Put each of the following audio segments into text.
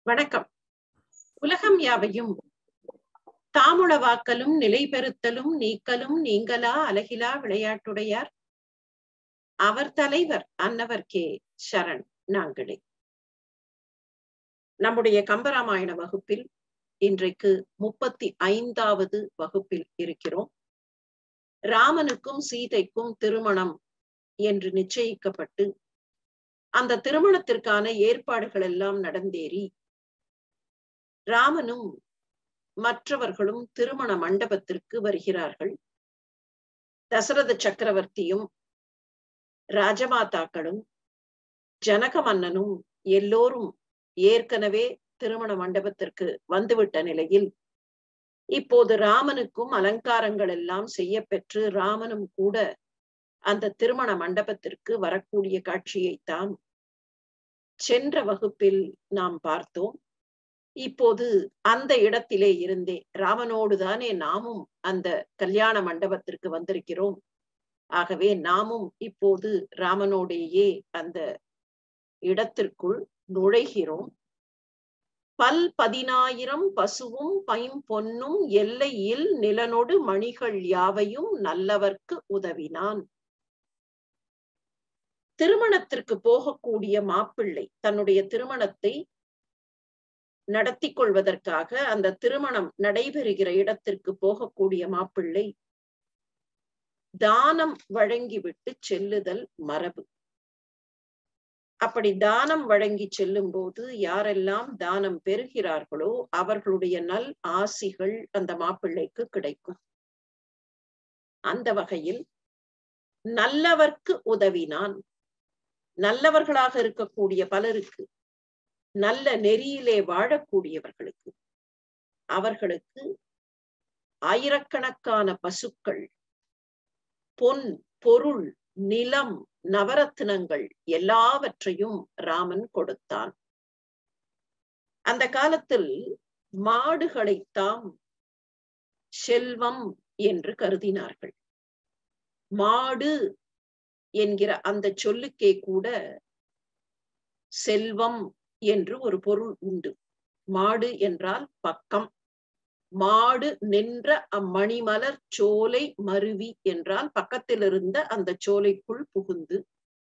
வணக்கம் உலகம் யாவையும் தாமுளவாக்கலும் நிலை பெறுத்தலும் நீக்கலும் நீங்களா அழகிலா விளையாட்டுடையார் அவர் தலைவர் அன்னவர் கே சரண் நாங்களே நம்முடைய கம்பராமாயண வகுப்பில் இன்றைக்கு முப்பத்தி ஐந்தாவது வகுப்பில் இருக்கிறோம் ராமனுக்கும் சீதைக்கும் திருமணம் என்று நிச்சயிக்கப்பட்டு அந்த திருமணத்திற்கான ஏற்பாடுகள் எல்லாம் நடந்தேறி ராமனும் மற்றவர்களும் திருமண மண்டபத்திற்கு வருகிறார்கள் தசரத சக்கரவர்த்தியும் ராஜமாதாக்களும் ஜனக மன்னனும் எல்லோரும் ஏற்கனவே திருமண மண்டபத்திற்கு வந்துவிட்ட நிலையில் இப்போது ராமனுக்கும் அலங்காரங்கள் எல்லாம் செய்ய பெற்று ராமனும் கூட அந்த திருமண மண்டபத்திற்கு வரக்கூடிய காட்சியைத்தான் சென்ற வகுப்பில் நாம் பார்த்தோம் இப்போது அந்த இடத்திலே இருந்தே ராமனோடு தானே நாமும் அந்த கல்யாண மண்டபத்திற்கு வந்திருக்கிறோம் ஆகவே நாமும் இப்போது ராமனோடையே அந்த இடத்திற்குள் நுழைகிறோம் பல் பதினாயிரம் பசுவும் பைம்பொன்னும் எல்லையில் நிலனொடு மணிகள் யாவையும் நல்லவர்க்கு உதவினான் திருமணத்திற்கு போகக்கூடிய மாப்பிள்ளை தன்னுடைய திருமணத்தை நடத்தி கொள்வதற்காக அந்த திருமணம் நடைபெறுகிற இடத்திற்கு போகக்கூடிய மாப்பிள்ளை தானம் வழங்கிவிட்டு செல்லுதல் மரபு அப்படி தானம் வழங்கி செல்லும் போது யாரெல்லாம் தானம் பெறுகிறார்களோ அவர்களுடைய நல் ஆசிகள் அந்த மாப்பிள்ளைக்கு கிடைக்கும் அந்த வகையில் நல்லவர்க்கு உதவினான் நல்லவர்களாக இருக்கக்கூடிய பலருக்கு நல்ல நெறியிலே வாழக்கூடியவர்களுக்கு அவர்களுக்கு ஆயிரக்கணக்கான பசுக்கள் பொன் பொருள் நிலம் நவரத்தினங்கள் எல்லாவற்றையும் ராமன் கொடுத்தான் அந்த காலத்தில் மாடுகளைத்தாம் செல்வம் என்று கருதினார்கள் மாடு என்கிற அந்த சொல்லுக்கே கூட செல்வம் என்று ஒரு பொருள் உண்டு மாடு என்றால் பக்கம் மாடு நின்ற அம்மணிமலர் சோலை மருவி என்றால் பக்கத்தில் இருந்த அந்த சோலைக்குள் புகுந்து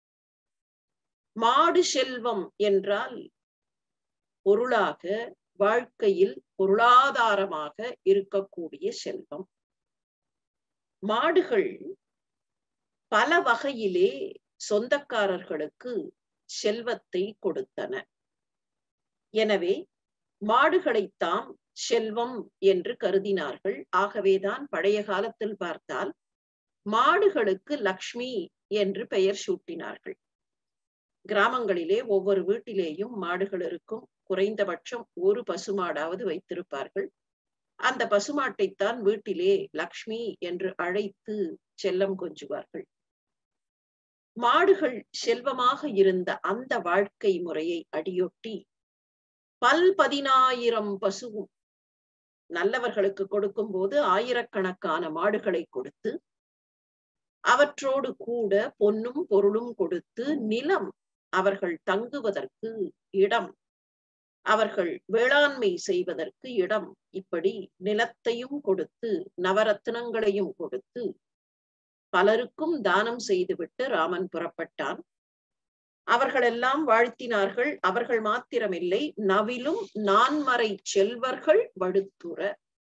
மாடு செல்வம் என்றால் பொருளாக வாழ்க்கையில் பொருளாதாரமாக இருக்கக்கூடிய செல்வம் மாடுகள் பல வகையிலே சொந்தக்காரர்களுக்கு செல்வத்தை கொடுத்தன எனவே மாடுகளைத்தாம் செல்வம் என்று கருதினார்கள் ஆகவேதான் பழைய காலத்தில் பார்த்தால் மாடுகளுக்கு லக்ஷ்மி என்று பெயர் சூட்டினார்கள் கிராமங்களிலே ஒவ்வொரு வீட்டிலேயும் மாடுகள் இருக்கும் குறைந்தபட்சம் ஒரு பசுமாடாவது வைத்திருப்பார்கள் அந்த பசுமாட்டைத்தான் வீட்டிலே லக்ஷ்மி என்று அழைத்து செல்லம் கொஞ்சுவார்கள் மாடுகள் செல்வமாக இருந்த அந்த வாழ்க்கை முறையை அடியொட்டி பல் பதினாயிரம் பசுவும் நல்லவர்களுக்கு கொடுக்கும் போது ஆயிரக்கணக்கான மாடுகளை கொடுத்து அவற்றோடு கூட பொன்னும் பொருளும் கொடுத்து நிலம் அவர்கள் தங்குவதற்கு இடம் அவர்கள் வேளாண்மை செய்வதற்கு இடம் இப்படி நிலத்தையும் கொடுத்து நவரத்தினங்களையும் கொடுத்து பலருக்கும் தானம் செய்துவிட்டு ராமன் புறப்பட்டான் அவர்களெல்லாம் வாழ்த்தினார்கள் அவர்கள் மாத்திரமில்லை நவிலும் நான்மறை செல்வர்கள் வடுத்துற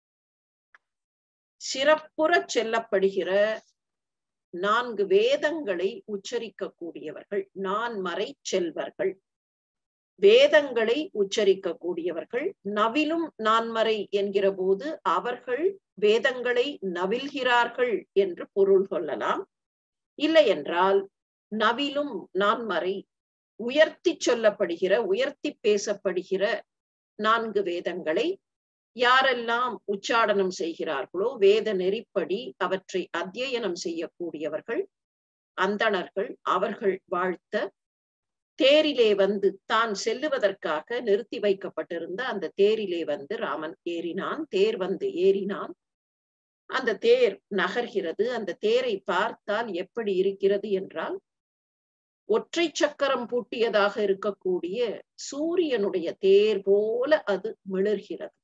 சிறப்புற செல்லப்படுகிற நான்கு வேதங்களை உச்சரிக்கக்கூடியவர்கள் நான்மறை செல்வர்கள் வேதங்களை உச்சரிக்கக்கூடியவர்கள் நவிலும் நான்மறை என்கிற போது அவர்கள் வேதங்களை நவில்கிறார்கள் என்று பொருள் கொள்ளலாம் இல்லை என்றால் நவிலும் நான்மறை உயர்த்தி சொல்லப்படுகிற உயர்த்தி பேசப்படுகிற நான்கு வேதங்களை யாரெல்லாம் உச்சாடனம் செய்கிறார்களோ வேத நெறிப்படி அவற்றை அத்தியனம் செய்யக்கூடியவர்கள் அந்தணர்கள் அவர்கள் வாழ்த்த தேரிலே வந்து தான் செல்லுவதற்காக நிறுத்தி வைக்கப்பட்டிருந்த அந்த தேரிலே வந்து ராமன் ஏறினான் தேர் வந்து ஏறினான் அந்த தேர் நகர்கிறது அந்த தேரை பார்த்தால் எப்படி இருக்கிறது என்றால் ஒற்றை சக்கரம் பூட்டியதாக இருக்கக்கூடிய சூரியனுடைய தேர் போல அது மிளர்கிறது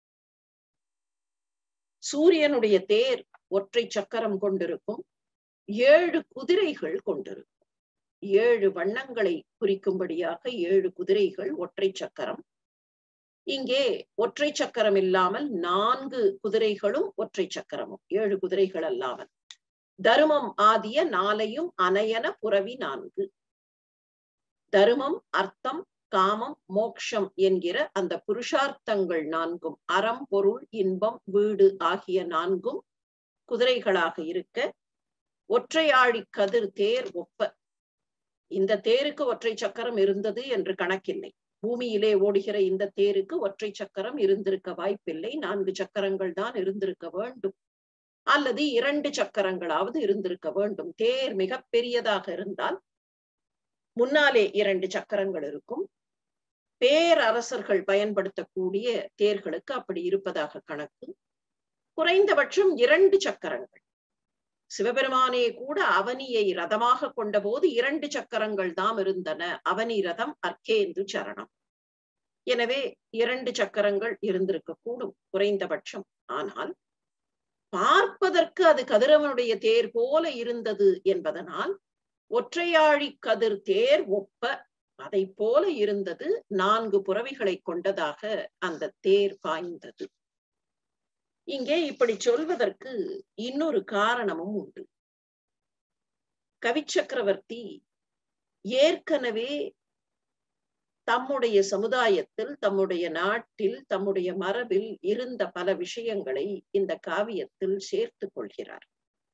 சூரியனுடைய தேர் ஒற்றை சக்கரம் கொண்டிருக்கும் ஏழு குதிரைகள் கொண்டிருக்கும் ஏழு வண்ணங்களை குறிக்கும்படியாக ஏழு குதிரைகள் ஒற்றை சக்கரம் இங்கே ஒற்றை சக்கரம் இல்லாமல் நான்கு குதிரைகளும் ஒற்றை சக்கரமும் ஏழு குதிரைகள் அல்லாமல் தருமம் ஆதிய நாளையும் அனையன புறவி நான்கு தருமம் அர்த்தம் காமம் மோக்ஷம் என்கிற அந்த புருஷார்த்தங்கள் நான்கும் அறம் பொருள் இன்பம் வீடு ஆகிய நான்கும் குதிரைகளாக இருக்க ஒற்றையாழி கதிர் தேர் ஒப்ப இந்த தேருக்கு ஒற்றை சக்கரம் இருந்தது என்று கணக்கில்லை பூமியிலே ஓடுகிற இந்த தேருக்கு ஒற்றை சக்கரம் இருந்திருக்க வாய்ப்பில்லை நான்கு சக்கரங்கள் தான் இருந்திருக்க வேண்டும் அல்லது இரண்டு சக்கரங்களாவது இருந்திருக்க வேண்டும் தேர் மிக பெரியதாக இருந்தால் முன்னாலே இரண்டு சக்கரங்கள் இருக்கும் பேரரசர்கள் பயன்படுத்தக்கூடிய தேர்களுக்கு அப்படி இருப்பதாக கணக்கு குறைந்தபட்சம் இரண்டு சக்கரங்கள் சிவபெருமானே கூட அவனியை ரதமாக கொண்ட போது இரண்டு சக்கரங்கள் தாம் இருந்தன அவனி ரதம் அர்க்கேந்து சரணம் எனவே இரண்டு சக்கரங்கள் இருந்திருக்க கூடும் குறைந்தபட்சம் ஆனால் பார்ப்பதற்கு அது கதிரவனுடைய தேர் போல இருந்தது என்பதனால் ஒற்றையாழி கதிர் தேர் ஒப்ப அதை போல இருந்தது நான்கு புறவிகளை கொண்டதாக அந்த தேர் பாய்ந்தது இங்கே இப்படி சொல்வதற்கு இன்னொரு காரணமும் உண்டு கவிச்சக்கரவர்த்தி ஏற்கனவே தம்முடைய சமுதாயத்தில் தம்முடைய நாட்டில் தம்முடைய மரபில் இருந்த பல விஷயங்களை இந்த காவியத்தில் சேர்த்து கொள்கிறார்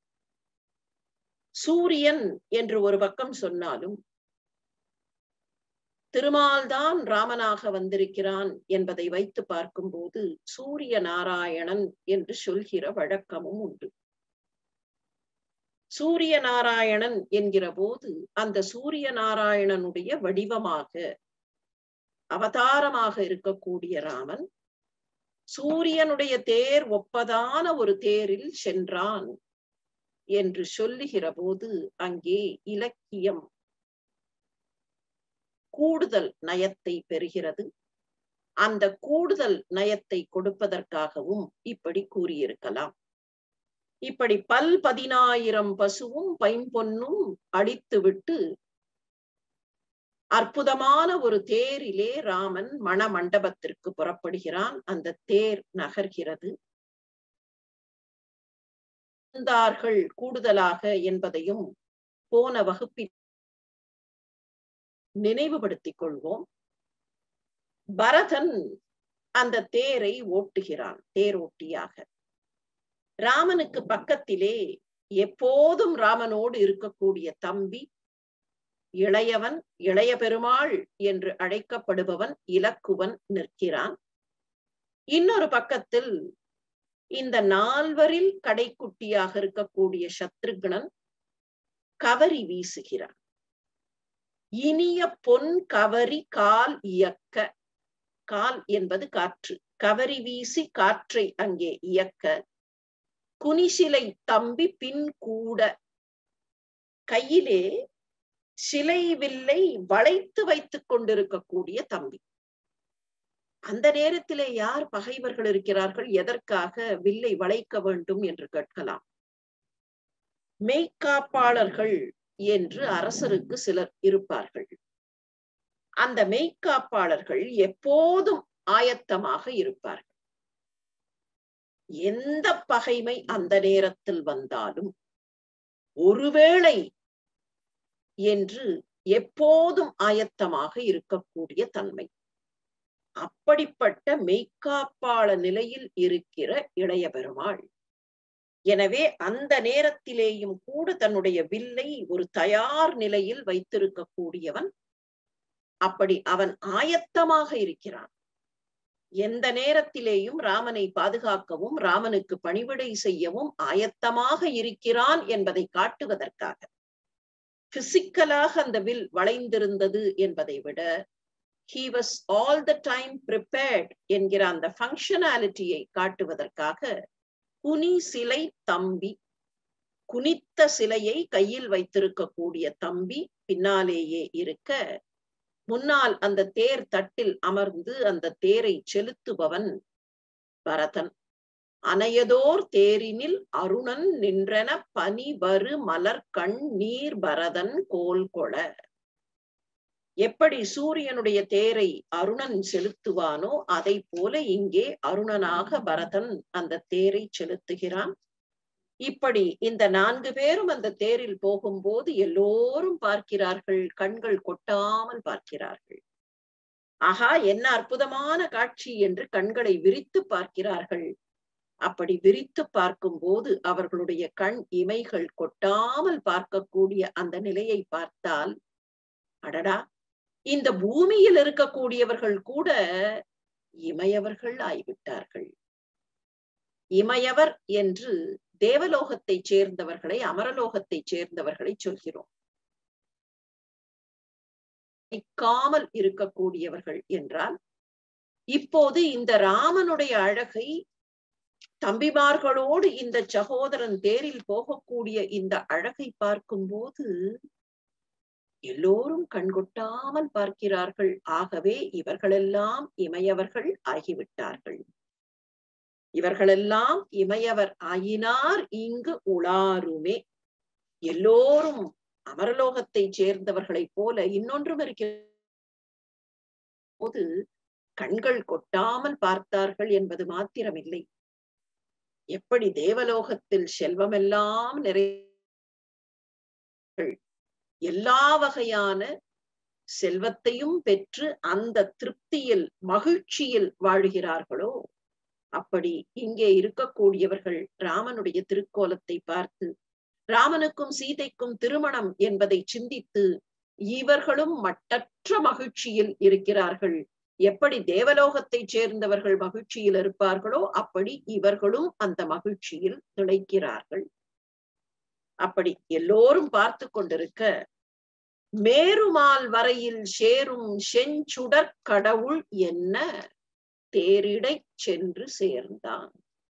சூரியன் என்று ஒரு பக்கம் சொன்னாலும் திருமால்தான் ராமனாக வந்திருக்கிறான் என்பதை வைத்து பார்க்கும்போது சூரிய நாராயணன் என்று சொல்கிற வழக்கமும் உண்டு சூரிய நாராயணன் என்கிற போது அந்த சூரிய நாராயணனுடைய வடிவமாக அவதாரமாக இருக்கக்கூடிய ராமன் சூரியனுடைய தேர் ஒப்பதான ஒரு தேரில் சென்றான் என்று சொல்லுகிற போது அங்கே இலக்கியம் கூடுதல் நயத்தை பெறுகிறது அந்த கூடுதல் நயத்தை கொடுப்பதற்காகவும் இப்படி கூறியிருக்கலாம் இப்படி பல் பதினாயிரம் பசுவும் பைம்பொன்னும் அடித்துவிட்டு அற்புதமான ஒரு தேரிலே ராமன் மண மண்டபத்திற்கு புறப்படுகிறான் அந்த தேர் நகர்கிறது இருந்தார்கள் கூடுதலாக என்பதையும் போன வகுப்பில் நினைவுபடுத்திக் கொள்வோம் பரதன் அந்த தேரை ஓட்டுகிறான் தேர் ஓட்டியாக ராமனுக்கு பக்கத்திலே எப்போதும் ராமனோடு இருக்கக்கூடிய தம்பி இளையவன் இளைய பெருமாள் என்று அழைக்கப்படுபவன் இலக்குவன் நிற்கிறான் இன்னொரு பக்கத்தில் இந்த நால்வரில் கடைக்குட்டியாக இருக்கக்கூடிய சத்ருக்னன் கவரி வீசுகிறான் இனிய பொன் கவரி கால் இயக்க கால் என்பது காற்று கவரி வீசி காற்றை அங்கே இயக்க குனிசிலை தம்பி பின் கூட கையிலே சிலை வில்லை வளைத்து வைத்துக் கொண்டிருக்கக்கூடிய தம்பி அந்த நேரத்திலே யார் பகைவர்கள் இருக்கிறார்கள் எதற்காக வில்லை வளைக்க வேண்டும் என்று கேட்கலாம் மெய்காப்பாளர்கள் என்று அரசருக்கு சிலர் இருப்பார்கள் அந்த மெய்காப்பாளர்கள் எப்போதும் ஆயத்தமாக இருப்பார்கள் எந்த பகைமை அந்த நேரத்தில் வந்தாலும் ஒருவேளை என்று எப்போதும் ஆயத்தமாக இருக்கக்கூடிய தன்மை அப்படிப்பட்ட மெய்காப்பாள நிலையில் இருக்கிற இளைய பெருமாள் எனவே அந்த நேரத்திலேயும் கூட தன்னுடைய வில்லை ஒரு தயார் நிலையில் வைத்திருக்கக்கூடியவன் அப்படி அவன் ஆயத்தமாக இருக்கிறான் எந்த நேரத்திலேயும் ராமனை பாதுகாக்கவும் ராமனுக்கு பணிவிடை செய்யவும் ஆயத்தமாக இருக்கிறான் என்பதை காட்டுவதற்காக பிசிக்கலாக அந்த வில் வளைந்திருந்தது என்பதை விட he was all the time prepared என்கிற அந்த ஃபங்க்ஷனாலிட்டியை காட்டுவதற்காக குனி சிலை தம்பி குனித்த சிலையை கையில் வைத்திருக்கக்கூடிய தம்பி பின்னாலேயே இருக்க முன்னால் அந்த தேர் தட்டில் அமர்ந்து அந்த தேரை செலுத்துபவன் பரதன் அனையதோர் தேரினில் அருணன் நின்றன பனி வரு மலர் கண் நீர் பரதன் கோல் கொள எப்படி சூரியனுடைய தேரை அருணன் செலுத்துவானோ அதை போல இங்கே அருணனாக பரதன் அந்த தேரை செலுத்துகிறான் இப்படி இந்த நான்கு பேரும் அந்த தேரில் போகும்போது எல்லோரும் பார்க்கிறார்கள் கண்கள் கொட்டாமல் பார்க்கிறார்கள் ஆஹா என்ன அற்புதமான காட்சி என்று கண்களை விரித்து பார்க்கிறார்கள் அப்படி விரித்து பார்க்கும் போது அவர்களுடைய கண் இமைகள் கொட்டாமல் பார்க்கக்கூடிய அந்த நிலையை பார்த்தால் அடடா இந்த பூமியில் இருக்கக்கூடியவர்கள் கூட இமையவர்கள் ஆய்விட்டார்கள் இமையவர் என்று தேவலோகத்தைச் சேர்ந்தவர்களை அமரலோகத்தைச் சேர்ந்தவர்களை சொல்கிறோம் நிற்காமல் இருக்கக்கூடியவர்கள் என்றால் இப்போது இந்த ராமனுடைய அழகை தம்பிமார்களோடு இந்த சகோதரன் தேரில் போகக்கூடிய இந்த அழகை பார்க்கும்போது எல்லோரும் கண்கொட்டாமல் பார்க்கிறார்கள் ஆகவே இவர்களெல்லாம் இமையவர்கள் ஆகிவிட்டார்கள் இவர்களெல்லாம் இமையவர் ஆயினார் இங்கு உளாருமே எல்லோரும் அமரலோகத்தை சேர்ந்தவர்களைப் போல இன்னொன்றும் இருக்கிற போது கண்கள் கொட்டாமல் பார்த்தார்கள் என்பது மாத்திரமில்லை எப்படி தேவலோகத்தில் செல்வமெல்லாம் நிறைய எல்லா வகையான செல்வத்தையும் பெற்று அந்த திருப்தியில் மகிழ்ச்சியில் வாழ்கிறார்களோ அப்படி இங்கே இருக்கக்கூடியவர்கள் ராமனுடைய திருக்கோலத்தை பார்த்து ராமனுக்கும் சீதைக்கும் திருமணம் என்பதை சிந்தித்து இவர்களும் மட்டற்ற மகிழ்ச்சியில் இருக்கிறார்கள் எப்படி தேவலோகத்தை சேர்ந்தவர்கள் மகிழ்ச்சியில் இருப்பார்களோ அப்படி இவர்களும் அந்த மகிழ்ச்சியில் திளைக்கிறார்கள் அப்படி எல்லோரும் பார்த்து கொண்டிருக்க மேருமால் வரையில் சேரும் செஞ்சுடற் கடவுள் என்ன தேரிடை சென்று சேர்ந்தான்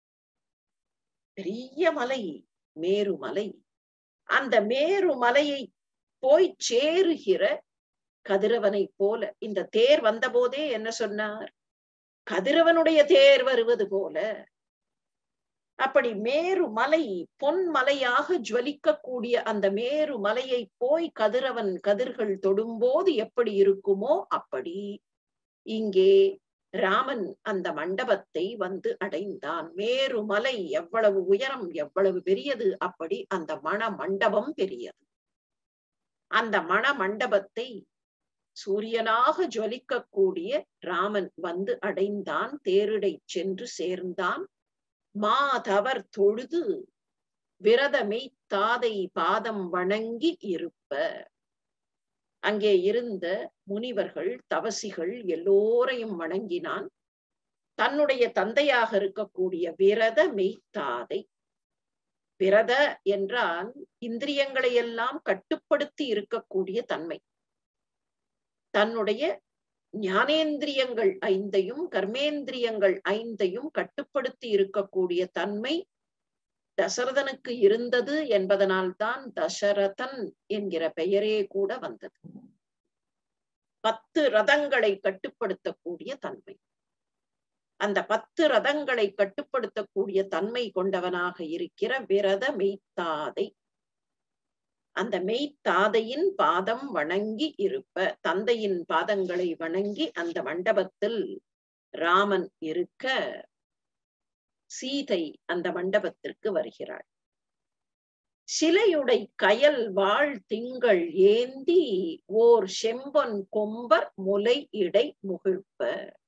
பெரிய மலை மேருமலை அந்த மேருமலையை போய் சேருகிற கதிரவனை போல இந்த தேர் வந்தபோதே என்ன சொன்னார் கதிரவனுடைய தேர் வருவது போல அப்படி மேரு மலை பொன் மலையாக ஜுவலிக்கக்கூடிய அந்த மேரு மலையை போய் கதிரவன் கதிர்கள் தொடும்போது எப்படி இருக்குமோ அப்படி இங்கே ராமன் அந்த மண்டபத்தை வந்து அடைந்தான் மேரு மலை எவ்வளவு உயரம் எவ்வளவு பெரியது அப்படி அந்த மண மண்டபம் பெரியது அந்த மண மண்டபத்தை சூரியனாக ஜொலிக்கக்கூடிய ராமன் வந்து அடைந்தான் தேரிடை சென்று சேர்ந்தான் மாதவர் தொழுது விரதமை தாதை பாதம் வணங்கி இருப்ப அங்கே இருந்த முனிவர்கள் தவசிகள் எல்லோரையும் வணங்கினான் தன்னுடைய தந்தையாக இருக்கக்கூடிய விரத மெய்த்தாதை விரத என்றால் இந்திரியங்களை எல்லாம் கட்டுப்படுத்தி இருக்கக்கூடிய தன்மை தன்னுடைய ஞானேந்திரியங்கள் ஐந்தையும் கர்மேந்திரியங்கள் ஐந்தையும் கட்டுப்படுத்தி இருக்கக்கூடிய தன்மை தசரதனுக்கு இருந்தது என்பதனால்தான் தசரதன் என்கிற பெயரே கூட வந்தது பத்து ரதங்களை கட்டுப்படுத்தக்கூடிய தன்மை அந்த பத்து ரதங்களை கட்டுப்படுத்தக்கூடிய தன்மை கொண்டவனாக இருக்கிற விரத மெய்த்தாதை அந்த மெய்த்தாதையின் பாதம் வணங்கி இருப்ப தந்தையின் பாதங்களை வணங்கி அந்த மண்டபத்தில் ராமன் இருக்க சீதை அந்த மண்டபத்திற்கு வருகிறாள் சிலையுடை கயல் வாழ் திங்கள் ஏந்தி ஓர் செம்பொன் கொம்பர் முலை இடை முகிழ்ப்ப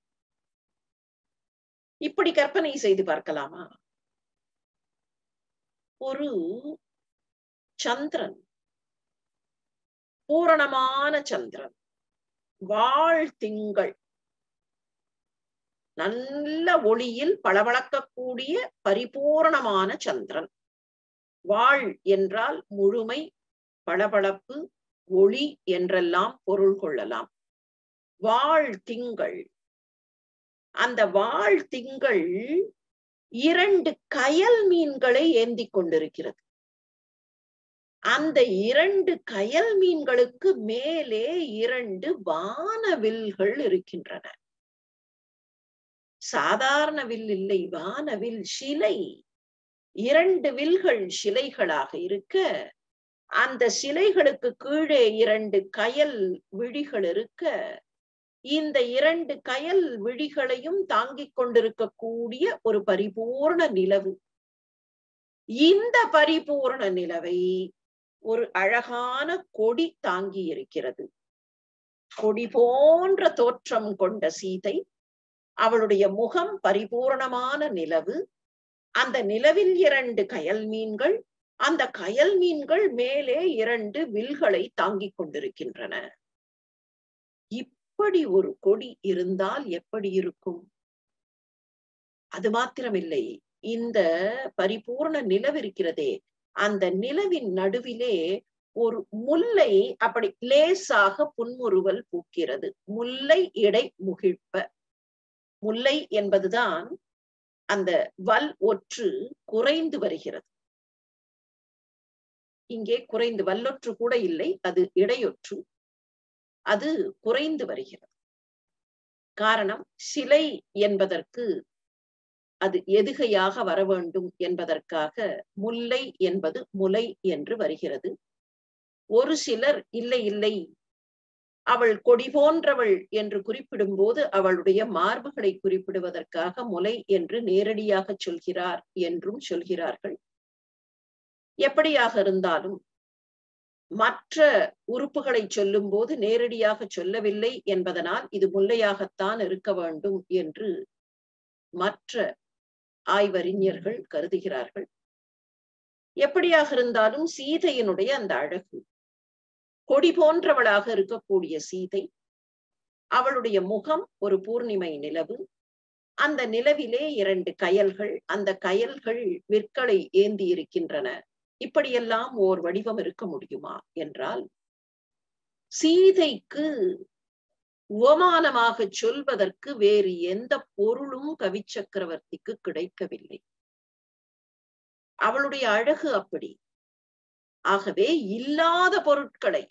இப்படி கற்பனை செய்து பார்க்கலாமா ஒரு சந்திரன் பூரணமான சந்திரன் வாழ் திங்கள் நல்ல ஒளியில் பளபளக்கக்கூடிய பரிபூரணமான சந்திரன் வாழ் என்றால் முழுமை பளபளப்பு ஒளி என்றெல்லாம் பொருள் கொள்ளலாம் வாழ் திங்கள் அந்த வாழ் திங்கள் இரண்டு கயல் மீன்களை ஏந்தி கொண்டிருக்கிறது அந்த இரண்டு கயல் மீன்களுக்கு மேலே இரண்டு வானவில்கள் இருக்கின்றன சாதாரண வில் இல்லை வானவில் சிலை இரண்டு வில்கள் சிலைகளாக இருக்க அந்த சிலைகளுக்கு கீழே இரண்டு கயல் விழிகள் இருக்க இந்த இரண்டு கயல் விழிகளையும் தாங்கிக் கொண்டிருக்கக்கூடிய ஒரு பரிபூர்ண நிலவு இந்த பரிபூர்ண நிலவை ஒரு அழகான கொடி தாங்கி இருக்கிறது கொடி போன்ற தோற்றம் கொண்ட சீதை அவளுடைய முகம் பரிபூர்ணமான நிலவு அந்த நிலவில் இரண்டு கயல் மீன்கள் அந்த கயல் மீன்கள் மேலே இரண்டு வில்களை தாங்கிக் கொண்டிருக்கின்றன இப்படி ஒரு கொடி இருந்தால் எப்படி இருக்கும் அது மாத்திரமில்லை இந்த பரிபூர்ண நிலவு இருக்கிறதே அந்த நிலவின் நடுவிலே ஒரு முல்லை அப்படி லேசாக புன்முறுவல் பூக்கிறது முல்லை இடை முகிழ்ப்ப முல்லை என்பதுதான் அந்த வல் ஒற்று குறைந்து வருகிறது இங்கே குறைந்து வல்லொற்று கூட இல்லை அது இடையொற்று அது குறைந்து வருகிறது காரணம் சிலை என்பதற்கு அது எதுகையாக வர வேண்டும் என்பதற்காக முல்லை என்பது முலை என்று வருகிறது ஒரு சிலர் இல்லை இல்லை அவள் கொடி போன்றவள் என்று குறிப்பிடும் போது அவளுடைய மார்புகளை குறிப்பிடுவதற்காக முலை என்று நேரடியாக சொல்கிறார் என்றும் சொல்கிறார்கள் எப்படியாக இருந்தாலும் மற்ற உறுப்புகளை சொல்லும் போது நேரடியாக சொல்லவில்லை என்பதனால் இது முல்லையாகத்தான் இருக்க வேண்டும் என்று மற்ற ஆய்வறிஞர்கள் கருதுகிறார்கள் எப்படியாக இருந்தாலும் சீதையினுடைய அந்த அழகு கொடி போன்றவளாக இருக்கக்கூடிய சீதை அவளுடைய முகம் ஒரு பூர்ணிமை நிலவு அந்த நிலவிலே இரண்டு கயல்கள் அந்த கயல்கள் விற்களை ஏந்தி இருக்கின்றன இப்படியெல்லாம் ஓர் வடிவம் இருக்க முடியுமா என்றால் சீதைக்கு உவமானமாக சொல்வதற்கு வேறு எந்த பொருளும் கவி சக்கரவர்த்திக்கு கிடைக்கவில்லை அவளுடைய அழகு அப்படி ஆகவே இல்லாத பொருட்களை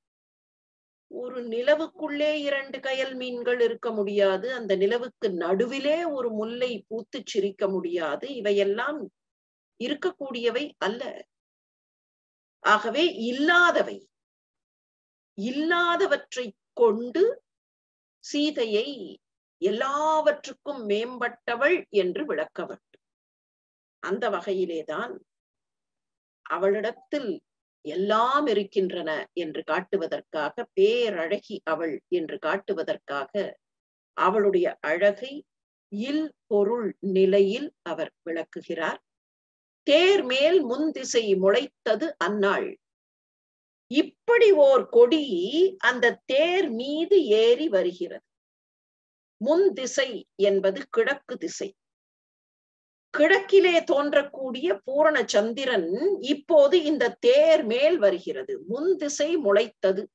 ஒரு நிலவுக்குள்ளே இரண்டு கயல் மீன்கள் இருக்க முடியாது அந்த நிலவுக்கு நடுவிலே ஒரு முல்லை பூத்து சிரிக்க முடியாது இவையெல்லாம் இருக்கக்கூடியவை அல்ல ஆகவே இல்லாதவை இல்லாதவற்றை கொண்டு சீதையை எல்லாவற்றுக்கும் மேம்பட்டவள் என்று விளக்க வேண்டும் அந்த வகையிலேதான் அவளிடத்தில் எல்லாம் இருக்கின்றன என்று காட்டுவதற்காக பேரழகி அவள் என்று காட்டுவதற்காக அவளுடைய அழகை இல் பொருள் நிலையில் அவர் விளக்குகிறார் தேர் மேல் முன் திசை முளைத்தது அந்நாள் இப்படி ஓர் கொடி அந்த தேர் மீது ஏறி வருகிறது முன் திசை என்பது கிழக்கு திசை கிழக்கிலே தோன்றக்கூடிய பூரண சந்திரன் இப்போது இந்த தேர் மேல் வருகிறது முன் திசை முளைத்தது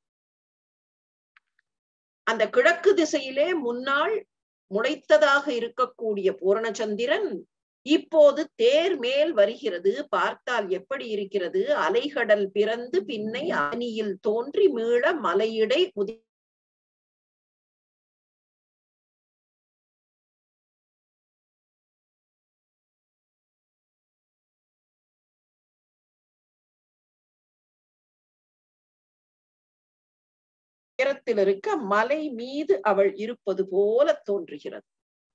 அந்த கிழக்கு திசையிலே முன்னாள் முளைத்ததாக இருக்கக்கூடிய பூரணச்சந்திரன் இப்போது தேர் மேல் வருகிறது பார்த்தால் எப்படி இருக்கிறது அலைகடல் பிறந்து பின்னை அணியில் தோன்றி மீள மலையிடை உதி உயரத்தில் இருக்க மலை மீது அவள் இருப்பது போல தோன்றுகிறது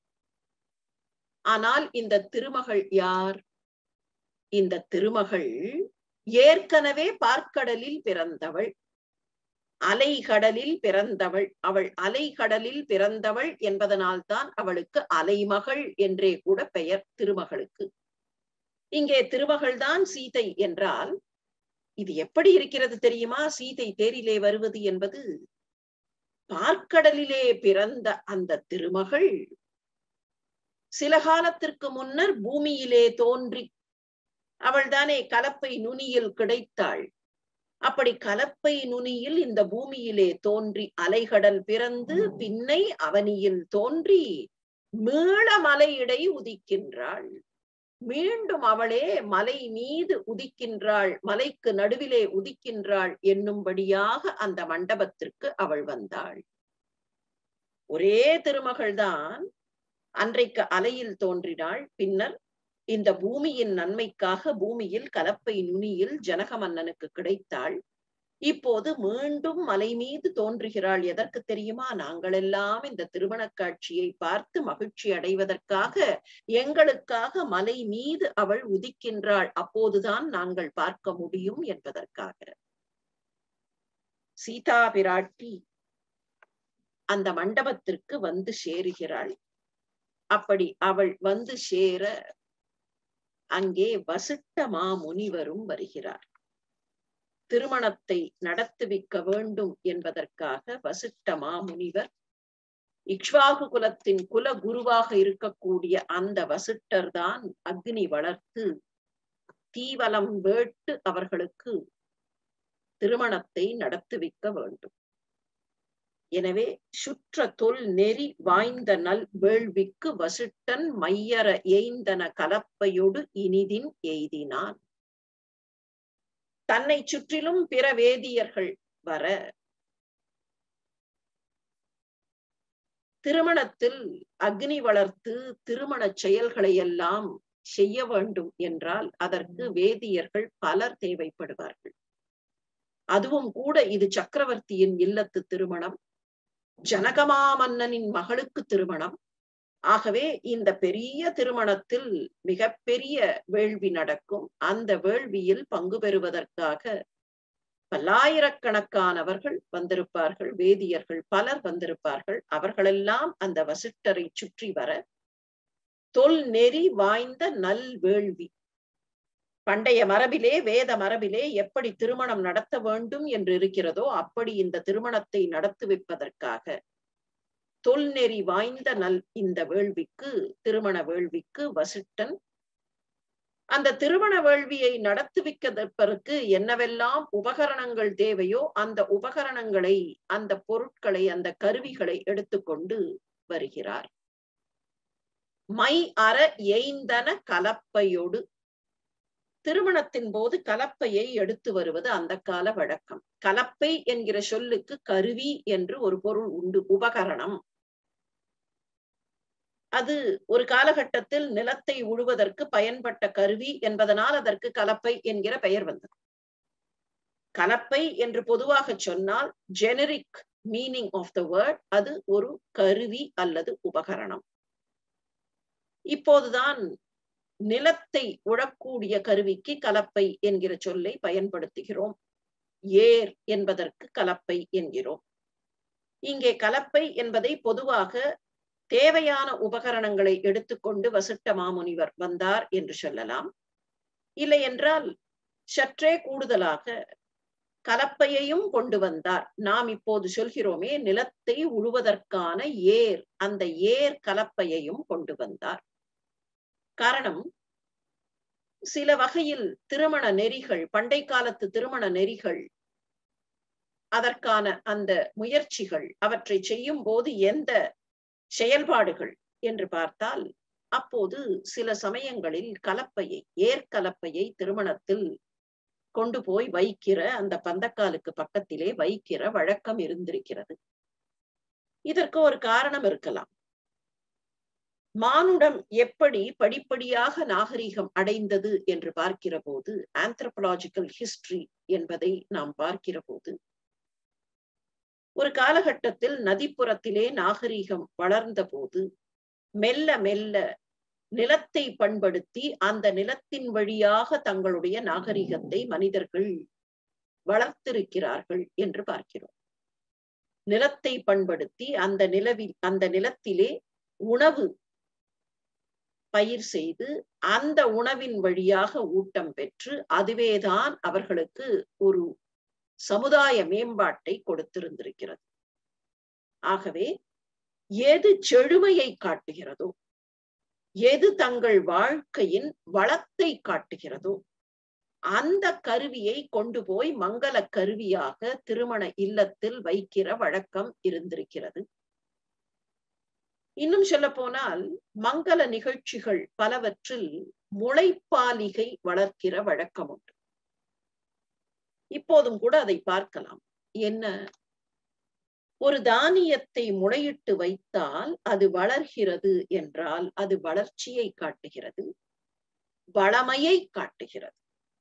ஆனால் இந்த திருமகள் யார் இந்த திருமகள் ஏற்கனவே பார்க்கடலில் பிறந்தவள் அலைகடலில் பிறந்தவள் அவள் அலைகடலில் பிறந்தவள் என்பதனால்தான் அவளுக்கு அலைமகள் என்றே கூட பெயர் திருமகளுக்கு இங்கே திருமகள்தான் சீதை என்றால் இது எப்படி இருக்கிறது தெரியுமா சீதை தேரிலே வருவது என்பது பார்க்கடலிலே பிறந்த அந்த திருமகள் சில காலத்திற்கு முன்னர் பூமியிலே தோன்றி அவள்தானே கலப்பை நுனியில் கிடைத்தாள் அப்படி கலப்பை நுனியில் இந்த பூமியிலே தோன்றி அலைகடல் பிறந்து பின்னை அவனியில் தோன்றி மீள மலையிடை உதிக்கின்றாள் மீண்டும் அவளே மலை மீது உதிக்கின்றாள் மலைக்கு நடுவிலே உதிக்கின்றாள் என்னும்படியாக அந்த மண்டபத்திற்கு அவள் வந்தாள் ஒரே திருமகள்தான் அன்றைக்கு அலையில் தோன்றினாள் பின்னர் இந்த பூமியின் நன்மைக்காக பூமியில் கலப்பை நுனியில் ஜனக மன்னனுக்கு கிடைத்தாள் இப்போது மீண்டும் மலை மீது தோன்றுகிறாள் எதற்கு தெரியுமா நாங்கள் எல்லாம் இந்த திருமண காட்சியை பார்த்து மகிழ்ச்சி அடைவதற்காக எங்களுக்காக மலை மீது அவள் உதிக்கின்றாள் அப்போதுதான் நாங்கள் பார்க்க முடியும் என்பதற்காக சீதா பிராட்டி அந்த மண்டபத்திற்கு வந்து சேருகிறாள் அப்படி அவள் வந்து சேர அங்கே வசிட்ட மாமுனிவரும் வருகிறார் திருமணத்தை நடத்துவிக்க வேண்டும் என்பதற்காக வசிட்ட மாமுனிவர் இக்ஷ்வாகு குலத்தின் குல குருவாக இருக்கக்கூடிய அந்த வசிட்டர் தான் அக்னி வளர்த்து தீவலம் வேட்டு அவர்களுக்கு திருமணத்தை நடத்துவிக்க வேண்டும் எனவே சுற்ற தொல் நெறி வாய்ந்த நல் வேள்விக்கு வசிட்டன் மையற எய்ந்தன கலப்பையொடு இனிதின் எய்தினான் தன்னை சுற்றிலும் பிற வேதியர்கள் வர திருமணத்தில் அக்னி வளர்த்து திருமண செயல்களை எல்லாம் செய்ய வேண்டும் என்றால் அதற்கு வேதியர்கள் பலர் தேவைப்படுவார்கள் அதுவும் கூட இது சக்கரவர்த்தியின் இல்லத்து திருமணம் ஜனகமா மன்னனின் மகளுக்கு திருமணம் ஆகவே இந்த பெரிய திருமணத்தில் மிகப்பெரிய வேள்வி நடக்கும் அந்த வேள்வியில் பங்கு பெறுவதற்காக பல்லாயிரக்கணக்கானவர்கள் வந்திருப்பார்கள் வேதியர்கள் பலர் வந்திருப்பார்கள் அவர்களெல்லாம் அந்த வசிட்டரை சுற்றி வர தொல் நெறி வாய்ந்த நல் வேள்வி பண்டைய மரபிலே வேத மரபிலே எப்படி திருமணம் நடத்த வேண்டும் என்று இருக்கிறதோ அப்படி இந்த திருமணத்தை நடத்துவிப்பதற்காக தொல்நெறி வாய்ந்த நல் இந்த வேள்விக்கு திருமண வேள்விக்கு வசிட்டன் அந்த திருமண வேள்வியை நடத்துவிப்பதற்கு என்னவெல்லாம் உபகரணங்கள் தேவையோ அந்த உபகரணங்களை அந்த பொருட்களை அந்த கருவிகளை எடுத்துக்கொண்டு வருகிறார் மை அற எய்ந்தன கலப்பையோடு திருமணத்தின் போது கலப்பையை எடுத்து வருவது அந்த கால வழக்கம் கலப்பை என்கிற சொல்லுக்கு கருவி என்று ஒரு பொருள் உண்டு உபகரணம் அது ஒரு காலகட்டத்தில் நிலத்தை உழுவதற்கு பயன்பட்ட கருவி என்பதனால் அதற்கு கலப்பை என்கிற பெயர் வந்தது கலப்பை என்று பொதுவாக சொன்னால் generic meaning of the word அது ஒரு கருவி அல்லது உபகரணம் இப்போதுதான் நிலத்தை உழக்கூடிய கருவிக்கு கலப்பை என்கிற சொல்லை பயன்படுத்துகிறோம் ஏர் என்பதற்கு கலப்பை என்கிறோம் இங்கே கலப்பை என்பதை பொதுவாக தேவையான உபகரணங்களை எடுத்துக்கொண்டு வசிட்ட மாமுனிவர் வந்தார் என்று சொல்லலாம் இல்லை என்றால் சற்றே கூடுதலாக கலப்பையையும் கொண்டு வந்தார் நாம் இப்போது சொல்கிறோமே நிலத்தை உழுவதற்கான ஏர் அந்த ஏர் கலப்பையையும் கொண்டு வந்தார் காரணம் சில வகையில் திருமண நெறிகள் பண்டை காலத்து திருமண நெறிகள் அதற்கான அந்த முயற்சிகள் அவற்றை செய்யும் போது எந்த செயல்பாடுகள் என்று பார்த்தால் அப்போது சில சமயங்களில் கலப்பையை ஏற்கலப்பையை திருமணத்தில் கொண்டு போய் வைக்கிற அந்த பந்தக்காலுக்கு பக்கத்திலே வைக்கிற வழக்கம் இருந்திருக்கிறது இதற்கு ஒரு காரணம் இருக்கலாம் மானுடம் எப்படி படிப்படியாக நாகரிகம் அடைந்தது என்று பார்க்கிற போது ஆந்த்ரபலாஜிக்கல் ஹிஸ்டரி என்பதை நாம் பார்க்கிற போது ஒரு காலகட்டத்தில் நதிப்புறத்திலே நாகரிகம் வளர்ந்த போது மெல்ல மெல்ல நிலத்தை பண்படுத்தி அந்த நிலத்தின் வழியாக தங்களுடைய நாகரிகத்தை மனிதர்கள் வளர்த்திருக்கிறார்கள் என்று பார்க்கிறோம் நிலத்தை பண்படுத்தி அந்த நிலவில் அந்த நிலத்திலே உணவு பயிர் செய்து அந்த உணவின் வழியாக ஊட்டம் பெற்று அதுவேதான் அவர்களுக்கு ஒரு சமுதாய மேம்பாட்டை கொடுத்திருந்திருக்கிறது ஆகவே எது செழுமையை காட்டுகிறதோ எது தங்கள் வாழ்க்கையின் வளத்தை காட்டுகிறதோ அந்த கருவியை கொண்டு போய் மங்கள கருவியாக திருமண இல்லத்தில் வைக்கிற வழக்கம் இருந்திருக்கிறது இன்னும் சொல்ல போனால் மங்கள நிகழ்ச்சிகள் பலவற்றில் முளைப்பாலிகை வளர்க்கிற வழக்கம் உண்டு இப்போதும் கூட அதை பார்க்கலாம் என்ன ஒரு தானியத்தை முளையிட்டு வைத்தால் அது வளர்கிறது என்றால் அது வளர்ச்சியை காட்டுகிறது வளமையை காட்டுகிறது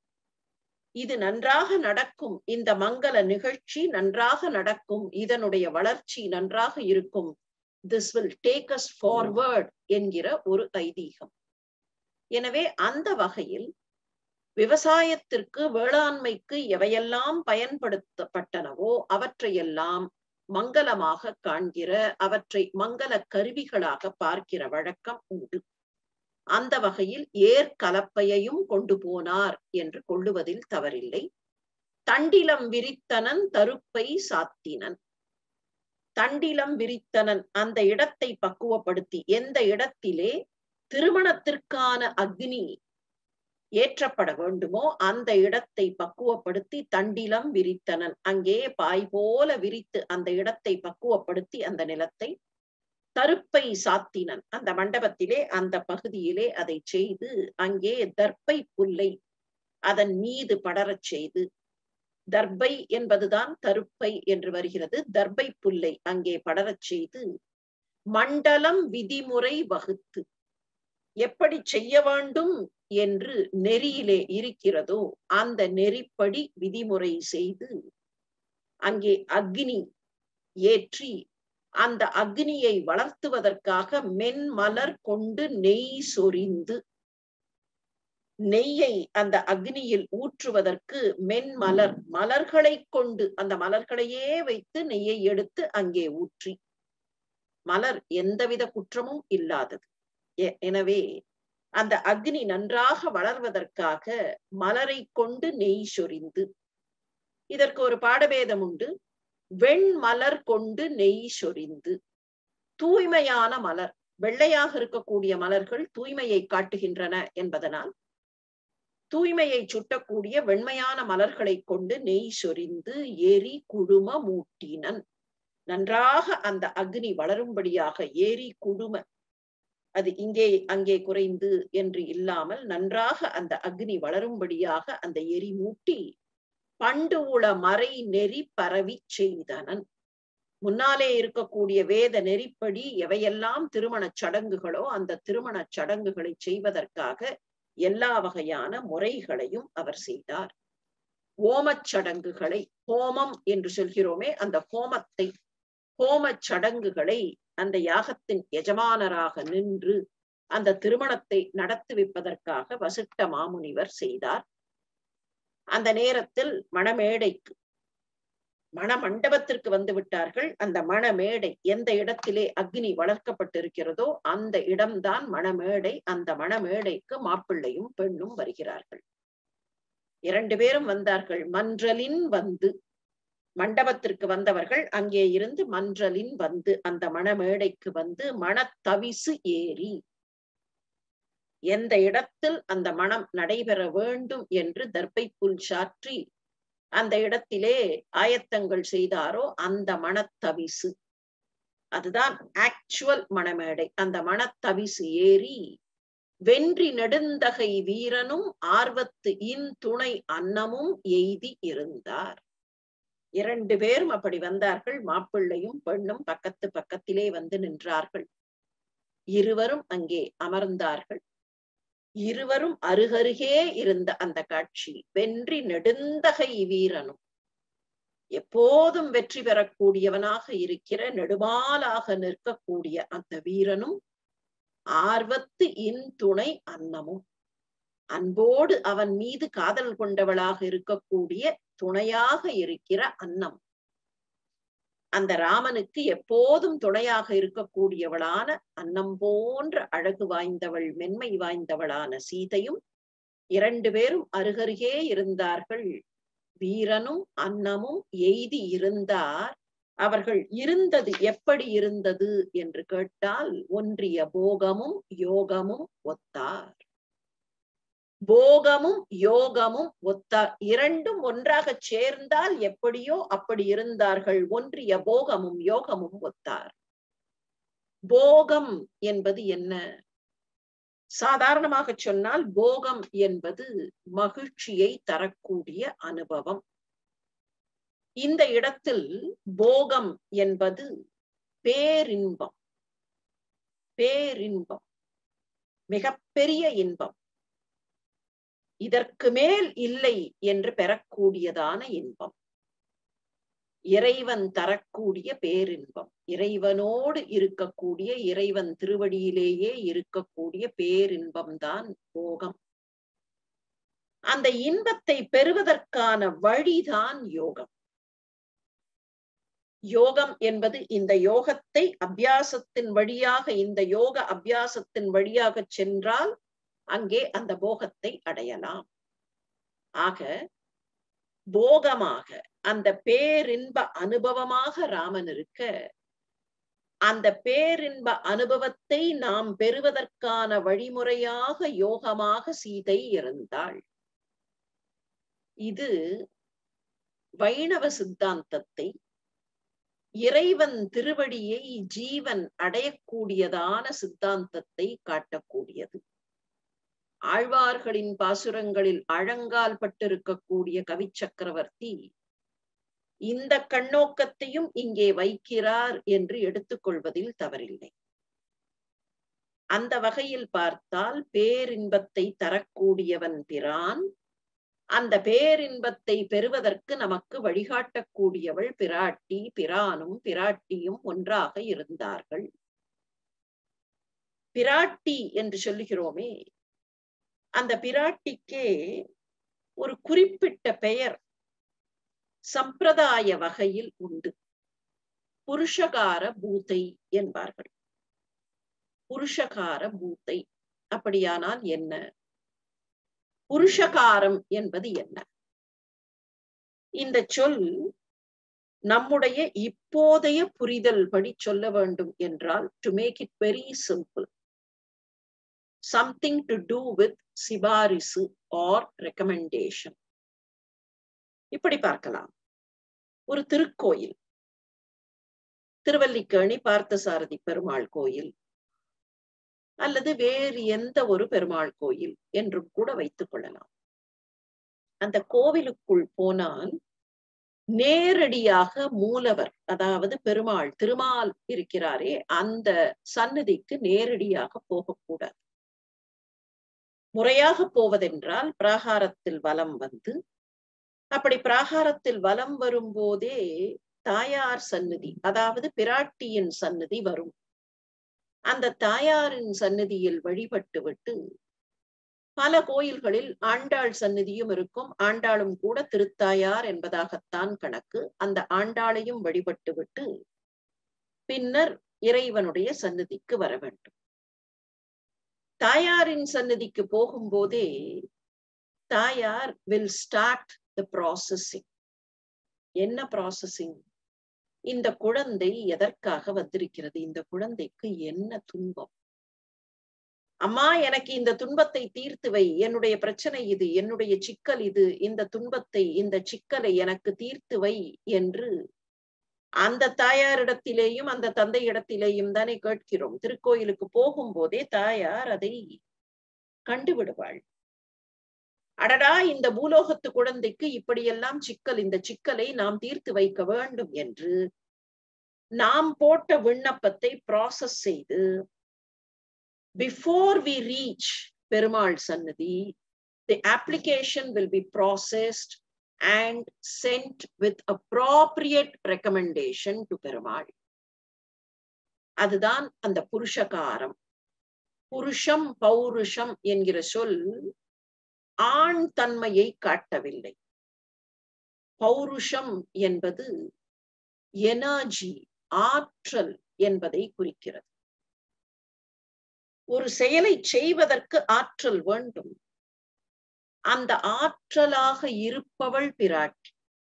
இது நன்றாக நடக்கும் இந்த மங்கள நிகழ்ச்சி நன்றாக நடக்கும் இதனுடைய வளர்ச்சி நன்றாக இருக்கும் this will take us forward என்கிற ஒரு ஐதீகம் எனவே அந்த வகையில் விவசாயத்திற்கு வேளாண்மைக்கு எவையெல்லாம் பயன்படுத்தப்பட்டனவோ அவற்றையெல்லாம் மங்களமாக காண்கிற அவற்றை மங்கள கருவிகளாக பார்க்கிற வழக்கம் உண்டு அந்த வகையில் ஏர் கலப்பையையும் கொண்டு போனார் என்று கொள்ளுவதில் தவறில்லை தண்டிலம் விரித்தனன் தருப்பை சாத்தினன் தண்டிலம் விரித்தனன் அந்த இடத்தை பக்குவப்படுத்தி எந்த இடத்திலே திருமணத்திற்கான அக்னி ஏற்றப்பட வேண்டுமோ அந்த இடத்தை பக்குவப்படுத்தி தண்டிலம் விரித்தனன் அங்கே பாய் போல விரித்து அந்த இடத்தை பக்குவப்படுத்தி அந்த நிலத்தை தருப்பை சாத்தினன் அந்த மண்டபத்திலே அந்த பகுதியிலே அதை செய்து அங்கே தர்ப்பை புல்லை அதன் மீது படரச் செய்து தர்பை என்பதுதான் தருப்பை என்று வருகிறது தர்பை புல்லை அங்கே படரச் செய்து மண்டலம் விதிமுறை வகுத்து எப்படி செய்ய வேண்டும் என்று நெறியிலே இருக்கிறதோ அந்த நெறிப்படி விதிமுறை செய்து அங்கே அக்னி ஏற்றி அந்த அக்னியை வளர்த்துவதற்காக மென்மலர் கொண்டு நெய் சொரிந்து நெய்யை அந்த அக்னியில் ஊற்றுவதற்கு மென்மலர் மலர்களை கொண்டு அந்த மலர்களையே வைத்து நெய்யை எடுத்து அங்கே ஊற்றி மலர் எந்தவித குற்றமும் இல்லாதது எனவே அந்த அக்னி நன்றாக வளர்வதற்காக மலரை கொண்டு நெய் சொரிந்து இதற்கு ஒரு பாடபேதம் உண்டு வெண்மலர் கொண்டு நெய் சொரிந்து தூய்மையான மலர் வெள்ளையாக இருக்கக்கூடிய மலர்கள் தூய்மையை காட்டுகின்றன என்பதனால் தூய்மையை சுட்டக்கூடிய வெண்மையான மலர்களை கொண்டு நெய் சொரிந்து எரி குழும மூட்டினன் நன்றாக அந்த அக்னி வளரும்படியாக ஏரி குழும அது இங்கே அங்கே குறைந்து என்று இல்லாமல் நன்றாக அந்த அக்னி வளரும்படியாக அந்த எரி மூட்டி பண்டு உள மறை நெறி பரவி செய்தனன் முன்னாலே இருக்கக்கூடிய வேத நெறிப்படி எவையெல்லாம் திருமணச் சடங்குகளோ அந்த திருமணச் சடங்குகளை செய்வதற்காக எல்லா வகையான முறைகளையும் அவர் செய்தார் ஓமச் சடங்குகளை ஹோமம் என்று சொல்கிறோமே அந்த ஹோமத்தை ஹோமச் சடங்குகளை அந்த யாகத்தின் எஜமானராக நின்று அந்த திருமணத்தை நடத்துவிப்பதற்காக வசிட்ட மாமுனிவர் செய்தார் அந்த நேரத்தில் மணமேடைக்கு மணமண்டபத்திற்கு வந்து விட்டார்கள் அந்த மணமேடை எந்த இடத்திலே அக்னி வளர்க்கப்பட்டிருக்கிறதோ அந்த இடம்தான் மணமேடை அந்த மணமேடைக்கு மாப்பிள்ளையும் பெண்ணும் வருகிறார்கள் இரண்டு பேரும் வந்தார்கள் மன்றலின் வந்து மண்டபத்திற்கு வந்தவர்கள் அங்கே இருந்து மன்றலின் வந்து அந்த மணமேடைக்கு வந்து மணத்தவிசு ஏறி எந்த இடத்தில் அந்த மனம் நடைபெற வேண்டும் என்று தர்பை புல் சாற்றி அந்த இடத்திலே ஆயத்தங்கள் செய்தாரோ அந்த மனத்தவிசு அதுதான் ஆக்சுவல் மணமேடை அந்த மனத்தவிசு ஏறி வென்றி நெடுந்தகை வீரனும் ஆர்வத்து இன் துணை அன்னமும் எய்தி இருந்தார் இரண்டு பேரும் அப்படி வந்தார்கள் மாப்பிள்ளையும் பெண்ணும் பக்கத்து பக்கத்திலே வந்து நின்றார்கள் இருவரும் அங்கே அமர்ந்தார்கள் இருவரும் அருகருகே இருந்த அந்த காட்சி வென்றி நெடுந்தகை வீரனும் எப்போதும் வெற்றி பெறக்கூடியவனாக இருக்கிற நெடுமாலாக நிற்கக்கூடிய அந்த வீரனும் ஆர்வத்து இன் துணை அன்னமும் அன்போடு அவன் மீது காதல் கொண்டவளாக இருக்கக்கூடிய துணையாக இருக்கிற அன்னம் அந்த ராமனுக்கு எப்போதும் துணையாக இருக்கக்கூடியவளான அன்னம் போன்ற அழகு வாய்ந்தவள் மென்மை வாய்ந்தவளான சீதையும் இரண்டு பேரும் அருகருகே இருந்தார்கள் வீரனும் அன்னமும் எய்தி இருந்தார் அவர்கள் இருந்தது எப்படி இருந்தது என்று கேட்டால் ஒன்றிய போகமும் யோகமும் ஒத்தார் போகமும் யோகமும் ஒத்தார் இரண்டும் ஒன்றாக சேர்ந்தால் எப்படியோ அப்படி இருந்தார்கள் ஒன்றிய போகமும் யோகமும் ஒத்தார் போகம் என்பது என்ன சாதாரணமாக சொன்னால் போகம் என்பது மகிழ்ச்சியை தரக்கூடிய அனுபவம் இந்த இடத்தில் போகம் என்பது பேரின்பம் பேரின்பம் மிகப்பெரிய இன்பம் இதற்கு மேல் இல்லை என்று பெறக்கூடியதான இன்பம் இறைவன் தரக்கூடிய பேரின்பம் இறைவனோடு இருக்கக்கூடிய இறைவன் திருவடியிலேயே இருக்கக்கூடிய பேரின்பம் தான் போகம் அந்த இன்பத்தை பெறுவதற்கான வழிதான் யோகம் யோகம் என்பது இந்த யோகத்தை அபியாசத்தின் வழியாக இந்த யோக அபியாசத்தின் வழியாக சென்றால் அங்கே அந்த போகத்தை அடையலாம் ஆக போகமாக அந்த பேரின்ப அனுபவமாக ராமன் இருக்க அந்த பேரின்ப அனுபவத்தை நாம் பெறுவதற்கான வழிமுறையாக யோகமாக சீதை இருந்தாள் இது வைணவ சித்தாந்தத்தை இறைவன் திருவடியை ஜீவன் அடையக்கூடியதான சித்தாந்தத்தை காட்டக்கூடியது ஆழ்வார்களின் பாசுரங்களில் அழங்கால் பட்டிருக்கக்கூடிய கவி சக்கரவர்த்தி இந்த கண்ணோக்கத்தையும் இங்கே வைக்கிறார் என்று எடுத்துக்கொள்வதில் தவறில்லை அந்த வகையில் பார்த்தால் பேரின்பத்தை தரக்கூடியவன் பிரான் அந்த பேரின்பத்தை பெறுவதற்கு நமக்கு வழிகாட்டக்கூடியவள் பிராட்டி பிரானும் பிராட்டியும் ஒன்றாக இருந்தார்கள் பிராட்டி என்று சொல்லுகிறோமே அந்த பிராட்டிக்கே ஒரு குறிப்பிட்ட பெயர் சம்பிரதாய வகையில் உண்டு புருஷகார பூத்தை என்பார்கள் புருஷகார பூத்தை அப்படியானால் என்ன புருஷகாரம் என்பது என்ன இந்த சொல் நம்முடைய இப்போதைய புரிதல் படி சொல்ல வேண்டும் என்றால் to make it very simple something to do with சிபாரிசு ஆர் ரெக்கமெண்டேஷன் இப்படி பார்க்கலாம் ஒரு திருக்கோயில் திருவல்லிக்கேணி பார்த்தசாரதி பெருமாள் கோயில் அல்லது வேறு எந்த ஒரு பெருமாள் கோயில் என்றும் கூட வைத்துக் கொள்ளலாம் அந்த கோவிலுக்குள் போனால் நேரடியாக மூலவர் அதாவது பெருமாள் திருமால் இருக்கிறாரே அந்த சன்னதிக்கு நேரடியாக போகக்கூடாது முறையாக போவதென்றால் பிராகாரத்தில் வலம் வந்து அப்படி பிராகாரத்தில் வலம் வரும்போதே தாயார் சந்நிதி அதாவது பிராட்டியின் சந்நிதி வரும் அந்த தாயாரின் சந்நிதியில் வழிபட்டு விட்டு பல கோயில்களில் ஆண்டாள் சந்நிதியும் இருக்கும் ஆண்டாளும் கூட திருத்தாயார் என்பதாகத்தான் கணக்கு அந்த ஆண்டாளையும் வழிபட்டு விட்டு பின்னர் இறைவனுடைய சந்நிதிக்கு வர வேண்டும் தாயாரின் சந்நிதிக்கு போகும்போதே தாயார் வில் ஸ்டார்ட் த ப்ராசஸிங் என்ன ப்ராசஸிங் இந்த குழந்தை எதற்காக வந்திருக்கிறது இந்த குழந்தைக்கு என்ன துன்பம் அம்மா எனக்கு இந்த துன்பத்தை தீர்த்து வை என்னுடைய பிரச்சனை இது என்னுடைய சிக்கல் இது இந்த துன்பத்தை இந்த சிக்கலை எனக்கு தீர்த்து வை என்று அந்த தாயாரிடத்திலேயும் அந்த தந்தை இடத்திலேயும் தானே கேட்கிறோம் திருக்கோயிலுக்கு போகும்போதே தாயார் அதை கண்டுவிடுவாள் அடடா இந்த பூலோகத்து குழந்தைக்கு இப்படியெல்லாம் சிக்கல் இந்த சிக்கலை நாம் தீர்த்து வைக்க வேண்டும் என்று நாம் போட்ட விண்ணப்பத்தை ப்ராசஸ் செய்து பிஃபோர் வி ரீச் பெருமாள் சன்னதி the application will be processed and sent with appropriate recommendation to Perumal அதுதான் அந்த புருஷகாரம் புருஷம் பௌருஷம் என்கிற சொல் ஆண் தன்மையை காட்டவில்லை பௌருஷம் என்பது எனர்ஜி ஆற்றல் என்பதை குறிக்கிறது ஒரு செயலை செய்வதற்கு ஆற்றல் வேண்டும் அந்த ஆற்றலாக இருப்பவள் பிராட்டி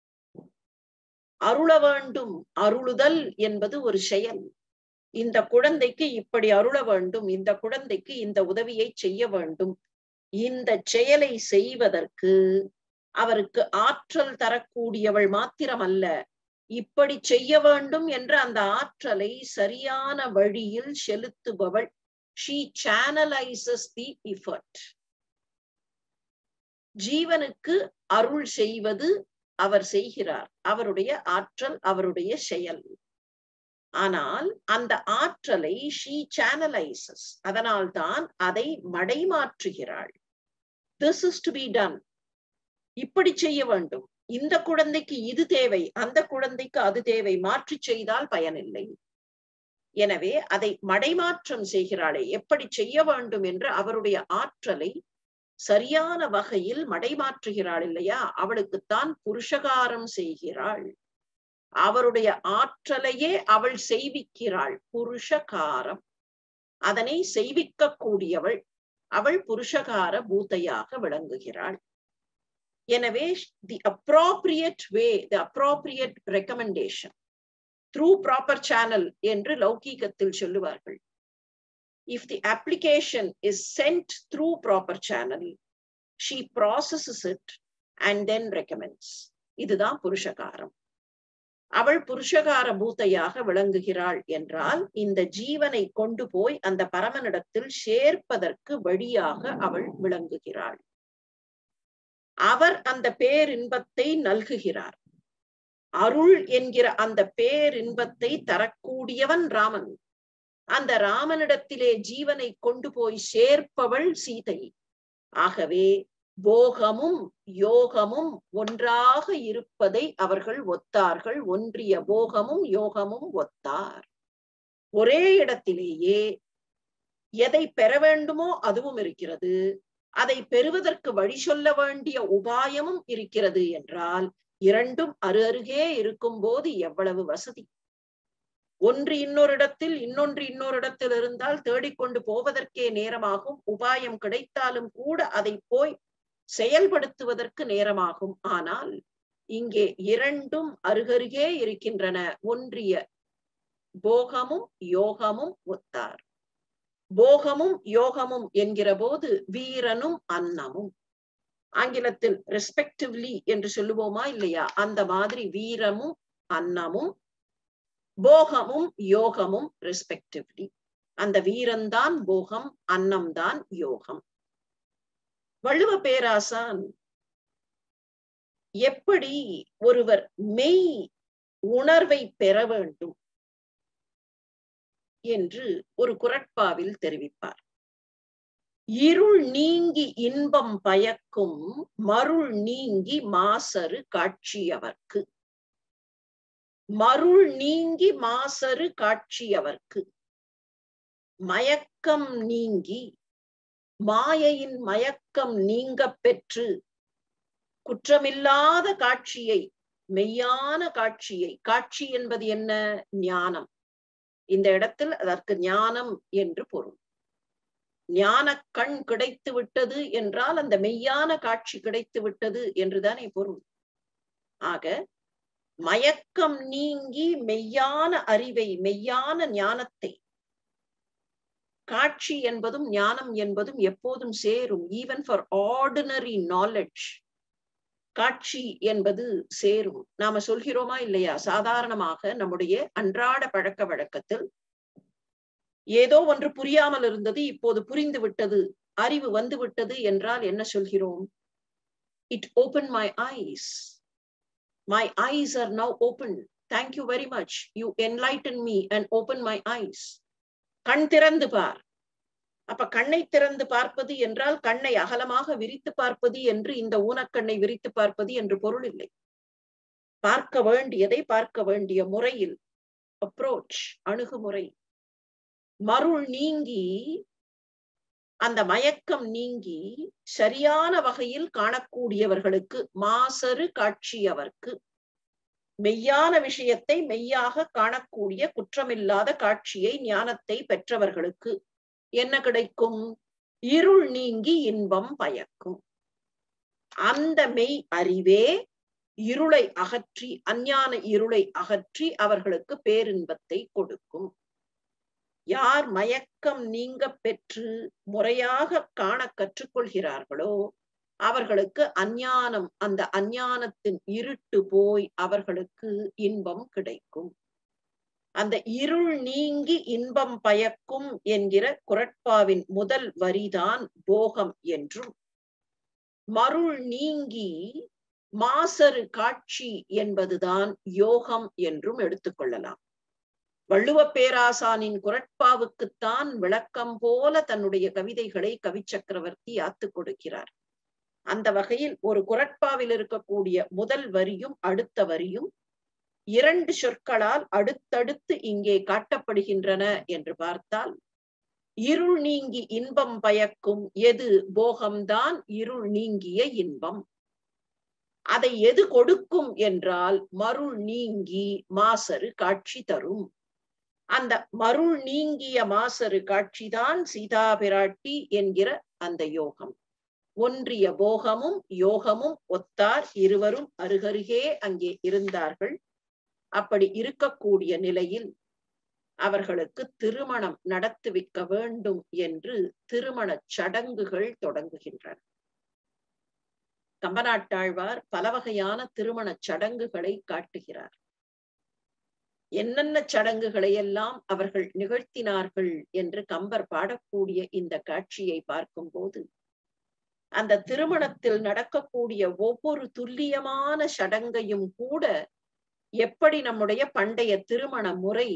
அருள வேண்டும் அருளுதல் என்பது ஒரு செயல் இந்த குழந்தைக்கு இப்படி அருள வேண்டும் இந்த குழந்தைக்கு இந்த உதவியை செய்ய வேண்டும் இந்த செயலை செய்வதற்கு அவருக்கு ஆற்றல் தரக்கூடியவள் மாத்திரமல்ல இப்படி செய்ய வேண்டும் என்ற அந்த ஆற்றலை சரியான வழியில் செலுத்துபவள் ஷீ சேனலைசஸ் தி இஃபர்ட் ஜீவனுக்கு அருள் செய்வது அவர் செய்கிறார் அவருடைய ஆற்றல் அவருடைய செயல் ஆனால் அந்த ஆற்றலை ஷீ சேனலைசஸ் அதனால்தான் அதை மடைமாற்றுகிறாள் this is to be done இப்படி செய்ய வேண்டும் இந்த குழந்தைக்கு இது தேவை அந்த குழந்தைக்கு அது தேவை மாற்றி செய்தால் பயனில்லை எனவே அதை மடைமாற்றம் செய்கிறாளே எப்படி செய்ய வேண்டும் என்று அவருடைய ஆற்றலை சரியான வகையில் மடைமாற்றுகிறாள் இல்லையா அவளுக்குத்தான் புருஷகாரம் செய்கிறாள் அவருடைய ஆற்றலையே அவள் செய்விக்கிறாள் புருஷகாரம் அதனை செய்விக்க கூடியவள் அவள் புருஷகார பூத்தையாக விளங்குகிறாள் எனவே the appropriate way the appropriate recommendation through proper channel என்று லௌகீகத்தில் சொல்லுவார்கள் if the application is sent through proper channel she processes it and then recommends இதுதான் புருஷகாரம் அவள் புருஷகார பூத்தையாக விளங்குகிறாள் என்றால் இந்த ஜீவனை கொண்டு போய் அந்த பரமனிடத்தில் சேர்ப்பதற்கு வழியாக அவள் விளங்குகிறாள் அவர் அந்த பேரின்பத்தை நல்குகிறார் அருள் என்கிற அந்த பேரின்பத்தை தரக்கூடியவன் ராமன் அந்த ராமனிடத்திலே ஜீவனை கொண்டு போய் சேர்ப்பவள் சீதை ஆகவே போகமும் யோகமும் ஒன்றாக இருப்பதை அவர்கள் ஒத்தார்கள் ஒன்றிய போகமும் யோகமும் ஒத்தார் ஒரே இடத்திலேயே எதை பெற வேண்டுமோ அதுவும் இருக்கிறது அதை பெறுவதற்கு வழி சொல்ல வேண்டிய உபாயமும் இருக்கிறது என்றால் இரண்டும் அரு அருகே இருக்கும் போது எவ்வளவு வசதி ஒன்று இன்னொரு இடத்தில் இன்னொன்று இன்னொரு இடத்தில் இருந்தால் தேடிக்கொண்டு போவதற்கே நேரமாகும் உபாயம் கிடைத்தாலும் கூட அதை போய் செயல்படுத்துவதற்கு நேரமாகும் ஆனால் இங்கே இரண்டும் அருகருகே இருக்கின்றன ஒன்றிய போகமும் யோகமும் ஒத்தார் போகமும் யோகமும் என்கிற போது வீரனும் அன்னமும் ஆங்கிலத்தில் ரெஸ்பெக்டிவ்லி என்று சொல்லுவோமா இல்லையா அந்த மாதிரி வீரமும் அன்னமும் போகமும் யோகமும் ரெஸ்பெக்டிவ்லி அந்த வீரன்தான் போகம் அன்னம்தான் யோகம் வள்ளுவ பேராசான் எப்படி ஒருவர் மெய் உணர்வை பெற வேண்டும் என்று ஒரு குரட்பாவில் தெரிவிப்பார் இருள் நீங்கி இன்பம் பயக்கும் மருள் நீங்கி மாசரு காட்சியவர்க்கு மருள் நீங்கி மாசரு காட்சியவர்க்கு மயக்கம் நீங்கி மாயையின் மயக்கம் நீங்க பெற்று குற்றமில்லாத காட்சியை மெய்யான காட்சியை காட்சி என்பது என்ன ஞானம் இந்த இடத்தில் அதற்கு ஞானம் என்று பொருள் ஞான கண் கிடைத்து விட்டது என்றால் அந்த மெய்யான காட்சி கிடைத்து விட்டது என்றுதானே பொருள் ஆக மயக்கம் நீங்கி மெய்யான அறிவை மெய்யான ஞானத்தை காட்சி என்பதும் ஞானம் என்பதும் எப்போதும் சேரும் ஈவன் ஃபார் ஆர்டினரி நாலெட்ஜ் காட்சி என்பது சேரும் நாம சொல்கிறோமா இல்லையா சாதாரணமாக நம்முடைய அன்றாட பழக்க வழக்கத்தில் ஏதோ ஒன்று புரியாமல் இருந்தது இப்போது புரிந்து விட்டது அறிவு வந்து விட்டது என்றால் என்ன சொல்கிறோம் it open my eyes my eyes are now open thank you very much you enlighten me and open my eyes கண் திறந்து பார் அப்ப கண்ணை திறந்து பார்ப்பது என்றால் கண்ணை அகலமாக விரித்து பார்ப்பது என்று இந்த ஊனக்கண்ணை விரித்து பார்ப்பது என்று பொருள் இல்லை பார்க்க வேண்டியதை பார்க்க வேண்டிய முறையில் அப்ரோச் அணுகுமுறை மருள் நீங்கி அந்த மயக்கம் நீங்கி சரியான வகையில் காணக்கூடியவர்களுக்கு மாசரு காட்சியவர்க்கு மெய்யான விஷயத்தை மெய்யாக காணக்கூடிய குற்றமில்லாத காட்சியை ஞானத்தை பெற்றவர்களுக்கு என்ன கிடைக்கும் இருள் நீங்கி இன்பம் பயக்கும் அந்த மெய் அறிவே இருளை அகற்றி அஞ்ஞான இருளை அகற்றி அவர்களுக்கு பேரின்பத்தை கொடுக்கும் யார் மயக்கம் நீங்க பெற்று முறையாக காண கற்றுக்கொள்கிறார்களோ அவர்களுக்கு அஞ்ஞானம் அந்த அஞ்ஞானத்தின் இருட்டு போய் அவர்களுக்கு இன்பம் கிடைக்கும் அந்த இருள் நீங்கி இன்பம் பயக்கும் என்கிற குரட்பாவின் முதல் வரிதான் போகம் என்றும் மருள் நீங்கி மாசரு காட்சி என்பதுதான் யோகம் என்றும் எடுத்துக்கொள்ளலாம் வள்ளுவ பேராசானின் குரட்பாவுக்குத்தான் விளக்கம் போல தன்னுடைய கவிதைகளை கவி சக்கரவர்த்தி ஆத்துக் கொடுக்கிறார் அந்த வகையில் ஒரு குரட்பாவில் இருக்கக்கூடிய முதல் வரியும் அடுத்த வரியும் இரண்டு சொற்களால் அடுத்தடுத்து இங்கே காட்டப்படுகின்றன என்று பார்த்தால் இருள் நீங்கி இன்பம் பயக்கும் எது போகம்தான் இருள் நீங்கிய இன்பம் அதை எது கொடுக்கும் என்றால் மருள் நீங்கி மாசரு காட்சி தரும் அந்த மருள் நீங்கிய மாசரு காட்சிதான் சீதா பிராட்டி என்கிற அந்த யோகம் ஒன்றிய போகமும் யோகமும் ஒத்தார் இருவரும் அருகருகே அங்கே இருந்தார்கள் அப்படி இருக்கக்கூடிய நிலையில் அவர்களுக்கு திருமணம் நடத்துவிக்க வேண்டும் என்று திருமண சடங்குகள் தொடங்குகின்றன கம்பநாட்டாழ்வார் பல வகையான திருமண சடங்குகளை காட்டுகிறார் என்னென்ன சடங்குகளை எல்லாம் அவர்கள் நிகழ்த்தினார்கள் என்று கம்பர் பாடக்கூடிய இந்த காட்சியை பார்க்கும்போது அந்த திருமணத்தில் நடக்கக்கூடிய ஒவ்வொரு துல்லியமான சடங்கையும் கூட எப்படி நம்முடைய பண்டைய திருமண முறை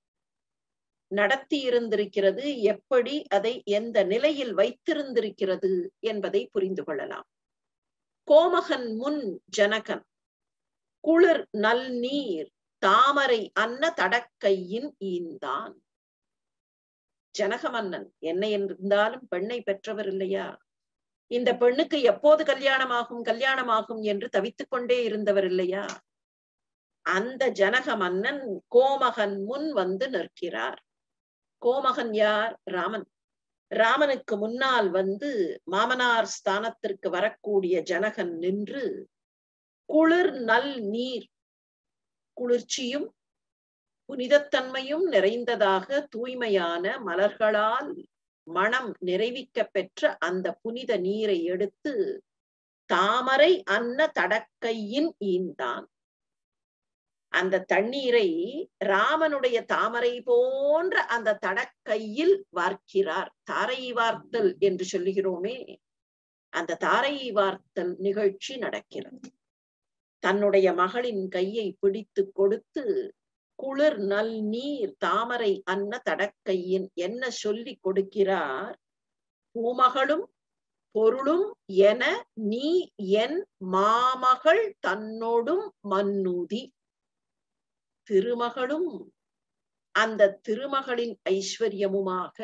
நடத்தி இருந்திருக்கிறது எப்படி அதை எந்த நிலையில் வைத்திருந்திருக்கிறது என்பதை புரிந்து கொள்ளலாம் கோமகன் முன் ஜனகன் குளிர் நல் நீர் தாமரை அன்ன தடக்கையின் ஈந்தான் ஜனக மன்னன் என்ன இருந்தாலும் பெண்ணை பெற்றவர் இல்லையா இந்த பெண்ணுக்கு எப்போது கல்யாணமாகும் கல்யாணமாகும் என்று தவித்துக் கொண்டே இருந்தவர் இல்லையா அந்த ஜனக மன்னன் கோமகன் முன் வந்து நிற்கிறார் கோமகன் யார் ராமன் ராமனுக்கு முன்னால் வந்து மாமனார் ஸ்தானத்திற்கு வரக்கூடிய ஜனகன் நின்று குளிர் நல் நீர் குளிர்ச்சியும் புனிதத்தன்மையும் நிறைந்ததாக தூய்மையான மலர்களால் மனம் நிறைவிக்க பெற்ற அந்த புனித நீரை எடுத்து தாமரை அன்ன தடக்கையின் ஈந்தான் அந்த தண்ணீரை ராமனுடைய தாமரை போன்ற அந்த தடக்கையில் வார்க்கிறார் தாரை வார்த்தல் என்று சொல்லுகிறோமே அந்த தாரை வார்த்தல் நிகழ்ச்சி நடக்கிறது தன்னுடைய மகளின் கையை பிடித்து கொடுத்து குளிர் நல் நீர் தாமரை அன்ன தடக்கையின் என்ன சொல்லி கொடுக்கிறார் பூமகளும் பொருளும் என நீ என் மாமகள் தன்னோடும் மன்னுதி திருமகளும் அந்த திருமகளின் ஐஸ்வர்யமுமாக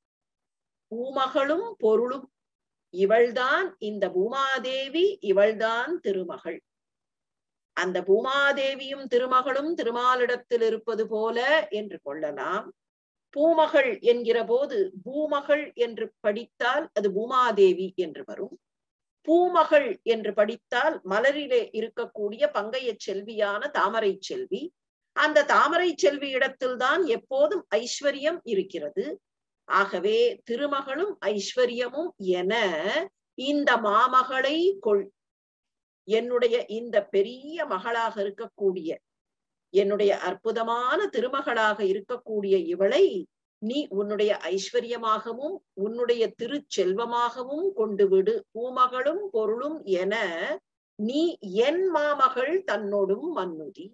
பூமகளும் பொருளும் இவள்தான் இந்த பூமாதேவி இவள்தான் திருமகள் அந்த பூமாதேவியும் திருமகளும் திருமாலிடத்தில் இருப்பது போல என்று கொள்ளலாம் பூமகள் என்கிற போது பூமகள் என்று படித்தால் அது பூமாதேவி என்று வரும் பூமகள் என்று படித்தால் மலரிலே இருக்கக்கூடிய பங்கைய செல்வியான தாமரை செல்வி அந்த தாமரை செல்வி இடத்தில்தான் எப்போதும் ஐஸ்வர்யம் இருக்கிறது ஆகவே திருமகளும் ஐஸ்வர்யமும் என இந்த மாமகளை கொள் என்னுடைய இந்த பெரிய மகளாக இருக்கக்கூடிய என்னுடைய அற்புதமான திருமகளாக இருக்கக்கூடிய இவளை நீ உன்னுடைய ஐஸ்வர்யமாகவும் உன்னுடைய திருச்செல்வமாகவும் கொண்டு விடு பூமகளும் பொருளும் என நீ என் மாமகள் தன்னோடும் மன்னுதி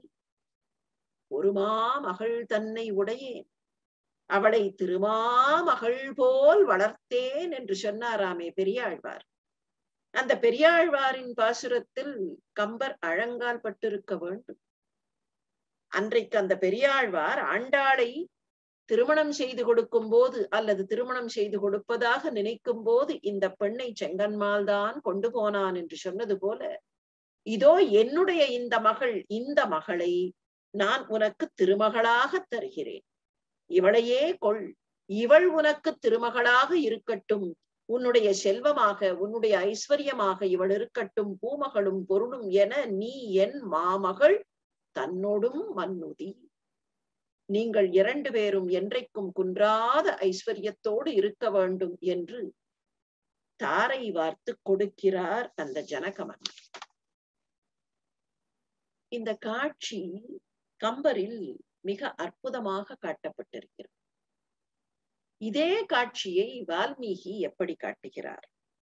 ஒரு மாமகள் தன்னை உடையேன் அவளை திருமாமகள் போல் வளர்த்தேன் என்று சொன்னாராமே பெரியாழ்வார் அந்த பெரியாழ்வாரின் பாசுரத்தில் கம்பர் அழங்கால் பட்டிருக்க வேண்டும் அன்றைக்கு அந்த பெரியாழ்வார் ஆண்டாளை திருமணம் செய்து கொடுக்கும் போது அல்லது திருமணம் செய்து கொடுப்பதாக நினைக்கும் போது இந்த பெண்ணை செங்கன்மால் தான் கொண்டு போனான் என்று சொன்னது போல இதோ என்னுடைய இந்த மகள் இந்த மகளை நான் உனக்கு திருமகளாக தருகிறேன் இவளையே கொள் இவள் உனக்கு திருமகளாக இருக்கட்டும் உன்னுடைய செல்வமாக உன்னுடைய ஐஸ்வர்யமாக இவள் இருக்கட்டும் பூமகளும் பொருளும் என நீ என் மாமகள் தன்னோடும் மன்னுதி நீங்கள் இரண்டு பேரும் என்றைக்கும் குன்றாத ஐஸ்வர்யத்தோடு இருக்க வேண்டும் என்று தாரை வார்த்து கொடுக்கிறார் அந்த ஜனகமன் இந்த காட்சி கம்பரில் மிக அற்புதமாக காட்டப்பட்டிருக்கிறது இதே காட்சியை வால்மீகி எப்படி காட்டுகிறார்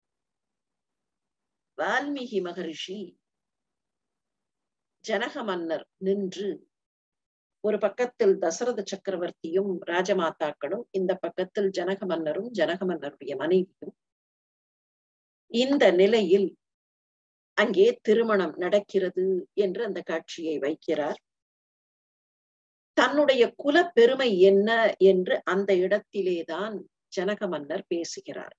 வால்மீகி மகரிஷி ஜனக மன்னர் நின்று ஒரு பக்கத்தில் தசரத சக்கரவர்த்தியும் ராஜமாதாக்களும் இந்த பக்கத்தில் ஜனக மன்னரும் ஜனக மன்னருடைய மனைவியும் இந்த நிலையில் அங்கே திருமணம் நடக்கிறது என்று அந்த காட்சியை வைக்கிறார் தன்னுடைய குல பெருமை என்ன என்று அந்த இடத்திலேதான் ஜனக மன்னர் பேசுகிறார்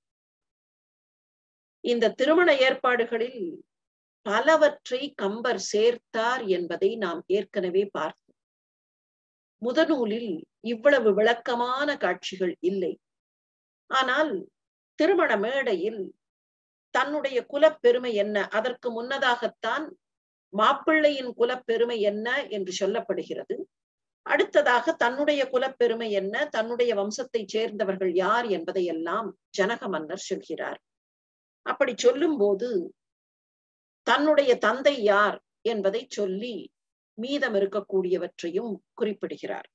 இந்த திருமண ஏற்பாடுகளில் பலவற்றை கம்பர் சேர்த்தார் என்பதை நாம் ஏற்கனவே பார்த்தோம் முதநூலில் இவ்வளவு விளக்கமான காட்சிகள் இல்லை ஆனால் திருமண மேடையில் தன்னுடைய குலப்பெருமை என்ன அதற்கு முன்னதாகத்தான் மாப்பிள்ளையின் குலப்பெருமை என்ன என்று சொல்லப்படுகிறது அடுத்ததாக தன்னுடைய குலப்பெருமை என்ன தன்னுடைய வம்சத்தை சேர்ந்தவர்கள் யார் என்பதை எல்லாம் ஜனக மன்னர் சொல்கிறார் அப்படி சொல்லும் போது தன்னுடைய தந்தை யார் என்பதை சொல்லி மீதம் இருக்கக்கூடியவற்றையும் குறிப்பிடுகிறார்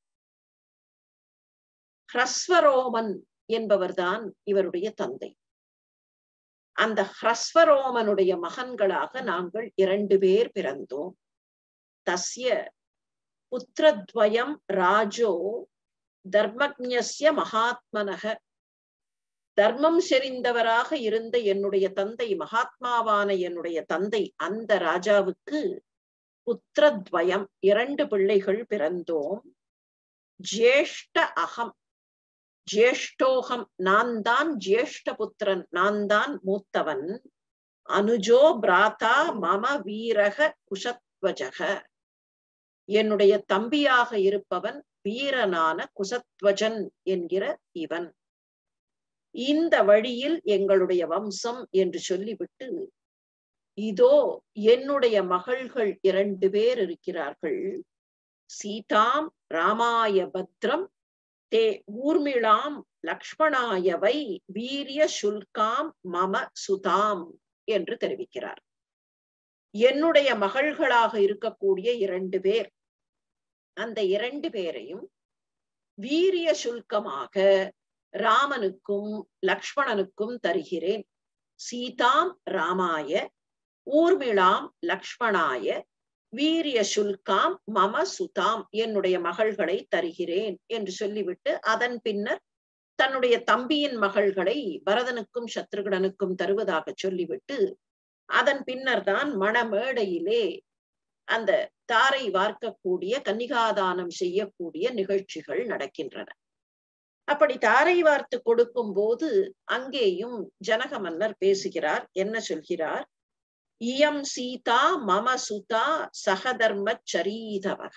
ஹ்ரஸ்வரோமன் என்பவர்தான் இவருடைய தந்தை அந்த ஹ்ரஸ்வரோமனுடைய மகன்களாக நாங்கள் இரண்டு பேர் பிறந்தோம் தஸ்ய புத்திரத்வயம் ராஜோ தர்மஜ்ய மகாத்மனக தர்மம் செறிந்தவராக இருந்த என்னுடைய தந்தை மகாத்மாவான என்னுடைய தந்தை அந்த ராஜாவுக்கு புத்திரத்வயம் இரண்டு பிள்ளைகள் பிறந்தோம் ஜேஷ்ட அகம் ஜேஷ்டோகம் நான் தான் ஜேஷ்ட புத்திரன் நான் தான் மூத்தவன் அனுஜோ பிராதா மம வீரக குஷத்வஜக என்னுடைய தம்பியாக இருப்பவன் வீரனான குசத்வஜன் என்கிற இவன் இந்த வழியில் எங்களுடைய வம்சம் என்று சொல்லிவிட்டு இதோ என்னுடைய மகள்கள் இரண்டு பேர் இருக்கிறார்கள் சீதாம் ராமாய பத்ரம் தே ஊர்மிளாம் லக்ஷ்மணாயவை வீரிய சுல்காம் மம சுதாம் என்று தெரிவிக்கிறார் என்னுடைய மகள்களாக இருக்கக்கூடிய இரண்டு பேர் அந்த இரண்டு பேரையும் வீரிய சுல்கமாக ராமனுக்கும் லக்ஷ்மணனுக்கும் தருகிறேன் சீதாம் ராமாய ஊர்மிளாம் லக்ஷ்மணாய வீரிய சுல்காம் மம சுதாம் என்னுடைய மகள்களை தருகிறேன் என்று சொல்லிவிட்டு அதன் பின்னர் தன்னுடைய தம்பியின் மகள்களை பரதனுக்கும் சத்ருகனுக்கும் தருவதாக சொல்லிவிட்டு அதன் பின்னர் தான் மணமேடையிலே அந்த தாரை வார்க்கக்கூடிய கன்னிகாதானம் செய்யக்கூடிய நிகழ்ச்சிகள் நடக்கின்றன அப்படி தாரை வார்த்து கொடுக்கும் போது அங்கேயும் ஜனக மன்னர் பேசுகிறார் என்ன சொல்கிறார் இயம் சீதா மம சுதா சகதர்ம சரீதவக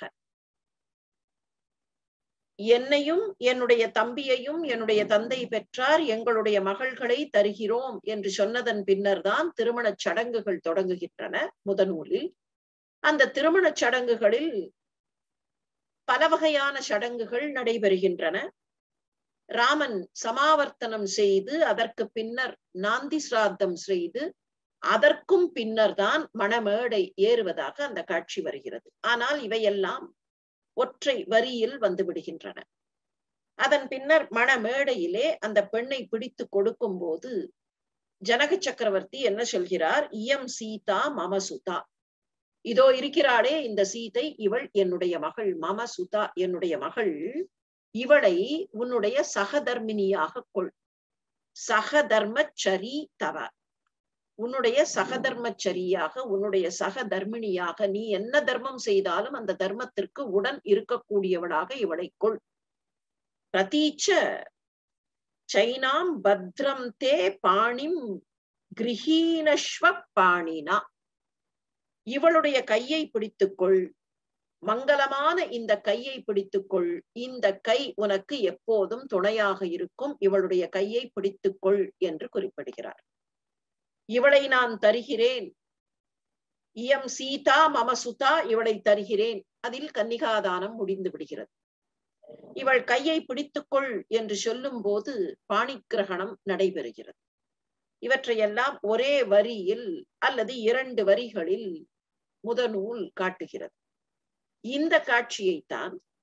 என்னையும் என்னுடைய தம்பியையும் என்னுடைய தந்தை பெற்றார் எங்களுடைய மகள்களை தருகிறோம் என்று சொன்னதன் பின்னர் தான் திருமணச் சடங்குகள் தொடங்குகின்றன முதநூலில் அந்த திருமணச் சடங்குகளில் பல வகையான சடங்குகள் நடைபெறுகின்றன ராமன் சமாவர்த்தனம் செய்து அதற்கு பின்னர் நாந்தி சிராத்தம் செய்து அதற்கும் பின்னர் தான் மணமேடை ஏறுவதாக அந்த காட்சி வருகிறது ஆனால் இவையெல்லாம் ஒற்றை வரியில் வந்து விடுகின்றன அதன் பின்னர் மணமேடையிலே அந்த பெண்ணை பிடித்து கொடுக்கும் போது ஜனக சக்கரவர்த்தி என்ன சொல்கிறார் இயம் சீதா மம சுதா இதோ இருக்கிறாளே இந்த சீதை இவள் என்னுடைய மகள் மம சுதா என்னுடைய மகள் இவளை உன்னுடைய சகதர்மினியாக கொள் சகதர்மச்சரி தவ உன்னுடைய சகதர்மச்சரியாக உன்னுடைய சகதர்மிணியாக நீ என்ன தர்மம் செய்தாலும் அந்த தர்மத்திற்கு உடன் இருக்கக்கூடியவளாக இவளை கொள் பிரதீச்ச சைனாம் பத்ரம் தே பாணிம் கிரகீனஸ்வ பாணினா இவளுடைய கையை பிடித்துக்கொள் மங்களமான இந்த கையை பிடித்துக்கொள் இந்த கை உனக்கு எப்போதும் துணையாக இருக்கும் இவளுடைய கையை பிடித்துக்கொள் என்று குறிப்பிடுகிறார் இவளை நான் தருகிறேன் இயம் சீதா மம சுதா இவளை தருகிறேன் அதில் கன்னிகாதானம் முடிந்து விடுகிறது இவள் கையை பிடித்துக்கொள் என்று சொல்லும் போது பாணிக்கிரகணம் நடைபெறுகிறது இவற்றையெல்லாம் ஒரே வரியில் அல்லது இரண்டு வரிகளில் முதநூல் காட்டுகிறது இந்த காட்சியைத்தான்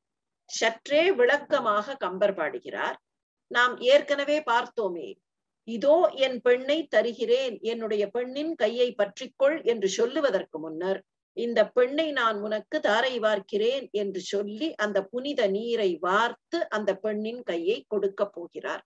சற்றே விளக்கமாக கம்பர் பாடுகிறார் நாம் ஏற்கனவே பார்த்தோமே இதோ என் பெண்ணை தருகிறேன் என்னுடைய பெண்ணின் கையை பற்றிக்கொள் என்று சொல்லுவதற்கு முன்னர் இந்த பெண்ணை நான் உனக்கு தாரை வார்க்கிறேன் என்று சொல்லி அந்த புனித நீரை வார்த்து அந்த பெண்ணின் கையை கொடுக்க போகிறார்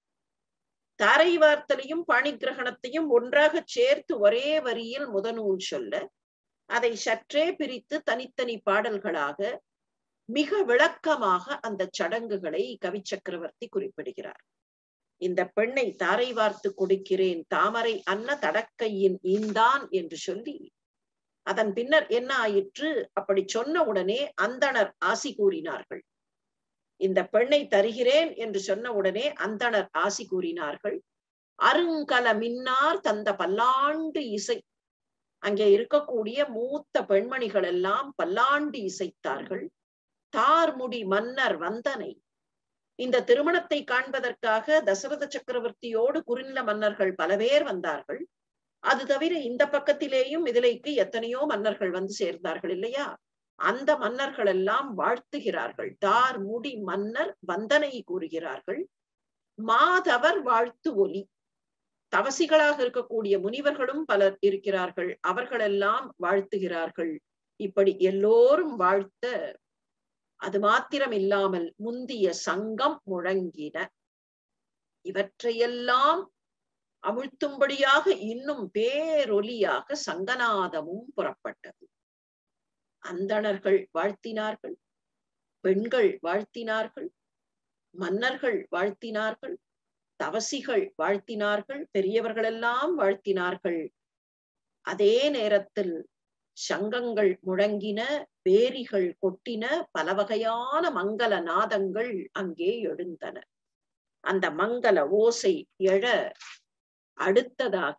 தாரை வார்த்தலையும் பாணிகிரகணத்தையும் ஒன்றாக சேர்த்து ஒரே வரியில் முதநூல் சொல்ல அதை சற்றே பிரித்து தனித்தனி பாடல்களாக மிக விளக்கமாக அந்த சடங்குகளை கவி சக்கரவர்த்தி குறிப்பிடுகிறார் இந்த பெண்ணை தாரை வார்த்து கொடுக்கிறேன் தாமரை அன்ன தடக்கையின் ஈந்தான் என்று சொல்லி அதன் பின்னர் என்ன ஆயிற்று அப்படி சொன்ன உடனே அந்தணர் ஆசி கூறினார்கள் இந்த பெண்ணை தருகிறேன் என்று சொன்ன உடனே அந்தணர் ஆசி கூறினார்கள் அருங்கல மின்னார் தந்த பல்லாண்டு இசை அங்கே இருக்கக்கூடிய மூத்த பெண்மணிகள் எல்லாம் பல்லாண்டு இசைத்தார்கள் தார்முடி மன்னர் வந்தனை இந்த திருமணத்தை காண்பதற்காக தசரத சக்கரவர்த்தியோடு குறுநில மன்னர்கள் பல பேர் வந்தார்கள் அது தவிர இந்த பக்கத்திலேயும் மிதிலைக்கு எத்தனையோ மன்னர்கள் வந்து சேர்ந்தார்கள் இல்லையா அந்த மன்னர்கள் எல்லாம் வாழ்த்துகிறார்கள் தார் முடி மன்னர் வந்தனை கூறுகிறார்கள் மாதவர் வாழ்த்து ஒலி தவசிகளாக இருக்கக்கூடிய முனிவர்களும் பலர் இருக்கிறார்கள் அவர்களெல்லாம் வாழ்த்துகிறார்கள் இப்படி எல்லோரும் வாழ்த்த அது மாத்திரம் இல்லாமல் முந்திய சங்கம் முழங்கின இவற்றையெல்லாம் அமிழ்த்தும்படியாக இன்னும் பேரொலியாக சங்கநாதமும் புறப்பட்டது அந்தணர்கள் வாழ்த்தினார்கள் பெண்கள் வாழ்த்தினார்கள் மன்னர்கள் வாழ்த்தினார்கள் தவசிகள் வாழ்த்தினார்கள் பெரியவர்களெல்லாம் வாழ்த்தினார்கள் அதே நேரத்தில் சங்கங்கள் முழங்கின பேரிகள் கொட்டின பல வகையான மங்கள நாதங்கள் அங்கே எழுந்தன அந்த மங்கள ஓசை எழ அடுத்ததாக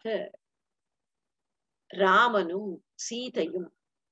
ராமனும் சீதையும்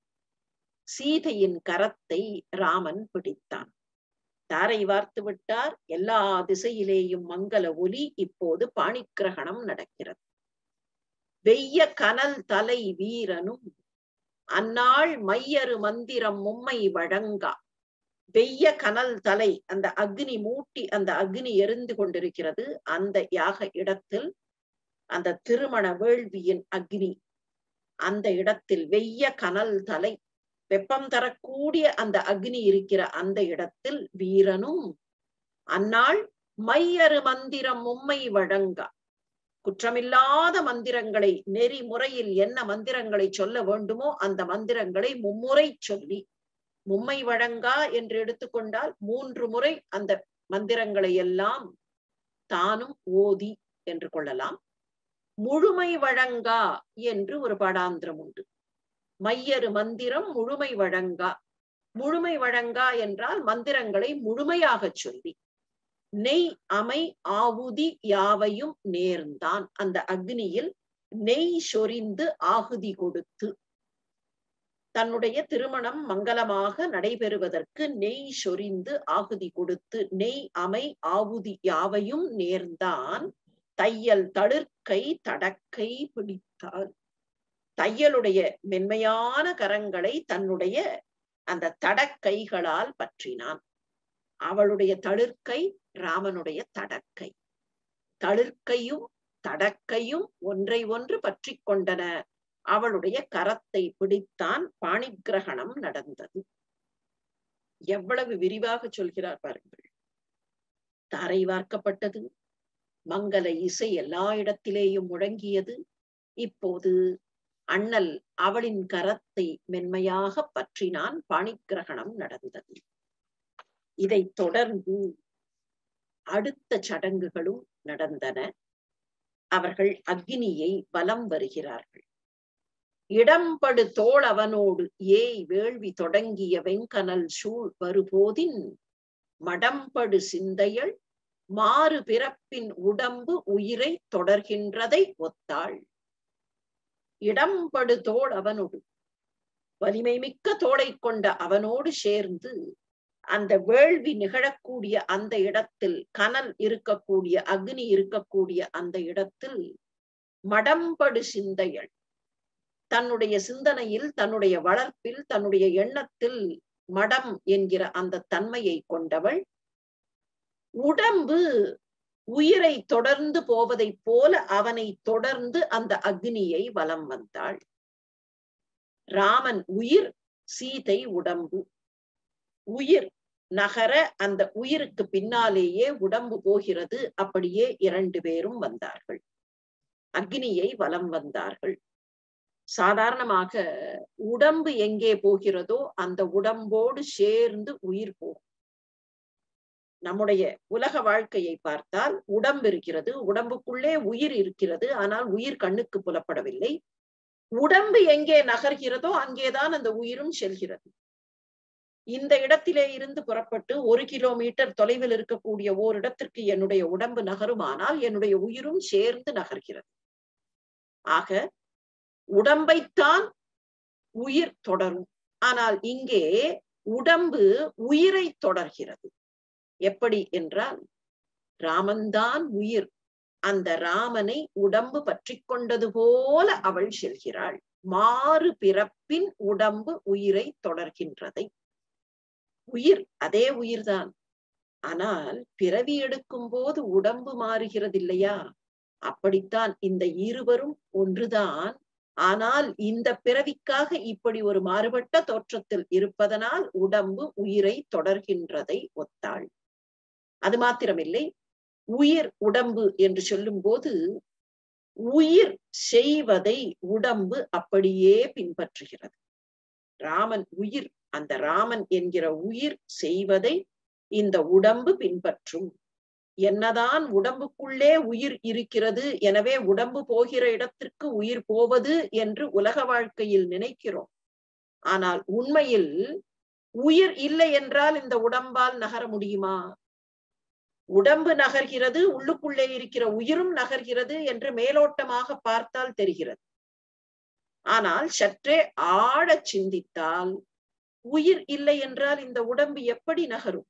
சீதையின் கரத்தை ராமன் பிடித்தான் தாரை வார்த்து விட்டார் எல்லா திசையிலேயும் மங்கள ஒலி இப்போது பாணிக்கிரகணம் நடக்கிறது வெய்ய கனல் தலை வீரனும் அந்நாள் மையரு மந்திரம் மும்மை வழங்கா வெய்ய கனல் தலை அந்த அக்னி மூட்டி அந்த அக்னி எரிந்து கொண்டிருக்கிறது அந்த யாக இடத்தில் அந்த திருமண வேள்வியின் அக்னி அந்த இடத்தில் வெய்ய கனல் தலை வெப்பம் தரக்கூடிய அந்த அக்னி இருக்கிற அந்த இடத்தில் வீரனும் அந்நாள் மையரு மந்திரம் மும்மை வழங்கா குற்றமில்லாத மந்திரங்களை நெறிமுறையில் என்ன மந்திரங்களை சொல்ல வேண்டுமோ அந்த மந்திரங்களை மும்முறை சொல்லி மும்மை வழங்கா என்று எடுத்துக்கொண்டால் மூன்று முறை அந்த மந்திரங்களை எல்லாம் தானும் ஓதி என்று கொள்ளலாம் முழுமை வழங்கா என்று ஒரு பாடாந்திரம் உண்டு மையரு மந்திரம் முழுமை வழங்கா முழுமை வழங்கா என்றால் மந்திரங்களை முழுமையாக சொல்லி நெய் அமை ஆவுதி யாவையும் நேர்ந்தான் அந்த அக்னியில் நெய் சொரிந்து ஆகுதி கொடுத்து தன்னுடைய திருமணம் மங்களமாக நடைபெறுவதற்கு நெய் சொரிந்து ஆகுதி கொடுத்து நெய் அமை ஆவுதி யாவையும் நேர்ந்தான் தையல் தளிர்க்கை தடக்கை பிடித்தாள் தையலுடைய மென்மையான கரங்களை தன்னுடைய அந்த தடக்கைகளால் பற்றினான் அவளுடைய தளிர்க்கை ராமனுடைய தடக்கை தளிர்க்கையும் தடக்கையும் ஒன்றை ஒன்று பற்றி கொண்டன அவளுடைய கரத்தை பிடித்தான் பாணிகிரகணம் நடந்தது எவ்வளவு விரிவாக சொல்கிறார் பாருங்கள் தாரை வார்க்கப்பட்டது மங்கள இசை எல்லா இடத்திலேயும் முழங்கியது இப்போது அண்ணல் அவளின் கரத்தை மென்மையாக பற்றினான் பாணிகிரகணம் நடந்தது இதை தொடர்ந்து அடுத்த சடங்குகளும் நடந்தன அவர்கள் அக்னியை வலம் வருகிறார்கள் இடம்படு தோள் அவனோடு ஏய் வேள்வி தொடங்கிய வெங்கனல் சூழ் வருபோதின் மடம்படு சிந்தையள் மாறு பிறப்பின் உடம்பு உயிரை தொடர்கின்றதை ஒத்தாள் இடம்படு தோள் அவனோடு வலிமை மிக்க தோளை கொண்ட அவனோடு சேர்ந்து அந்த வேள்வி நிகழக்கூடிய அந்த இடத்தில் கனல் இருக்கக்கூடிய அக்னி இருக்கக்கூடிய அந்த இடத்தில் மடம்படு சிந்தையள் தன்னுடைய சிந்தனையில் தன்னுடைய வளர்ப்பில் தன்னுடைய எண்ணத்தில் மடம் என்கிற அந்த தன்மையை கொண்டவள் உடம்பு உயிரை தொடர்ந்து போவதைப் போல அவனை தொடர்ந்து அந்த அக்னியை வலம் வந்தாள் ராமன் உயிர் சீதை உடம்பு உயிர் நகர அந்த உயிருக்கு பின்னாலேயே உடம்பு போகிறது அப்படியே இரண்டு பேரும் வந்தார்கள் அக்னியை வலம் வந்தார்கள் சாதாரணமாக உடம்பு எங்கே போகிறதோ அந்த உடம்போடு சேர்ந்து உயிர் போகும் நம்முடைய உலக வாழ்க்கையை பார்த்தால் உடம்பு இருக்கிறது உடம்புக்குள்ளே உயிர் இருக்கிறது ஆனால் உயிர் கண்ணுக்கு புலப்படவில்லை உடம்பு எங்கே நகர்கிறதோ அங்கேதான் அந்த உயிரும் செல்கிறது இந்த இடத்திலே இருந்து புறப்பட்டு ஒரு கிலோமீட்டர் தொலைவில் இருக்கக்கூடிய ஓரிடத்திற்கு என்னுடைய உடம்பு நகருமானால் என்னுடைய உயிரும் சேர்ந்து நகர்கிறது ஆக உடம்பைத்தான் உயிர் தொடரும் ஆனால் இங்கே உடம்பு உயிரை தொடர்கிறது எப்படி என்றால் ராமன்தான் உயிர் அந்த ராமனை உடம்பு பற்றி கொண்டது போல அவள் செல்கிறாள் மாறு பிறப்பின் உடம்பு உயிரை தொடர்கின்றதை உயிர் அதே உயிர்தான் ஆனால் பிறவி எடுக்கும் போது உடம்பு மாறுகிறது இல்லையா அப்படித்தான் இந்த இருவரும் ஒன்றுதான் ஆனால் இந்த பிறவிக்காக இப்படி ஒரு மாறுபட்ட தோற்றத்தில் இருப்பதனால் உடம்பு உயிரை தொடர்கின்றதை ஒத்தாள் அது மாத்திரமில்லை உயிர் உடம்பு என்று சொல்லும் போது உயிர் செய்வதை உடம்பு அப்படியே பின்பற்றுகிறது ராமன் உயிர் அந்த ராமன் என்கிற உயிர் செய்வதை இந்த உடம்பு பின்பற்றும் என்னதான் உடம்புக்குள்ளே உயிர் இருக்கிறது எனவே உடம்பு போகிற இடத்திற்கு உயிர் போவது என்று உலக வாழ்க்கையில் நினைக்கிறோம் ஆனால் உண்மையில் உயிர் இல்லை என்றால் இந்த உடம்பால் நகர முடியுமா உடம்பு நகர்கிறது உள்ளுக்குள்ளே இருக்கிற உயிரும் நகர்கிறது என்று மேலோட்டமாக பார்த்தால் தெரிகிறது ஆனால் சற்றே ஆழ சிந்தித்தால் உயிர் இல்லை என்றால் இந்த உடம்பு எப்படி நகரும்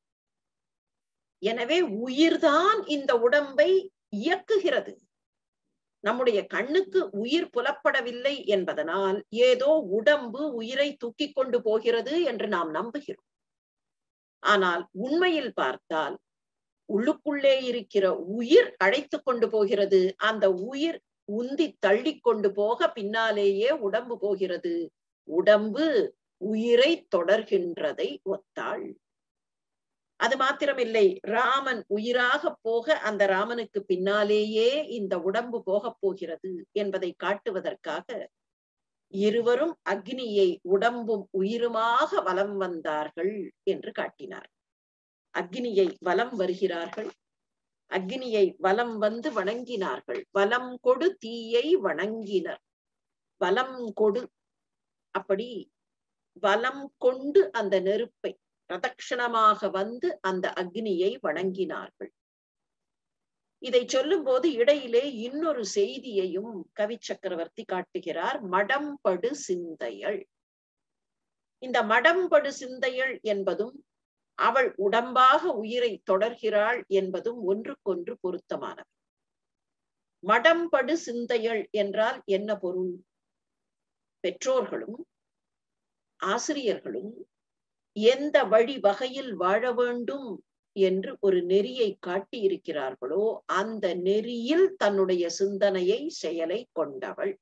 எனவே உயிர்தான் இந்த உடம்பை இயக்குகிறது நம்முடைய கண்ணுக்கு உயிர் புலப்படவில்லை என்பதனால் ஏதோ உடம்பு உயிரை தூக்கி கொண்டு போகிறது என்று நாம் நம்புகிறோம் ஆனால் உண்மையில் பார்த்தால் உள்ளுக்குள்ளே இருக்கிற உயிர் அழைத்து கொண்டு போகிறது அந்த உயிர் உந்தி தள்ளி கொண்டு போக பின்னாலேயே உடம்பு போகிறது உடம்பு உயிரை தொடர்கின்றதை ஒத்தாள் அது மாத்திரமில்லை ராமன் உயிராக போக அந்த ராமனுக்கு பின்னாலேயே இந்த உடம்பு போக போகிறது என்பதை காட்டுவதற்காக இருவரும் அக்னியை உடம்பும் உயிருமாக வலம் வந்தார்கள் என்று காட்டினார் அக்னியை வலம் வருகிறார்கள் அக்னியை வலம் வந்து வணங்கினார்கள் வலம் கொடு தீயை வணங்கினர் வலம் கொடு அப்படி வலம் கொண்டு அந்த நெருப்பை பிரதட்சணமாக வந்து அந்த அக்னியை வணங்கினார்கள் இதை சொல்லும் போது இடையிலே இன்னொரு செய்தியையும் கவி சக்கரவர்த்தி காட்டுகிறார் மடம்படு சிந்தையள் இந்த மடம்படு சிந்தையள் என்பதும் அவள் உடம்பாக உயிரை தொடர்கிறாள் என்பதும் ஒன்றுக்கொன்று பொருத்தமானது மடம்படு சிந்தையள் என்றால் என்ன பொருள் பெற்றோர்களும் ஆசிரியர்களும் எந்த வழி வகையில் வாழ வேண்டும் என்று ஒரு நெறியை காட்டி இருக்கிறார்களோ அந்த நெறியில் தன்னுடைய சிந்தனையை செயலை கொண்டவள்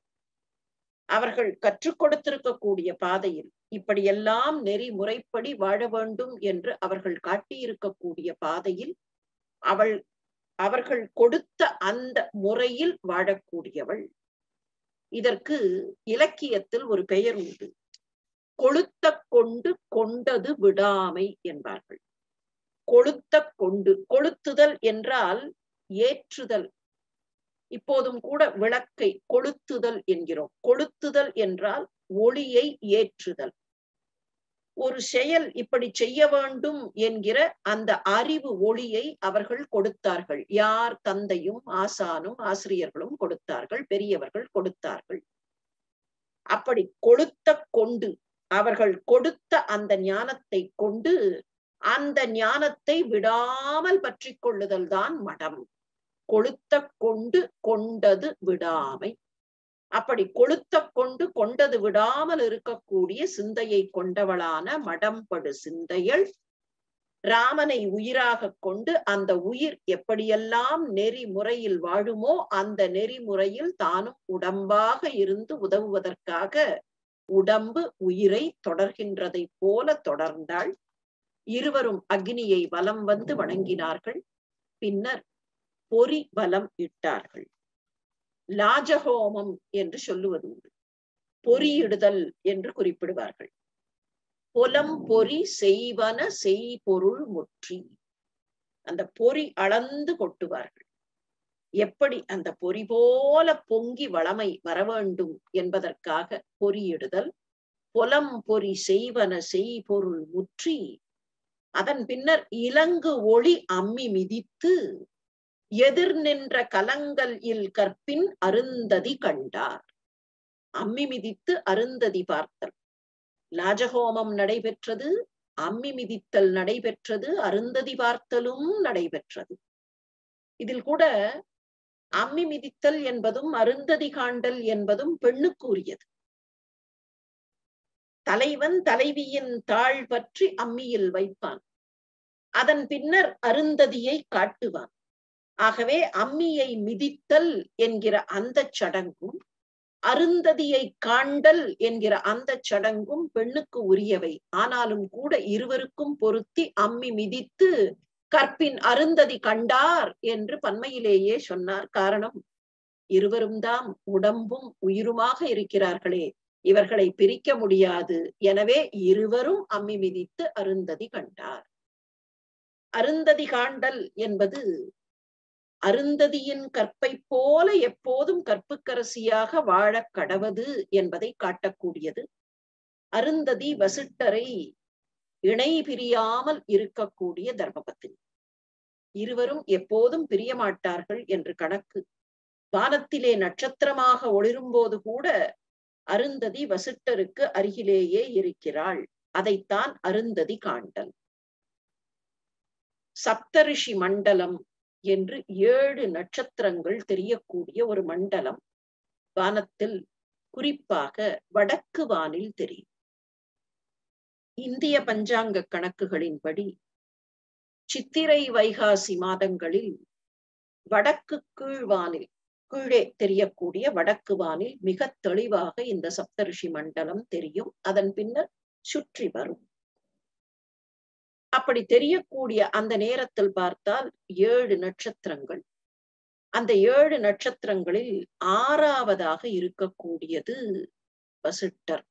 அவர்கள் கற்றுக் கொடுத்திருக்கக்கூடிய பாதையில் இப்படியெல்லாம் நெறி முறைப்படி வாழ வேண்டும் என்று அவர்கள் காட்டியிருக்கக்கூடிய பாதையில் அவள் அவர்கள் கொடுத்த அந்த முறையில் வாழக்கூடியவள் இதற்கு இலக்கியத்தில் ஒரு பெயர் உண்டு கொளுத்த கொண்டு கொண்டது விடாமை என்பார்கள் கொளுத்த கொண்டு கொளுத்துதல் என்றால் ஏற்றுதல் இப்போதும் கூட விளக்கை கொளுத்துதல் என்கிறோம் கொளுத்துதல் என்றால் ஒளியை ஏற்றுதல் ஒரு செயல் இப்படி செய்ய வேண்டும் என்கிற அந்த அறிவு ஒளியை அவர்கள் கொடுத்தார்கள் யார் தந்தையும் ஆசானும் ஆசிரியர்களும் கொடுத்தார்கள் பெரியவர்கள் கொடுத்தார்கள் அப்படி கொளுத்த கொண்டு அவர்கள் கொடுத்த அந்த ஞானத்தை கொண்டு அந்த ஞானத்தை விடாமல் பற்றி கொள்ளுதல் தான் மடம் கொளுத்த கொண்டு கொண்டது விடாமை அப்படி கொளுத்த கொண்டு கொண்டது விடாமல் இருக்கக்கூடிய சிந்தையை கொண்டவளான மடம்படு சிந்தையள் ராமனை உயிராக கொண்டு அந்த உயிர் எப்படியெல்லாம் நெறிமுறையில் வாழுமோ அந்த நெறிமுறையில் தானும் உடம்பாக இருந்து உதவுவதற்காக உடம்பு உயிரை தொடர்கின்றதை போல தொடர்ந்தாள் இருவரும் அக்னியை வலம் வந்து வணங்கினார்கள் பின்னர் பொறி வலம் இட்டார்கள் லாஜஹோமம் என்று சொல்லுவது உண்டு பொறியிடுதல் என்று குறிப்பிடுவார்கள் புலம் பொறி செய்வன செய்பொருள் முற்றி அந்த பொறி அளந்து கொட்டுவார்கள் எப்படி அந்த பொறி போல பொங்கி வளமை வர வேண்டும் என்பதற்காக பொறியிடுதல் புலம் பொறி செய்வன செய்பொருள் முற்றி அதன் பின்னர் இலங்கு ஒளி அம்மி மிதித்து எதிர் நின்ற கலங்கல் இல் கற்பின் அருந்ததி கண்டார் அம்மி மிதித்து அருந்ததி பார்த்தல் லாஜஹோமம் நடைபெற்றது அம்மி மிதித்தல் நடைபெற்றது அருந்ததி பார்த்தலும் நடைபெற்றது இதில் கூட அம்மி மிதித்தல் என்பதும் அருந்ததி காண்டல் என்பதும் பெண்ணுக்குரியது தலைவன் தலைவியின் தாழ் பற்றி அம்மியில் வைப்பான் அதன் பின்னர் அருந்ததியை காட்டுவான் ஆகவே அம்மியை மிதித்தல் என்கிற அந்த சடங்கும் அருந்ததியை காண்டல் என்கிற அந்த சடங்கும் பெண்ணுக்கு உரியவை ஆனாலும் கூட இருவருக்கும் பொருத்தி அம்மி மிதித்து கற்பின் அருந்ததி கண்டார் என்று பன்மையிலேயே சொன்னார் காரணம் இருவரும் தாம் உடம்பும் உயிருமாக இருக்கிறார்களே இவர்களை பிரிக்க முடியாது எனவே இருவரும் அம்மி மிதித்து அருந்ததி கண்டார் அருந்ததி காண்டல் என்பது அருந்ததியின் கற்பை போல எப்போதும் கற்புக்கரசியாக வாழ கடவது என்பதை காட்டக்கூடியது அருந்ததி வசிட்டரை இணை பிரியாமல் இருக்கக்கூடிய தர்மபத்தினி இருவரும் எப்போதும் பிரிய மாட்டார்கள் என்று கணக்கு வானத்திலே நட்சத்திரமாக ஒளிரும்போது கூட அருந்ததி வசிட்டருக்கு அருகிலேயே இருக்கிறாள் அதைத்தான் அருந்ததி காண்டல் சப்தரிஷி மண்டலம் என்று ஏழு நட்சத்திரங்கள் தெரியக்கூடிய ஒரு மண்டலம் வானத்தில் குறிப்பாக வடக்கு வானில் தெரியும் இந்திய பஞ்சாங்க கணக்குகளின்படி சித்திரை வைகாசி மாதங்களில் வடக்கு கீழ்வானில் கீழே தெரியக்கூடிய வடக்கு வானில் மிக தெளிவாக இந்த சப்தரிஷி மண்டலம் தெரியும் அதன் பின்னர் சுற்றி வரும் அப்படி தெரியக்கூடிய அந்த நேரத்தில் பார்த்தால் ஏழு நட்சத்திரங்கள் அந்த ஏழு நட்சத்திரங்களில் ஆறாவதாக இருக்கக்கூடியது வசிட்டர்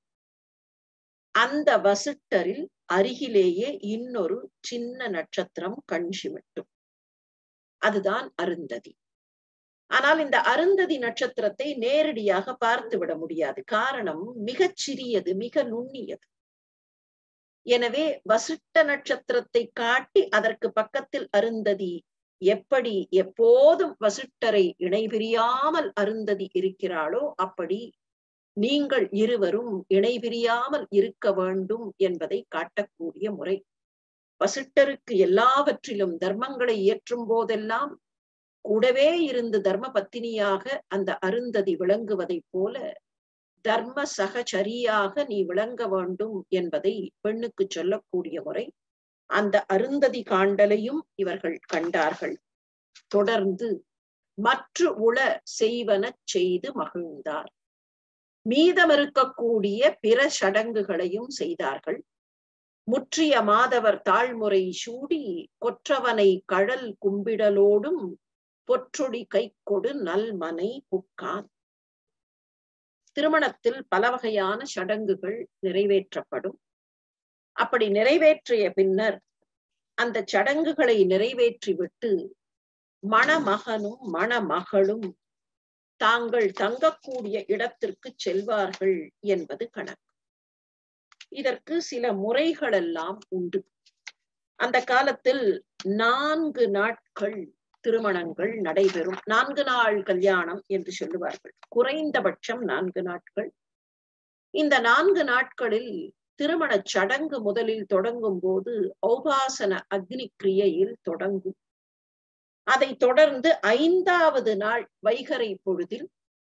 அந்த வசிட்டரில் அருகிலேயே இன்னொரு சின்ன நட்சத்திரம் கண் சிமிட்டும் அதுதான் அருந்ததி ஆனால் இந்த அருந்ததி நட்சத்திரத்தை நேரடியாக பார்த்து விட முடியாது காரணம் மிகச் சிறியது மிக நுண்ணியது எனவே வசிட்ட நட்சத்திரத்தை காட்டி அதற்கு பக்கத்தில் அருந்ததி எப்படி எப்போதும் வசிட்டரை இணைபிரியாமல் அருந்ததி இருக்கிறாளோ அப்படி நீங்கள் இருவரும் இணைபிரியாமல் இருக்க வேண்டும் என்பதை காட்டக்கூடிய முறை வசிட்டருக்கு எல்லாவற்றிலும் தர்மங்களை இயற்றும் போதெல்லாம் கூடவே இருந்து தர்ம பத்தினியாக அந்த அருந்ததி விளங்குவதைப் போல தர்ம சகச்சரியாக நீ விளங்க வேண்டும் என்பதை பெண்ணுக்கு சொல்லக்கூடிய முறை அந்த அருந்ததி காண்டலையும் இவர்கள் கண்டார்கள் தொடர்ந்து மற்ற உள செய்வன செய்து மகிழ்ந்தார் மீதம் இருக்கக்கூடிய பிற சடங்குகளையும் செய்தார்கள் முற்றிய மாதவர் தாழ்முறை சூடி கொற்றவனை கழல் கும்பிடலோடும் பொற்றொடி கை கொடு நல்மனை புக்கான் திருமணத்தில் பல வகையான சடங்குகள் நிறைவேற்றப்படும் அப்படி நிறைவேற்றிய பின்னர் அந்த சடங்குகளை நிறைவேற்றிவிட்டு மணமகனும் மணமகளும் தாங்கள் தங்கக்கூடிய இடத்திற்கு செல்வார்கள் என்பது கணக்கு இதற்கு சில முறைகள் எல்லாம் உண்டு அந்த காலத்தில் நான்கு நாட்கள் திருமணங்கள் நடைபெறும் நான்கு நாள் கல்யாணம் என்று சொல்லுவார்கள் குறைந்தபட்சம் நான்கு நாட்கள் இந்த நான்கு நாட்களில் திருமண சடங்கு முதலில் தொடங்கும் போது ஔபாசன அக்னி கிரியையில் தொடங்கும் அதை தொடர்ந்து ஐந்தாவது நாள் வைகரை பொழுதில்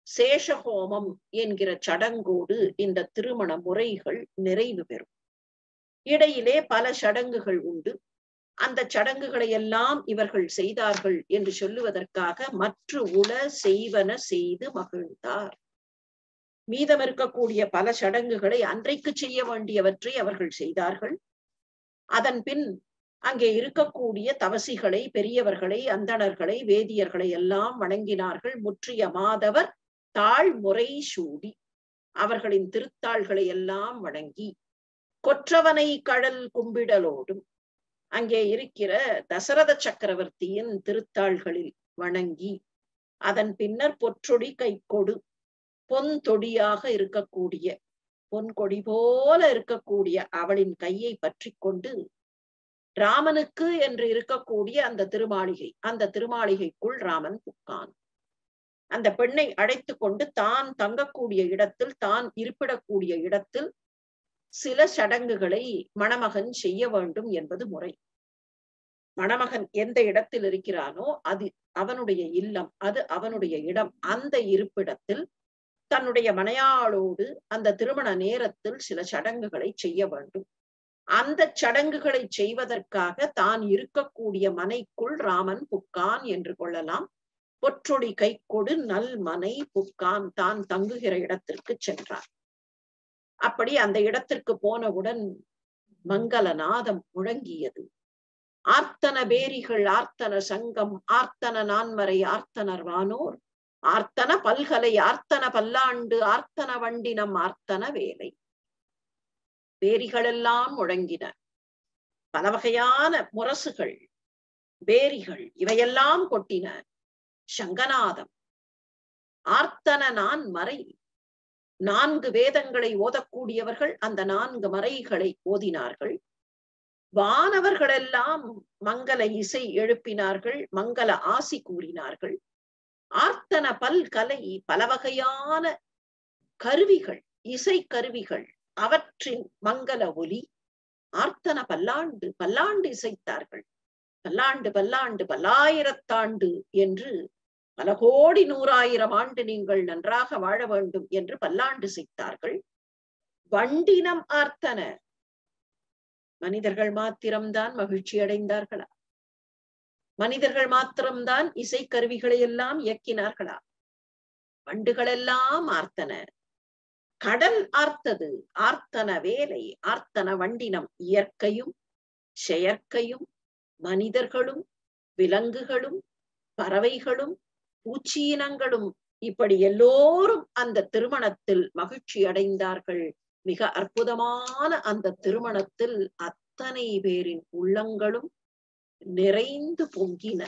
சேஷஹோமம் என்கிற சடங்கோடு இந்த திருமண முறைகள் நிறைவு பெறும் இடையிலே பல சடங்குகள் உண்டு அந்த சடங்குகளை எல்லாம் இவர்கள் செய்தார்கள் என்று சொல்லுவதற்காக மற்ற உல செய்வன செய்து மகிழ்ந்தார் மீதம் இருக்கக்கூடிய பல சடங்குகளை அன்றைக்கு செய்ய வேண்டியவற்றை அவர்கள் செய்தார்கள் அதன் பின் அங்கே இருக்கக்கூடிய தவசிகளை பெரியவர்களை அந்தணர்களை வேதியர்களை எல்லாம் வணங்கினார்கள் முற்றிய மாதவர் தாழ்முறை சூடி அவர்களின் திருத்தாள்களை எல்லாம் வணங்கி கொற்றவனை கடல் கும்பிடலோடும் அங்கே இருக்கிற தசரத சக்கரவர்த்தியின் திருத்தாள்களில் வணங்கி அதன் பின்னர் பொற்றொடி கைக்கொடு பொன் தொடியாக இருக்கக்கூடிய பொன் கொடி போல இருக்கக்கூடிய அவளின் கையை பற்றி கொண்டு ராமனுக்கு என்று இருக்கக்கூடிய அந்த திருமாளிகை அந்த திருமாளிகைக்குள் ராமன் புக்கான் அந்த பெண்ணை அழைத்து கொண்டு தான் தங்கக்கூடிய இடத்தில் தான் இருப்பிடக்கூடிய இடத்தில் சில சடங்குகளை மணமகன் செய்ய வேண்டும் என்பது முறை மணமகன் எந்த இடத்தில் இருக்கிறானோ அது அவனுடைய இல்லம் அது அவனுடைய இடம் அந்த இருப்பிடத்தில் தன்னுடைய மனையாளோடு அந்த திருமண நேரத்தில் சில சடங்குகளை செய்ய வேண்டும் அந்த சடங்குகளை செய்வதற்காக தான் இருக்கக்கூடிய மனைக்குள் ராமன் புக்கான் என்று கொள்ளலாம் பொற்றொடி கைக்கொடு நல் மனை புக்கான் தான் தங்குகிற இடத்திற்கு சென்றார் அப்படி அந்த இடத்திற்கு போனவுடன் மங்களநாதம் முழங்கியது ஆர்த்தன பேரிகள் ஆர்த்தன சங்கம் ஆர்த்தன நான்மறை ஆர்த்தனர் வானோர் ஆர்த்தன பல்கலை ஆர்த்தன பல்லாண்டு ஆர்த்தன வண்டினம் ஆர்த்தன வேலை பேரிகளெல்லாம் முழங்கின பல வகையான முரசுகள் பேரிகள் இவையெல்லாம் கொட்டின சங்கநாதம் ஆர்த்தன நான் மறை நான்கு வேதங்களை ஓதக்கூடியவர்கள் அந்த நான்கு மறைகளை ஓதினார்கள் வானவர்களெல்லாம் மங்கள இசை எழுப்பினார்கள் மங்கள ஆசி கூறினார்கள் ஆர்த்தன பல் கலை பல வகையான கருவிகள் இசை கருவிகள் அவற்றின் மங்கள ஒலி ஆர்த்தன பல்லாண்டு பல்லாண்டு இசைத்தார்கள் பல்லாண்டு பல்லாண்டு பல்லாயிரத்தாண்டு என்று பல கோடி நூறாயிரம் ஆண்டு நீங்கள் நன்றாக வாழ வேண்டும் என்று பல்லாண்டு செய்தார்கள் வண்டினம் ஆர்த்தன மனிதர்கள் மாத்திரம்தான் மகிழ்ச்சி அடைந்தார்களா மனிதர்கள் மாத்திரம்தான் இசை கருவிகளை எல்லாம் இயக்கினார்களா வண்டுகளெல்லாம் ஆர்த்தன கடல் ஆர்த்தது ஆர்த்தன வேலை ஆர்த்தன வண்டினம் இயற்கையும் செயற்கையும் மனிதர்களும் விலங்குகளும் பறவைகளும் பூச்சியினங்களும் இப்படி எல்லோரும் அந்த திருமணத்தில் மகிழ்ச்சி அடைந்தார்கள் மிக அற்புதமான அந்த திருமணத்தில் அத்தனை பேரின் உள்ளங்களும் நிறைந்து பொங்கின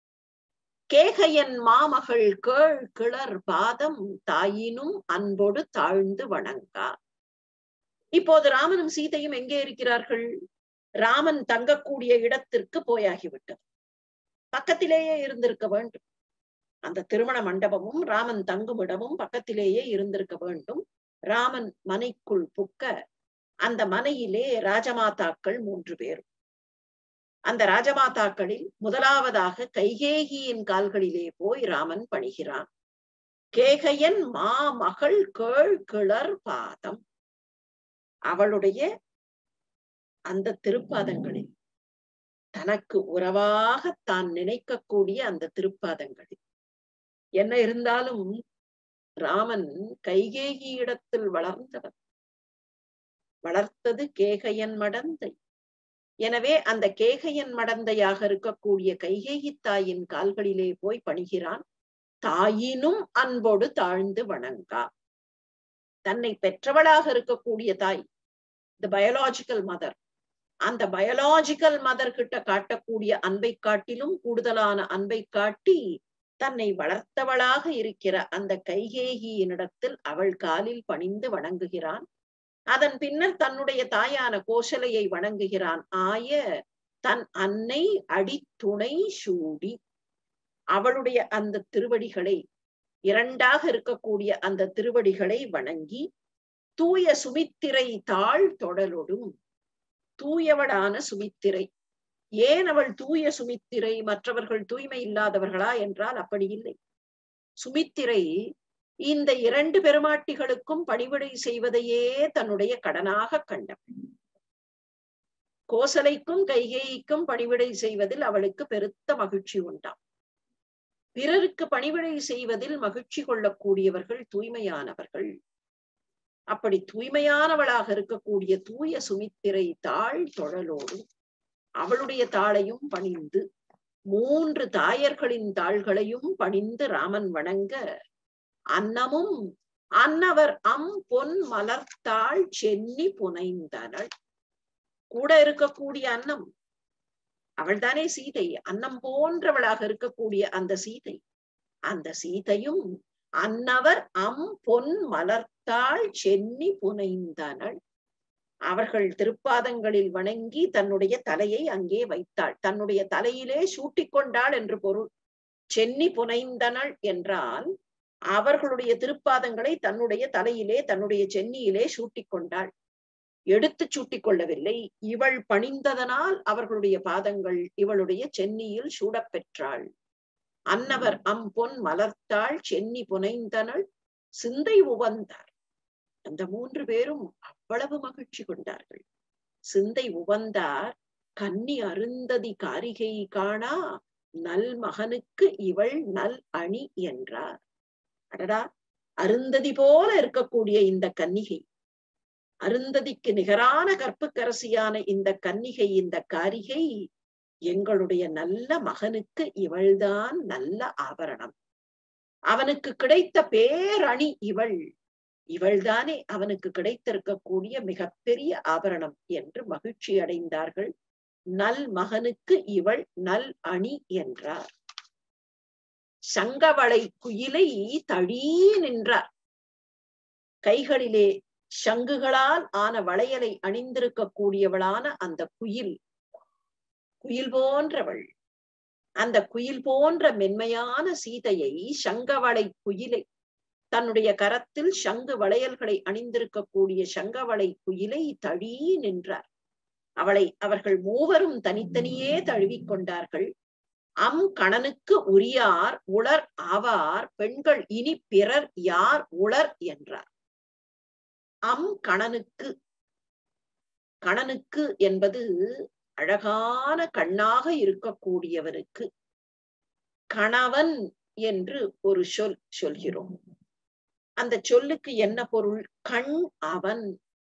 கேகையன் மாமகள் கேள் கிளர் பாதம் தாயினும் அன்போடு தாழ்ந்து வணங்கா இப்போது ராமனும் சீதையும் எங்கே இருக்கிறார்கள் ராமன் தங்கக்கூடிய இடத்திற்கு போயாகிவிட்டது பக்கத்திலேயே இருந்திருக்க வேண்டும் அந்த திருமண மண்டபமும் ராமன் தங்கும் இடமும் பக்கத்திலேயே இருந்திருக்க வேண்டும் ராமன் மனைக்குள் புக்க அந்த மனையிலே ராஜமாதாக்கள் மூன்று பேரும் அந்த ராஜமாதாக்களில் முதலாவதாக கைகேகியின் கால்களிலே போய் ராமன் பணிகிறான் கேகையன் மா மகள் கேள் கிளர் பாதம் அவளுடைய அந்த திருப்பாதங்களில் தனக்கு உறவாக தான் நினைக்கக்கூடிய அந்த திருப்பாதங்களில் என்ன இருந்தாலும் ராமன் கைகேகி இடத்தில் வளர்ந்தவன் வளர்த்தது கேகையன் மடந்தை எனவே அந்த கேகையன் மடந்தையாக இருக்கக்கூடிய கைகேகி தாயின் கால்களிலே போய் பணிகிறான் தாயினும் அன்போடு தாழ்ந்து வணங்கா தன்னை பெற்றவளாக இருக்கக்கூடிய தாய் த பயாலாஜிக்கல் மதர் அந்த பயாலாஜிக்கல் மதர் கிட்ட காட்டக்கூடிய அன்பை காட்டிலும் கூடுதலான அன்பை காட்டி தன்னை வளர்த்தவளாக இருக்கிற அந்த கைகேகியினிடத்தில் அவள் காலில் பணிந்து வணங்குகிறான் அதன் பின்னர் தன்னுடைய தாயான கோசலையை வணங்குகிறான் ஆய தன் அன்னை அடித்துணை சூடி அவளுடைய அந்த திருவடிகளை இரண்டாக இருக்கக்கூடிய அந்த திருவடிகளை வணங்கி தூய சுமித்திரை தாழ் தொடலொடும் தூயவளான சுமித்திரை ஏன் அவள் தூய சுமித்திரை மற்றவர்கள் தூய்மை இல்லாதவர்களா என்றால் அப்படி இல்லை சுமித்திரை இந்த இரண்டு பெருமாட்டிகளுக்கும் பணிவிடை செய்வதையே தன்னுடைய கடனாக கண்டவள் கோசலைக்கும் கைகேயிக்கும் பணிவிடை செய்வதில் அவளுக்கு பெருத்த மகிழ்ச்சி உண்டாம் பிறருக்கு பணிவிடை செய்வதில் மகிழ்ச்சி கொள்ளக்கூடியவர்கள் தூய்மையானவர்கள் அப்படி தூய்மையானவளாக இருக்கக்கூடிய தூய சுமித்திரை தாழ் தொழலோடு அவளுடைய தாளையும் பணிந்து மூன்று தாயர்களின் தாள்களையும் பணிந்து ராமன் வணங்க அன்னமும் அன்னவர் அம் பொன் மலர்த்தாள் சென்னி புனைந்தனள் கூட இருக்கக்கூடிய அன்னம் அவள்தானே சீதை அன்னம் போன்றவளாக இருக்கக்கூடிய அந்த சீதை அந்த சீதையும் அன்னவர் அம் பொன் மலர்த்தாள் சென்னி புனைந்தனள் அவர்கள் திருப்பாதங்களில் வணங்கி தன்னுடைய தலையை அங்கே வைத்தாள் தன்னுடைய தலையிலே சூட்டிக் கொண்டாள் என்று பொருள் சென்னி புனைந்தனள் என்றால் அவர்களுடைய திருப்பாதங்களை தன்னுடைய தலையிலே தன்னுடைய சென்னியிலே சூட்டிக் கொண்டாள் எடுத்து சூட்டிக் கொள்ளவில்லை இவள் பணிந்ததனால் அவர்களுடைய பாதங்கள் இவளுடைய சென்னியில் சூடப் பெற்றாள் அன்னவர் அம் பொன் மலர்த்தாள் சென்னி புனைந்தனள் சிந்தை உவந்தார் அந்த மூன்று பேரும் அவ்வளவு மகிழ்ச்சி கொண்டார்கள் சிந்தை உவந்தார் கன்னி அருந்ததி காரிகை காணா நல் மகனுக்கு இவள் நல் அணி என்றார் அடடா அருந்ததி போல இருக்கக்கூடிய இந்த கன்னிகை அருந்ததிக்கு நிகரான கற்புக்கரசியான இந்த கன்னிகை இந்த காரிகை எங்களுடைய நல்ல மகனுக்கு இவள்தான் நல்ல ஆபரணம் அவனுக்கு கிடைத்த பேரணி இவள் இவள்தானே அவனுக்கு கிடைத்திருக்கக்கூடிய மிகப்பெரிய ஆபரணம் என்று மகிழ்ச்சி அடைந்தார்கள் நல் மகனுக்கு இவள் நல் அணி என்றார் சங்கவளை குயிலை தழீ நின்றார் கைகளிலே சங்குகளால் ஆன வளையலை அணிந்திருக்க கூடியவளான அந்த குயில் குயில் போன்றவள் அந்த குயில் போன்ற மென்மையான சீதையை சங்கவளை குயிலை தன்னுடைய கரத்தில் சங்கு வளையல்களை அணிந்திருக்கக்கூடிய சங்கவளை குயிலை தழீ நின்றார் அவளை அவர்கள் மூவரும் தனித்தனியே தழுவிக் கொண்டார்கள் அம் கணனுக்கு உரியார் உளர் ஆவார் பெண்கள் இனி பிறர் யார் உளர் என்றார் அம் கணனுக்கு கணனுக்கு என்பது அழகான கண்ணாக இருக்கக்கூடியவனுக்கு கணவன் என்று ஒரு சொல் சொல்கிறோம் அந்த சொல்லுக்கு என்ன பொருள் கண் அவன்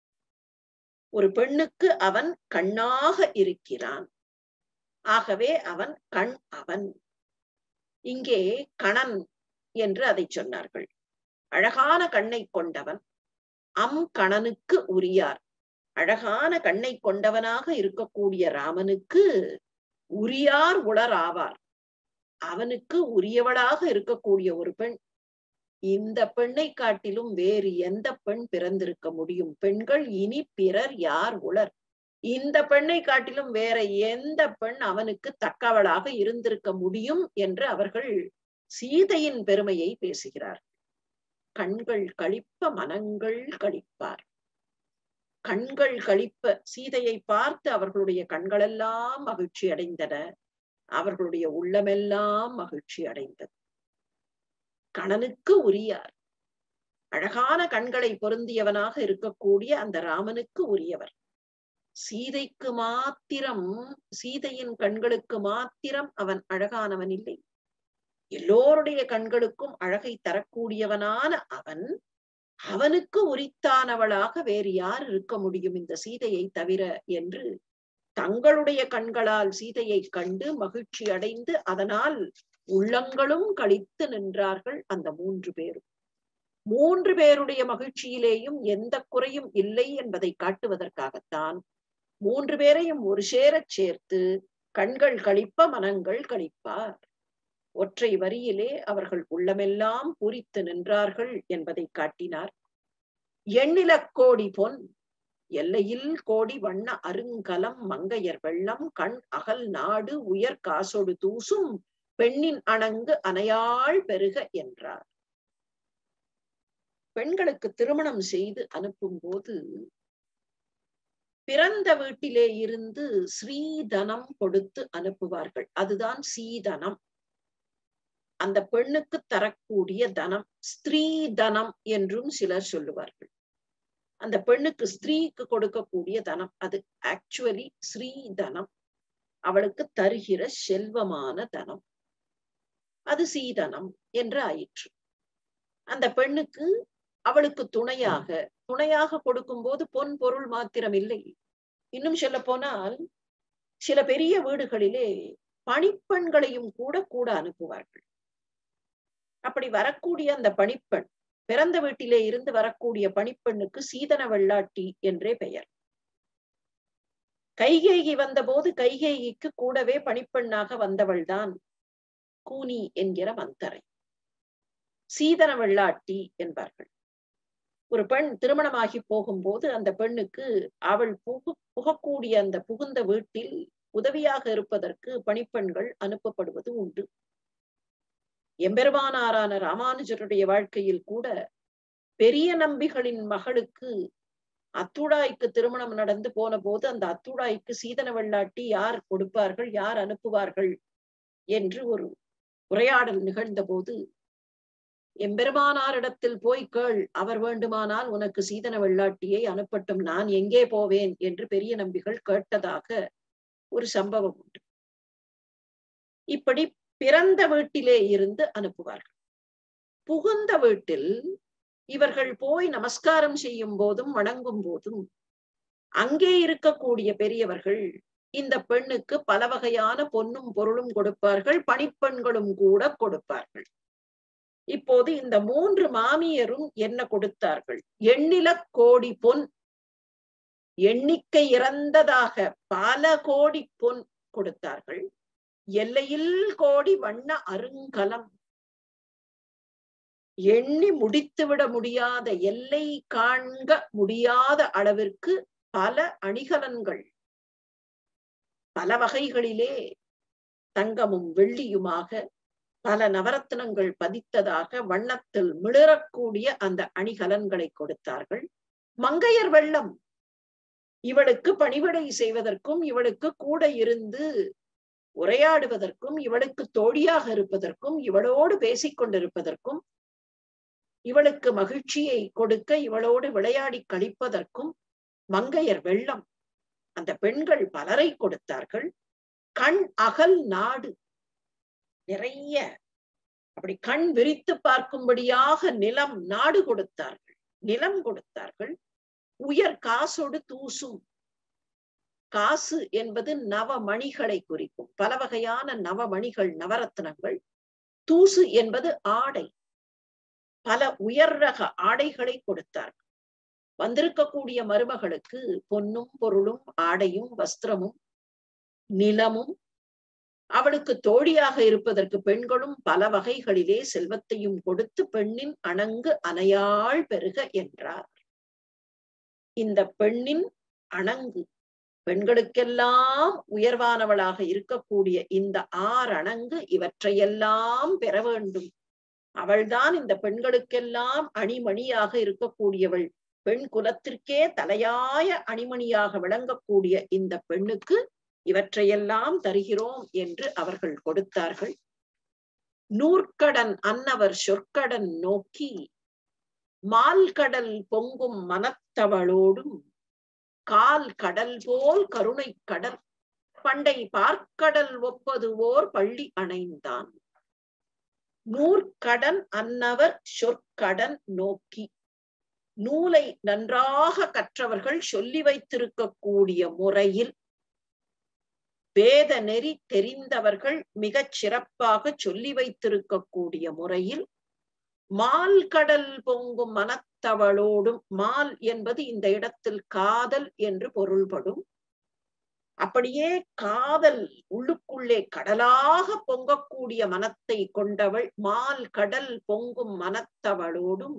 ஒரு பெண்ணுக்கு அவன் கண்ணாக இருக்கிறான் ஆகவே அவன் கண் அவன் இங்கே கணன் என்று அதை சொன்னார்கள் அழகான கண்ணை கொண்டவன் அம் கணனுக்கு உரியார் அழகான கண்ணை கொண்டவனாக இருக்கக்கூடிய ராமனுக்கு உரியார் உளர் ஆவார் அவனுக்கு உரியவளாக இருக்கக்கூடிய ஒரு பெண் இந்த பெண்ணை காட்டிலும் வேறு எந்த பெண் பிறந்திருக்க முடியும் பெண்கள் இனி பிறர் யார் உளர் இந்த பெண்ணை காட்டிலும் வேற எந்த பெண் அவனுக்கு தக்கவளாக இருந்திருக்க முடியும் என்று அவர்கள் சீதையின் பெருமையை பேசுகிறார் கண்கள் கழிப்ப மனங்கள் கழிப்பார் கண்கள் கழிப்ப சீதையை பார்த்து அவர்களுடைய கண்களெல்லாம் மகிழ்ச்சி அடைந்தன அவர்களுடைய உள்ளமெல்லாம் மகிழ்ச்சி அடைந்தது கணனுக்கு உரியார் அழகான கண்களை பொருந்தியவனாக இருக்கக்கூடிய அந்த ராமனுக்கு உரியவர் சீதைக்கு மாத்திரம் சீதையின் கண்களுக்கு மாத்திரம் அவன் அழகானவன் இல்லை எல்லோருடைய கண்களுக்கும் அழகை தரக்கூடியவனான அவன் அவனுக்கு உரித்தானவளாக வேறு யார் இருக்க முடியும் இந்த சீதையை தவிர என்று தங்களுடைய கண்களால் சீதையை கண்டு மகிழ்ச்சி அடைந்து அதனால் உள்ளங்களும் கழித்து நின்றார்கள் அந்த மூன்று பேரும் மூன்று பேருடைய மகிழ்ச்சியிலேயும் எந்த குறையும் இல்லை என்பதை காட்டுவதற்காகத்தான் மூன்று பேரையும் ஒரு சேரச் சேர்த்து கண்கள் கழிப்ப மனங்கள் கழிப்பார் ஒற்றை வரியிலே அவர்கள் உள்ளமெல்லாம் பூரித்து நின்றார்கள் என்பதை காட்டினார் எண்ணிலக்கோடி பொன் எல்லையில் கோடி வண்ண அருங்கலம் மங்கையர் வெள்ளம் கண் அகல் நாடு உயர் காசோடு தூசும் பெண்ணின் அணங்கு அணையாள் பெருக என்றார் பெண்களுக்கு திருமணம் செய்து அனுப்பும் போது பிறந்த வீட்டிலே இருந்து ஸ்ரீதனம் கொடுத்து அனுப்புவார்கள் அதுதான் சீதனம் அந்த பெண்ணுக்கு தரக்கூடிய தனம் ஸ்திரீ தனம் என்றும் சிலர் சொல்லுவார்கள் அந்த பெண்ணுக்கு ஸ்திரீக்கு கொடுக்கக்கூடிய தனம் அது ஆக்சுவலி ஸ்ரீ தனம் அவளுக்கு தருகிற செல்வமான தனம் அது சீதனம் என்று ஆயிற்று அந்த பெண்ணுக்கு அவளுக்கு துணையாக துணையாக கொடுக்கும் போது பொன் பொருள் மாத்திரம் இல்லை இன்னும் சொல்ல போனால் சில பெரிய வீடுகளிலே பணிப்பெண்களையும் கூட கூட அனுப்புவார்கள் அப்படி வரக்கூடிய அந்த பணிப்பெண் பிறந்த வீட்டிலே இருந்து வரக்கூடிய பணிப்பெண்ணுக்கு சீதன வெள்ளாட்டி என்றே பெயர் கைகேகி வந்தபோது கைகேகிக்கு கூடவே பணிப்பெண்ணாக வந்தவள்தான் கூனி என்கிற மந்தரை சீதன வெள்ளாட்டி என்பார்கள் ஒரு பெண் திருமணமாகி போகும்போது அந்த பெண்ணுக்கு அவள் புகு புகக்கூடிய அந்த புகுந்த வீட்டில் உதவியாக இருப்பதற்கு பணிப்பெண்கள் அனுப்பப்படுவது உண்டு எம்பெருமானாரான ராமானுஜருடைய வாழ்க்கையில் கூட பெரிய நம்பிகளின் மகளுக்கு அத்துடாய்க்கு திருமணம் நடந்து போன போது அந்த அத்துடாய்க்கு சீதன வெள்ளாட்டி யார் கொடுப்பார்கள் யார் அனுப்புவார்கள் என்று ஒரு உரையாடல் நிகழ்ந்த போது எம்பெருமானாரிடத்தில் போய் கேள் அவர் வேண்டுமானால் உனக்கு சீதன வெள்ளாட்டியை அனுப்பட்டும் நான் எங்கே போவேன் என்று பெரிய நம்பிகள் கேட்டதாக ஒரு சம்பவம் உண்டு இப்படி பிறந்த வீட்டிலே இருந்து அனுப்புவார்கள் புகுந்த வீட்டில் இவர்கள் போய் நமஸ்காரம் செய்யும் போதும் வணங்கும் போதும் அங்கே இருக்கக்கூடிய பெரியவர்கள் இந்த பெண்ணுக்கு பல வகையான பொன்னும் பொருளும் கொடுப்பார்கள் பணிப்பெண்களும் கூட கொடுப்பார்கள் இப்போது இந்த மூன்று மாமியரும் என்ன கொடுத்தார்கள் எண்ணில கோடி பொன் எண்ணிக்கை இறந்ததாக பல கோடி பொன் கொடுத்தார்கள் எல்லையில் கோடி வண்ண அருங்கலம் எண்ணி முடித்துவிட முடியாத எல்லை காண்க முடியாத அளவிற்கு பல அணிகலன்கள் பல வகைகளிலே தங்கமும் வெள்ளியுமாக பல நவரத்னங்கள் பதித்ததாக வண்ணத்தில் மிளறக்கூடிய அந்த அணிகலன்களை கொடுத்தார்கள் மங்கையர் வெள்ளம் இவளுக்கு பணிவிடை செய்வதற்கும் இவளுக்கு கூட இருந்து உரையாடுவதற்கும் இவளுக்கு தோழியாக இருப்பதற்கும் இவளோடு பேசிக் கொண்டிருப்பதற்கும் இவளுக்கு மகிழ்ச்சியை கொடுக்க இவளோடு விளையாடி கழிப்பதற்கும் மங்கையர் வெள்ளம் அந்த பெண்கள் பலரை கொடுத்தார்கள் கண் அகல் நாடு நிறைய அப்படி கண் விரித்து பார்க்கும்படியாக நிலம் நாடு கொடுத்தார்கள் நிலம் கொடுத்தார்கள் உயர் காசோடு தூசும் காசு என்பது நவமணிகளை குறிக்கும் பல வகையான நவமணிகள் நவரத்னங்கள் தூசு என்பது ஆடை பல உயர் ரக ஆடைகளை கொடுத்தார்கள் வந்திருக்கக்கூடிய மருமகளுக்கு பொன்னும் பொருளும் ஆடையும் வஸ்திரமும் நிலமும் அவளுக்கு தோழியாக இருப்பதற்கு பெண்களும் பல வகைகளிலே செல்வத்தையும் கொடுத்து பெண்ணின் அணங்கு அணையாள் பெருக என்றார் இந்த பெண்ணின் அணங்கு பெண்களுக்கெல்லாம் உயர்வானவளாக இருக்கக்கூடிய இந்த ஆரணங்கு இவற்றையெல்லாம் பெற வேண்டும் அவள்தான் இந்த பெண்களுக்கெல்லாம் அணிமணியாக இருக்கக்கூடியவள் பெண் குலத்திற்கே தலையாய அணிமணியாக விளங்கக்கூடிய இந்த பெண்ணுக்கு இவற்றையெல்லாம் தருகிறோம் என்று அவர்கள் கொடுத்தார்கள் நூற்கடன் அன்னவர் சொற்கடன் நோக்கி மால்கடல் பொங்கும் மனத்தவளோடும் கால் கடல் போல் கருணை கடல் பண்டை பார்க்கடல் ஒப்பது ஓர் பள்ளி அணைந்தான் நூற்கடன் அன்னவர் சொற்கடன் நோக்கி நூலை நன்றாக கற்றவர்கள் சொல்லி வைத்திருக்கக்கூடிய முறையில் வேத நெறி தெரிந்தவர்கள் மிகச் சிறப்பாக சொல்லி வைத்திருக்கக்கூடிய முறையில் மால் கடல் பொங்கும் மனத்தவளோடும் மால் என்பது இந்த இடத்தில் காதல் என்று பொருள்படும் அப்படியே காதல் உள்ளுக்குள்ளே கடலாக பொங்கக்கூடிய மனத்தை கொண்டவள் மால் கடல் பொங்கும் மனத்தவளோடும்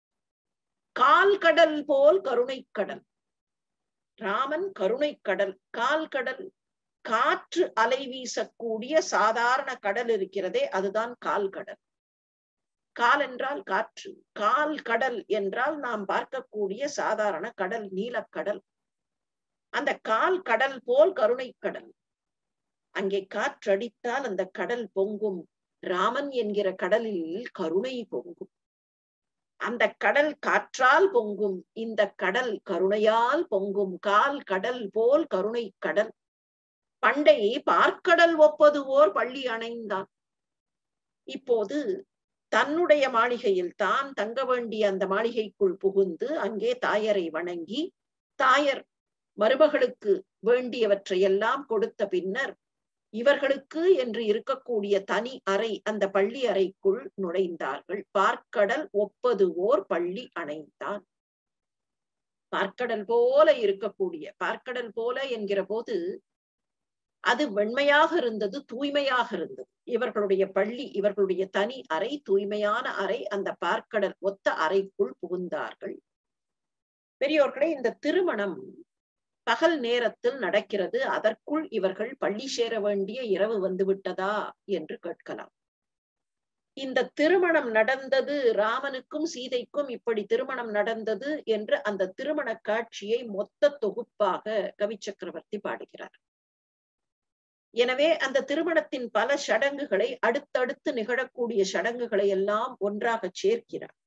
கால் கடல் போல் கருணை கடல் ராமன் கருணை கடல் கால் கடல் காற்று அலை வீசக்கூடிய சாதாரண கடல் இருக்கிறதே அதுதான் கால் கடல் கால் என்றால் காற்று கால் கடல் என்றால் நாம் பார்க்கக்கூடிய சாதாரண கடல் நீலக்கடல் அந்த கால் கடல் போல் கருணை கடல் அங்கே காற்றடித்தால் அந்த கடல் பொங்கும் ராமன் என்கிற கடலில் கருணை பொங்கும் அந்த கடல் காற்றால் பொங்கும் இந்த கடல் கருணையால் பொங்கும் கால் கடல் போல் கருணை கடல் பண்டை பார்க்கடல் ஒப்பது ஓர் பள்ளி அணைந்தான் இப்போது தன்னுடைய மாளிகையில் தான் தங்க வேண்டிய அந்த மாளிகைக்குள் புகுந்து அங்கே தாயரை வணங்கி தாயர் மருமகளுக்கு வேண்டியவற்றை எல்லாம் கொடுத்த பின்னர் இவர்களுக்கு என்று இருக்கக்கூடிய தனி அறை அந்த பள்ளி அறைக்குள் நுழைந்தார்கள் பார்க்கடல் ஒப்பது ஓர் பள்ளி அணைந்தான் பார்க்கடல் போல இருக்கக்கூடிய பார்க்கடல் போல என்கிற போது அது வெண்மையாக இருந்தது தூய்மையாக இருந்தது இவர்களுடைய பள்ளி இவர்களுடைய தனி அறை தூய்மையான அறை அந்த பார்க்கடல் ஒத்த அறைக்குள் புகுந்தார்கள் பெரியோர்களே இந்த திருமணம் பகல் நேரத்தில் நடக்கிறது அதற்குள் இவர்கள் பள்ளி சேர வேண்டிய இரவு வந்து விட்டதா என்று கேட்கலாம் இந்த திருமணம் நடந்தது ராமனுக்கும் சீதைக்கும் இப்படி திருமணம் நடந்தது என்று அந்த திருமண காட்சியை மொத்த தொகுப்பாக கவி சக்கரவர்த்தி பாடுகிறார் எனவே அந்த திருமணத்தின் பல சடங்குகளை அடுத்தடுத்து நிகழக்கூடிய சடங்குகளை எல்லாம் ஒன்றாக சேர்க்கிறார்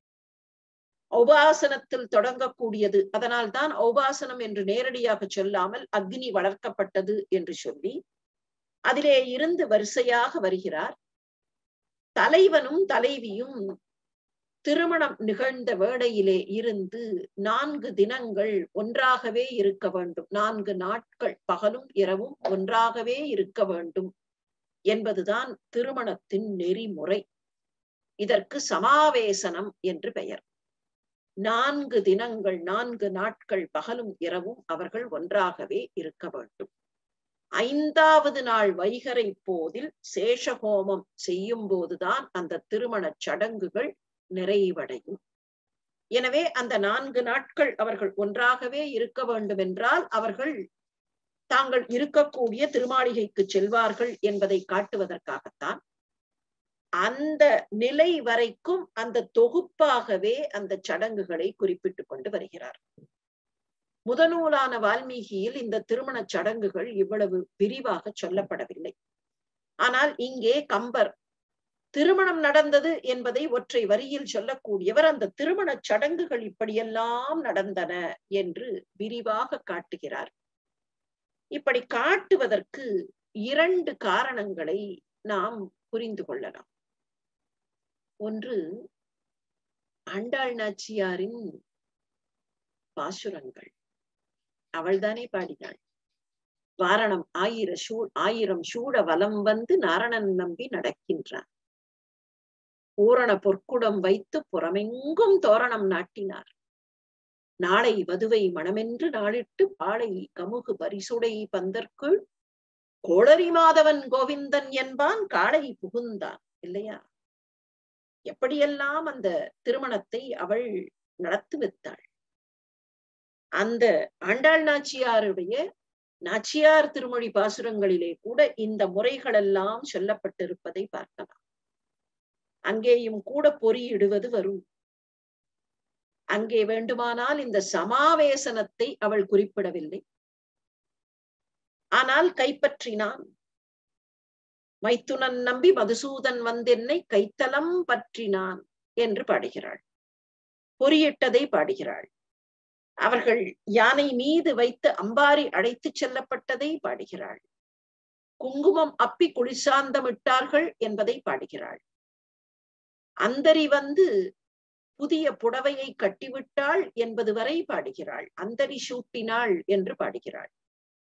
ஔபாசனத்தில் தொடங்கக்கூடியது அதனால் தான் ஔபாசனம் என்று நேரடியாக சொல்லாமல் அக்னி வளர்க்கப்பட்டது என்று சொல்லி அதிலே இருந்து வரிசையாக வருகிறார் தலைவனும் தலைவியும் திருமணம் நிகழ்ந்த வேளையிலே இருந்து நான்கு தினங்கள் ஒன்றாகவே இருக்க வேண்டும் நான்கு நாட்கள் பகலும் இரவும் ஒன்றாகவே இருக்க வேண்டும் என்பதுதான் திருமணத்தின் நெறிமுறை இதற்கு சமாவேசனம் என்று பெயர் நான்கு தினங்கள் நான்கு நாட்கள் பகலும் இரவும் அவர்கள் ஒன்றாகவே இருக்க வேண்டும் ஐந்தாவது நாள் வைகரை போதில் சேஷஹோமம் செய்யும் போதுதான் அந்த திருமண சடங்குகள் நிறைவடையும் எனவே அந்த நான்கு நாட்கள் அவர்கள் ஒன்றாகவே இருக்க வேண்டும் என்றால் அவர்கள் தாங்கள் இருக்கக்கூடிய திருமாளிகைக்கு செல்வார்கள் என்பதை காட்டுவதற்காகத்தான் அந்த நிலை வரைக்கும் அந்த தொகுப்பாகவே அந்த சடங்குகளை குறிப்பிட்டுக் கொண்டு வருகிறார் முதநூலான வால்மீகியில் இந்த திருமண சடங்குகள் இவ்வளவு விரிவாக சொல்லப்படவில்லை ஆனால் இங்கே கம்பர் திருமணம் நடந்தது என்பதை ஒற்றை வரியில் சொல்லக்கூடியவர் அந்த திருமண சடங்குகள் இப்படியெல்லாம் நடந்தன என்று விரிவாக காட்டுகிறார் இப்படி காட்டுவதற்கு இரண்டு காரணங்களை நாம் புரிந்து கொள்ளலாம் ஒன்று ஆண்டாள் நாச்சியாரின் பாசுரங்கள் அவள்தானே பாடினாள் வாரணம் ஆயிர சூ ஆயிரம் சூட வலம் வந்து நாரணன் நம்பி நடக்கின்றான் பூரண பொற்குடம் வைத்து புறமெங்கும் தோரணம் நாட்டினார் நாளை வதுவை மணமென்று நாளிட்டு பாளை கமுகு பரிசுடை பந்தற்குள் கோளரி மாதவன் கோவிந்தன் என்பான் காளை புகுந்தான் இல்லையா எப்படியெல்லாம் அந்த திருமணத்தை அவள் நடத்தி வைத்தாள் அந்த ஆண்டாள் நாச்சியாருடைய நாச்சியார் திருமொழி பாசுரங்களிலே கூட இந்த முறைகள் எல்லாம் சொல்லப்பட்டிருப்பதை பார்க்கலாம் அங்கேயும் கூட பொறியிடுவது வரும் அங்கே வேண்டுமானால் இந்த சமாவேசனத்தை அவள் குறிப்பிடவில்லை ஆனால் கைப்பற்றினான் மைத்துனன் நம்பி மதுசூதன் வந்தென்னை கைத்தலம் பற்றினான் என்று பாடுகிறாள் பொறியிட்டதை பாடுகிறாள் அவர்கள் யானை மீது வைத்து அம்பாரி அழைத்துச் செல்லப்பட்டதை பாடுகிறாள் குங்குமம் அப்பி குளிர்சாந்தமிட்டார்கள் என்பதை பாடுகிறாள் அந்தரி வந்து புதிய புடவையை கட்டிவிட்டாள் என்பது வரை பாடுகிறாள் அந்தரி சூட்டினாள் என்று பாடுகிறாள்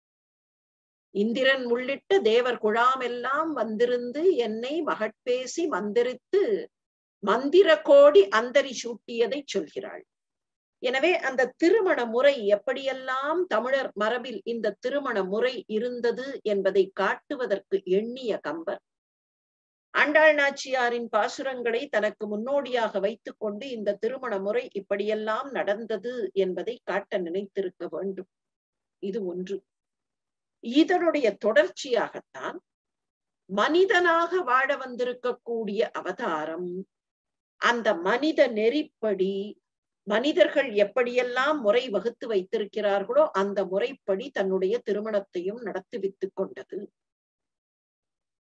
இந்திரன் உள்ளிட்ட தேவர் குழாமெல்லாம் வந்திருந்து என்னை மகட்பேசி மந்திரித்து மந்திர கோடி அந்தரி சூட்டியதை சொல்கிறாள் எனவே அந்த திருமண முறை எப்படியெல்லாம் தமிழர் மரபில் இந்த திருமண முறை இருந்தது என்பதை காட்டுவதற்கு எண்ணிய கம்பர் ஆண்டாள் நாச்சியாரின் பாசுரங்களை தனக்கு முன்னோடியாக வைத்துக் கொண்டு இந்த திருமண முறை இப்படியெல்லாம் நடந்தது என்பதை காட்ட நினைத்திருக்க வேண்டும் இது ஒன்று இதனுடைய தொடர்ச்சியாகத்தான் மனிதனாக வாழ வந்திருக்கக்கூடிய அவதாரம் அந்த மனித நெறிப்படி மனிதர்கள் எப்படியெல்லாம் முறை வகுத்து வைத்திருக்கிறார்களோ அந்த முறைப்படி தன்னுடைய திருமணத்தையும் நடத்தி வைத்துக் கொண்டது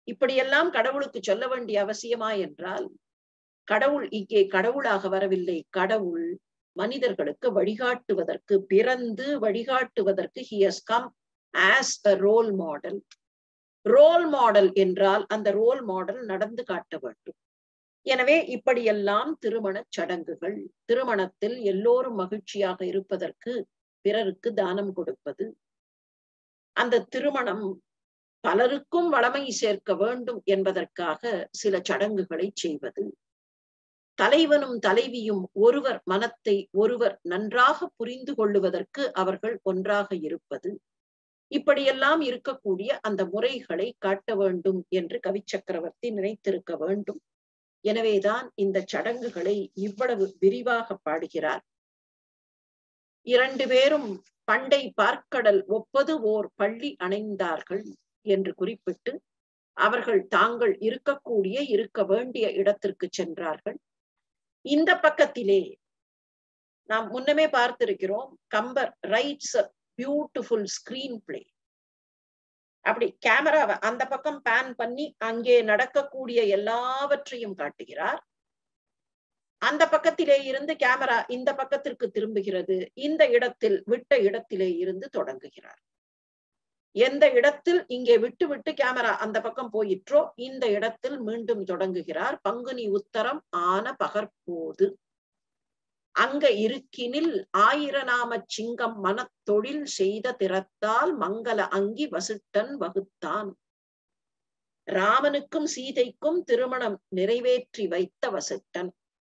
இப்படியெல்லாம் கடவுளுக்கு சொல்ல வேண்டிய அவசியமா என்றால் கடவுள் இங்கே கடவுளாக வரவில்லை கடவுள் மனிதர்களுக்கு வழிகாட்டுவதற்கு பிறந்து வழிகாட்டுவதற்கு he has come as a role model role model என்றால் அந்த ரோல் மாடல் நடந்து காட்ட வேண்டும் எனவே இப்படியெல்லாம் திருமண சடங்குகள் திருமணத்தில் எல்லோரும் மகிழ்ச்சியாக இருப்பதற்கு பிறருக்கு தானம் கொடுப்பது அந்த திருமணம் பலருக்கும் வளமை சேர்க்க வேண்டும் என்பதற்காக சில சடங்குகளை செய்வது தலைவனும் தலைவியும் ஒருவர் மனத்தை ஒருவர் நன்றாக புரிந்து கொள்ளுவதற்கு அவர்கள் ஒன்றாக இருப்பது இப்படியெல்லாம் இருக்கக்கூடிய அந்த முறைகளை காட்ட வேண்டும் என்று கவி சக்கரவர்த்தி நினைத்திருக்க வேண்டும் எனவேதான் இந்த சடங்குகளை இவ்வளவு விரிவாக பாடுகிறார் இரண்டு பேரும் பண்டை பார்க்கடல் ஒப்பது ஓர் பள்ளி அணைந்தார்கள் என்று குறிப்பிட்டு அவர்கள் தாங்கள் இருக்கக்கூடிய இருக்க வேண்டிய இடத்திற்கு சென்றார்கள் இந்த பக்கத்திலே நாம் முன்னமே பார்த்திருக்கிறோம் Kambar writes beautiful screenplay அப்படி கேமராவை அந்த பக்கம் பேன் பண்ணி அங்கே நடக்கக்கூடிய எல்லாவற்றையும் காட்டுகிறார் அந்த பக்கத்திலே இருந்து கேமரா இந்த பக்கத்திற்கு திரும்புகிறது இந்த இடத்தில் விட்ட இடத்திலே இருந்து தொடங்குகிறார் எந்த இடத்தில் இங்கே விட்டு விட்டு கேமரா அந்த பக்கம் போயிற்றோ இந்த இடத்தில் மீண்டும் தொடங்குகிறார் பங்குனி உத்தரம் ஆன பகற்போது அங்க இருக்கினில் ஆயிரநாம சிங்கம் மனத்தொழில் செய்த திறத்தால் மங்கள அங்கி வசிட்டன் வகுத்தான் ராமனுக்கும் சீதைக்கும் திருமணம் நிறைவேற்றி வைத்த வசிட்டன்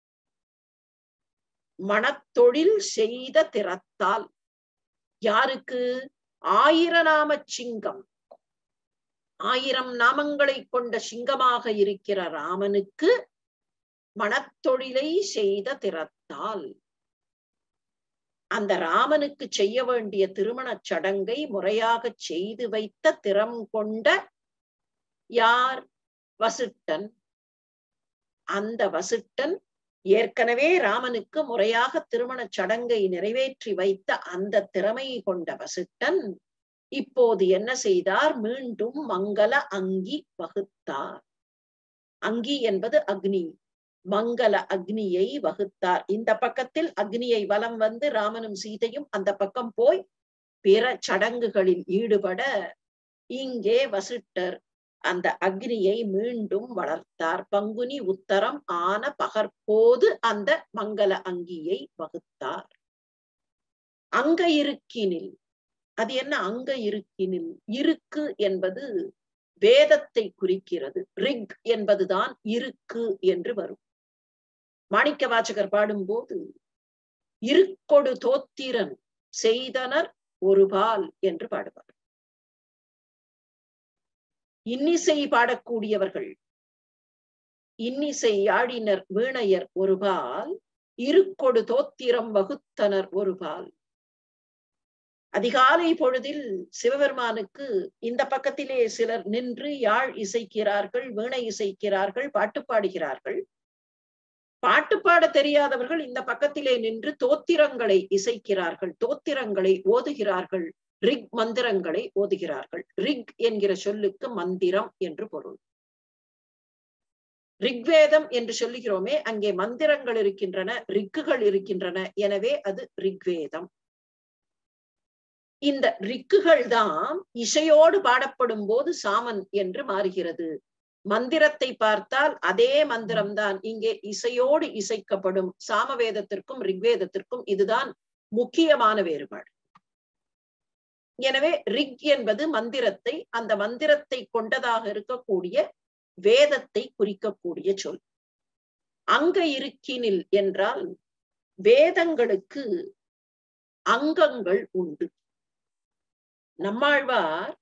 மனத்தொழில் செய்த திறத்தால் யாருக்கு ஆயிரநாம சிங்கம் ஆயிரம் நாமங்களை கொண்ட சிங்கமாக இருக்கிற ராமனுக்கு மனத்தொழிலை செய்த திறத்தால் அந்த ராமனுக்கு செய்ய வேண்டிய திருமண சடங்கை முறையாக செய்து வைத்த திறம் கொண்ட யார் வசிட்டன் அந்த வசிட்டன் ஏற்கனவே ராமனுக்கு முறையாக திருமண சடங்கை நிறைவேற்றி வைத்த அந்த திறமை கொண்ட வசிட்டன் இப்போது என்ன செய்தார் மீண்டும் மங்கள அங்கி வகுத்தார் அங்கி என்பது அக்னி மங்கள அக்னியை வகுத்தார் இந்த பக்கத்தில் அக்னியை வலம் வந்து ராமனும் சீதையும் அந்த பக்கம் போய் பிற சடங்குகளில் ஈடுபட இங்கே வசிட்டர் அந்த அக்னியை மீண்டும் வளர்த்தார் பங்குனி உத்தரம் ஆன பகற்போது அந்த மங்கள அங்கியை வகுத்தார் அங்க இருக்கினில் அது என்ன அங்க இருக்கினில் இருக்கு என்பது வேதத்தை குறிக்கிறது ரிக் என்பதுதான் இருக்கு என்று வரும் மாணிக்க வாசகர் பாடும்போது இருக்கொடு தோத்திரன் செய்தனர் ஒருபால் என்று பாடுவார் இன்னிசை பாடக்கூடியவர்கள் இன்னிசை யாழினர் வீணையர் ஒருபால் இருக்கொடு தோத்திரம் வகுத்தனர் ஒருபால் அதிகாலை பொழுதில் சிவபெருமானுக்கு இந்த பக்கத்திலே சிலர் நின்று யாழ் இசைக்கிறார்கள் வீணை இசைக்கிறார்கள் பாட்டு பாடுகிறார்கள் பாட்டு பாட தெரியாதவர்கள் இந்த பக்கத்திலே நின்று தோத்திரங்களை இசைக்கிறார்கள் தோத்திரங்களை ஓதுகிறார்கள் ரிக் மந்திரங்களை ஓதுகிறார்கள் ரிக் என்கிற சொல்லுக்கு மந்திரம் என்று பொருள் ரிக்வேதம் என்று சொல்லுகிறோமே அங்கே மந்திரங்கள் இருக்கின்றன ரிக்குகள் இருக்கின்றன எனவே அது ரிக்வேதம் இந்த ரிக்குகள் தான் இசையோடு பாடப்படும் போது சாமன் என்று மாறுகிறது மந்திரத்தை பார்த்தால் அதே மந்திரம்தான் இங்கே இசையோடு இசைக்கப்படும் சாமவேதத்திற்கும் ரிக்வேதத்திற்கும் இதுதான் முக்கியமான வேறுபாடு எனவே ரிக் என்பது மந்திரத்தை அந்த மந்திரத்தை கொண்டதாக இருக்கக்கூடிய வேதத்தை குறிக்கக்கூடிய சொல் அங்க இருக்கினில் என்றால் வேதங்களுக்கு அங்கங்கள் உண்டு நம்மாழ்வார்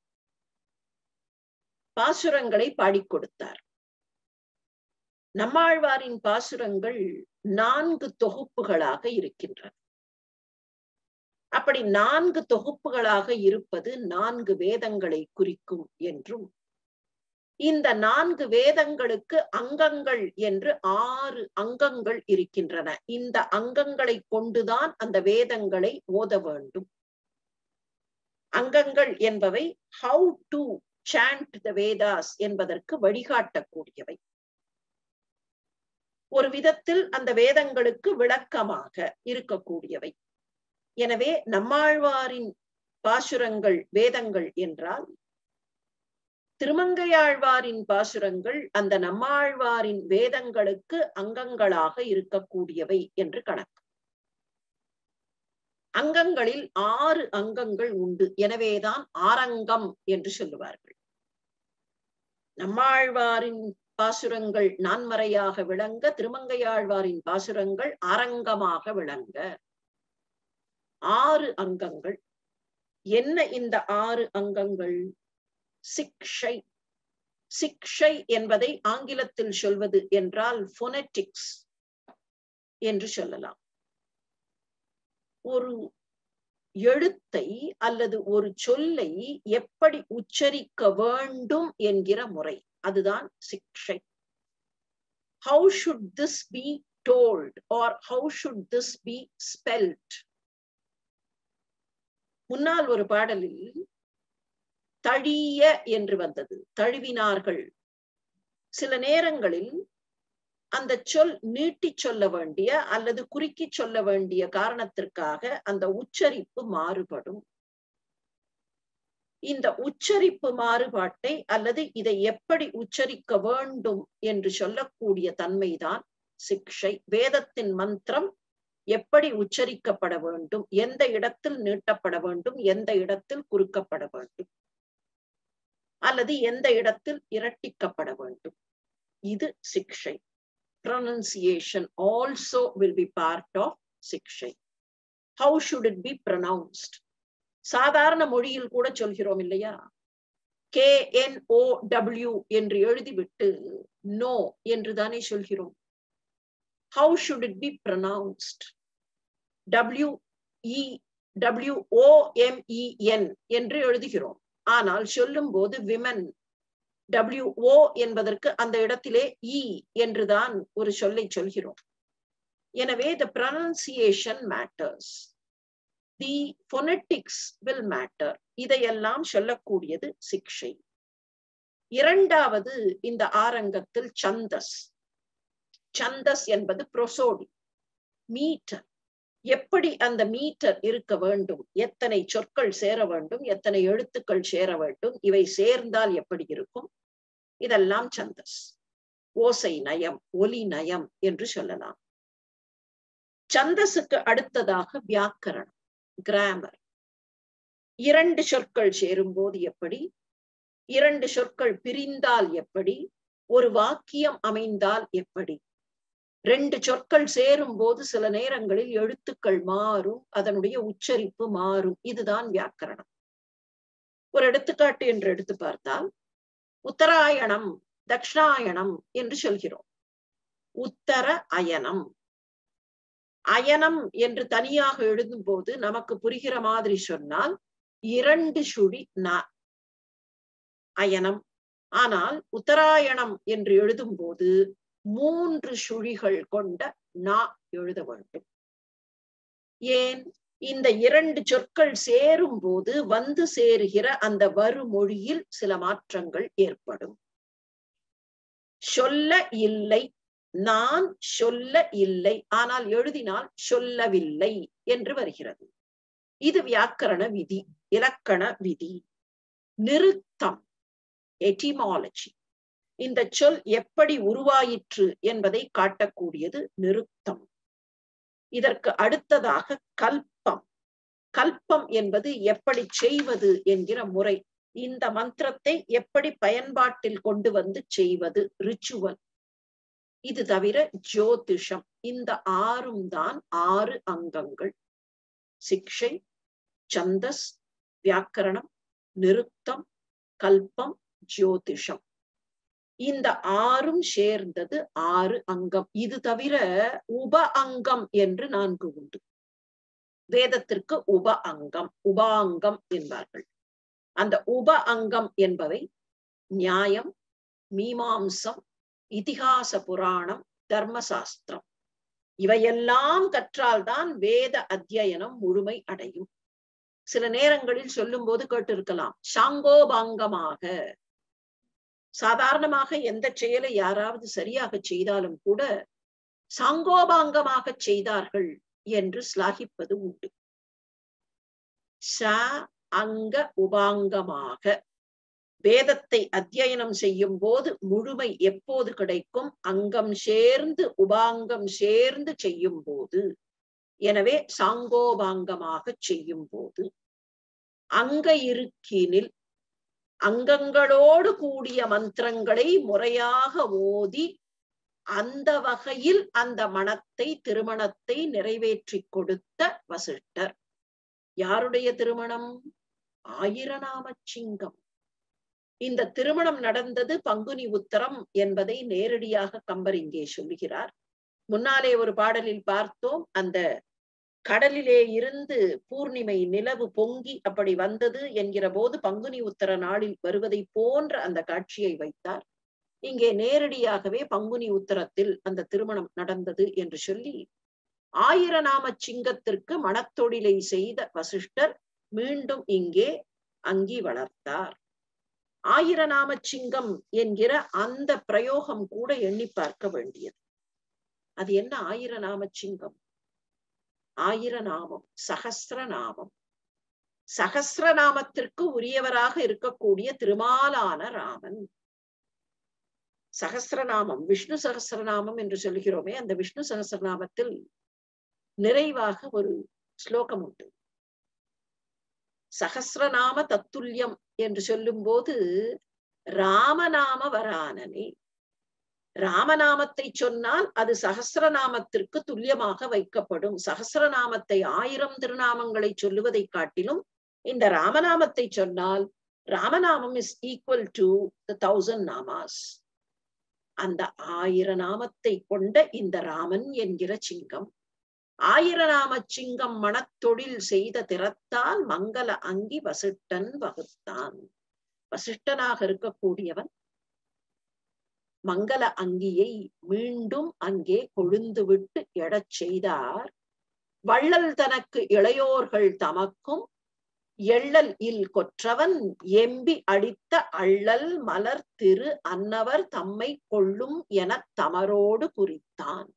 பாசுரங்களை பாடிக் கொடுத்தார் நம்மாழ்வாரின் பாசுரங்கள் நான்கு தொகுப்புகளாக இருக்கின்றன அப்படி நான்கு தொகுப்புகளாக இருப்பது நான்கு வேதங்களை குறிக்கும் என்றும் இந்த நான்கு வேதங்களுக்கு அங்கங்கள் என்று ஆறு அங்கங்கள் இருக்கின்றன இந்த அங்கங்களை கொண்டுதான் அந்த வேதங்களை ஓத வேண்டும் அங்கங்கள் என்பவை how to chant the Vedas என்பதற்கு வழிகாட்டக்கூடியவை ஒரு விதத்தில் அந்த வேதங்களுக்கு விளக்கமாக இருக்கக்கூடியவை எனவே நம்மாழ்வாரின் பாசுரங்கள் வேதங்கள் என்றால் திருமங்கையாழ்வாரின் பாசுரங்கள் அந்த நம்மாழ்வாரின் வேதங்களுக்கு அங்கங்களாக இருக்கக்கூடியவை என்று கணக்கு அங்கங்களில் ஆறு அங்கங்கள் உண்டு எனவேதான் ஆரங்கம் என்று சொல்லுவார்கள் நம்மாழ்வாரின் பாசுரங்கள் நான்மறையாக விளங்க திருமங்கையாழ்வாரின் பாசுரங்கள் அரங்கமாக விளங்க ஆறு அங்கங்கள் என்ன இந்த ஆறு அங்கங்கள் சிக்ஷை சிக்ஷை என்பதை ஆங்கிலத்தில் சொல்வது என்றால் பொனட்டிக்ஸ் என்று சொல்லலாம் ஒரு எழுத்தை அல்லது ஒரு சொல்லை எப்படி உச்சரிக்க வேண்டும் என்கிற முறை அதுதான் சிக்ஷை how should this be told or how should this be spelt முன்னால் ஒரு பாடலில் தழிய என்று வந்தது தழுவினார்கள் சில நேரங்களில் அந்த சொல் நீட்டி சொல்ல வேண்டிய அல்லது குறுக்கி சொல்ல வேண்டிய காரணத்திற்காக அந்த உச்சரிப்பு மாறுபடும் இந்த உச்சரிப்பு மாறுபாட்டை அல்லது இதை எப்படி உச்சரிக்க வேண்டும் என்று சொல்லக்கூடிய தன்மைதான் சிக்ஷை வேதத்தின் மந்திரம் எப்படி உச்சரிக்கப்பட வேண்டும் எந்த இடத்தில் நீட்டப்பட வேண்டும் எந்த இடத்தில் குறுக்கப்பட வேண்டும் அல்லது எந்த இடத்தில் இரட்டிக்கப்பட வேண்டும் இது சிக்ஷை pronunciation also will be part of சிக்ஷை how should it be pronounced சாதாரண மொழியில் கூட சொல்கிறோம் இல்லையா கே என் ஓ டபிள்யூ என்று எழுதிவிட்டு நோ என்று தானே சொல்கிறோம் how should it be pronounced W E W O M E N என்று எழுதுகிறோம் ஆனால் சொல்லும் போது விமன் டபிள்யூ ஓ என்பதற்கு அந்த இடத்திலே இ என்றுதான் ஒரு சொல்லை சொல்கிறோம் எனவே the pronunciation matters the phonetics will matter இதையெல்லாம் சொல்லக்கூடியது சிக்ஷை இரண்டாவது இந்த ஆரங்கத்தில் சந்தஸ் சந்தஸ் என்பது புரோசோடி மீட்டர் எப்படி அந்த மீட்டர் இருக்க வேண்டும் எத்தனை சொற்கள் சேர வேண்டும் எத்தனை எழுத்துக்கள் சேர வேண்டும் இவை சேர்ந்தால் எப்படி இருக்கும் இதெல்லாம் சந்தஸ் ஓசை நயம் ஒலி நயம் என்று சொல்லலாம் சந்தஸுக்கு அடுத்ததாக வியாக்கரணம் கிராமர் இரண்டு சொற்கள் சேரும் போது எப்படி இரண்டு சொற்கள் பிரிந்தால் எப்படி ஒரு வாக்கியம் அமைந்தால் எப்படி ரெண்டு சொற்கள் சேரும் போது சில நேரங்களில் எழுத்துக்கள் மாறும் அதனுடைய உச்சரிப்பு மாறும் இதுதான் வியாக்கரணம் ஒரு எடுத்துக்காட்டு என்று எடுத்து பார்த்தால் உத்தராயணம் தக்ஷாயணம் என்று சொல்கிறோம் உத்தர அயனம் அயனம் என்று தனியாக எழுதும் போது நமக்கு புரிகிற மாதிரி சொன்னால் இரண்டு சுழி ந அயனம் ஆனால் உத்தராயணம் என்று எழுதும் போது மூன்று சுழிகள் கொண்ட நா எழுத வேண்டும் ஏன் இந்த இரண்டு சொற்கள் சேரும் போது வந்து சேருகிற அந்த வருமொழியில் சில மாற்றங்கள் ஏற்படும் சொல்ல இல்லை நான் சொல்ல இல்லை ஆனால் எழுதினால் சொல்லவில்லை என்று வருகிறது இது வியாக்கரண விதி இலக்கண விதி நிறுத்தம் எட்டிமாலஜி இந்த சொல் எப்படி உருவாயிற்று என்பதை காட்டக்கூடியது நிறுத்தம் இதற்கு அடுத்ததாக கல்பம் கல்பம் என்பது எப்படி செய்வது என்கிற முறை இந்த மந்திரத்தை எப்படி பயன்பாட்டில் கொண்டு வந்து செய்வது ரிச்சுவல் இது தவிர ஜோதிஷம் இந்த ஆறும் தான் ஆறு அங்கங்கள் சிக்ஷை சந்தஸ் வியாக்கரணம் நிருத்தம் கல்பம் ஜோதிஷம் இந்த ஆறும் சேர்ந்தது ஆறு அங்கம் இது தவிர உப அங்கம் என்று நான்கு உண்டு வேதத்திற்கு உப அங்கம் உபாங்கம் என்பார்கள் அந்த உப அங்கம் என்பவை நியாயம் மீமாம்சம் இதிகாச புராணம் தர்மசாஸ்திரம் இவையெல்லாம் கற்றால்தான் வேத அத்தியனம் முழுமை அடையும் சில நேரங்களில் சொல்லும் போது கேட்டிருக்கலாம் சாங்கோபாங்கமாக சாதாரணமாக எந்த செயலை யாராவது சரியாக செய்தாலும் கூட சாங்கோபாங்கமாக செய்தார்கள் என்று ஸ்லாகிப்பது உண்டு ச அங்க உபாங்கமாக வேதத்தை அத்தியனம் செய்யும் போது முழுமை எப்போது கிடைக்கும் அங்கம் சேர்ந்து உபாங்கம் சேர்ந்து செய்யும் போது எனவே சாங்கோபாங்கமாக செய்யும் போது அங்க இருக்கினில் அங்கங்களோடு கூடிய மந்திரங்களை முறையாக ஓதி அந்த வகையில் அந்த மனத்தை திருமணத்தை நிறைவேற்றி கொடுத்த வசிஷ்டர் யாருடைய திருமணம் ஆயிரநாம சிங்கம் இந்த திருமணம் நடந்தது பங்குனி உத்தரம் என்பதை நேரடியாக கம்பர் இங்கே சொல்லுகிறார் முன்னாலே ஒரு பாடலில் பார்த்தோம் அந்த கடலிலே இருந்து பூர்ணிமை நிலவு பொங்கி அப்படி வந்தது என்கிற போது பங்குனி உத்தர நாளில் வருவதை போன்ற அந்த காட்சியை வைத்தார் இங்கே நேரடியாகவே பங்குனி உத்தரத்தில் அந்த திருமணம் நடந்தது என்று சொல்லி ஆயிரநாம சிங்கத்திற்கு மணத்தொழிலை செய்த வசிஷ்டர் மீண்டும் இங்கே அங்கி வளர்த்தார் ஆயிரநாம சிங்கம் என்கிற அந்த பிரயோகம் கூட எண்ணி பார்க்க வேண்டியது அது என்ன ஆயிரநாம சிங்கம் ஆயிரநாமம் சகசிரநாமம் சகசிரநாமத்திற்கு உரியவராக இருக்கக்கூடிய திருமாலான ராமன் சகசிரநாமம் விஷ்ணு சகசிரநாமம் என்று சொல்கிறோமே அந்த விஷ்ணு சகசிரநாமத்தில் நிறைவாக ஒரு ஸ்லோகம் உண்டு சகசிரநாம தத்துல்யம் என்று சொல்லும் போது ராமநாம வரானனே ராமநாமத்தை சொன்னால் அது சகசிரநாமத்திற்கு துல்லியமாக வைக்கப்படும் சகசிரநாமத்தை ஆயிரம் திருநாமங்களை சொல்லுவதை காட்டிலும் இந்த ராமநாமத்தை சொன்னால் ராமநாமம் is equal to the thousand நாமாஸ் அந்த ஆயிர நாமத்தை கொண்ட இந்த ராமன் என்கிற சிங்கம் ஆயிரநாம சிங்கம் மனத்தொழில் செய்த திறத்தால் மங்கள அங்கி வசிஷ்டன் வகுத்தான் வசிஷ்டனாக இருக்கக்கூடியவன் மங்கள அங்கியை மீண்டும் அங்கே கொழுந்து விட்டு எழச் செய்தார் வள்ளல் தனக்கு இளையோர்கள் தமக்கும் எள்ளல் இல் கொற்றவன் எம்பி அடித்த அள்ளல் மலர் திரு அன்னவர் தம்மை கொள்ளும் எனத் தமரோடு குறித்தான்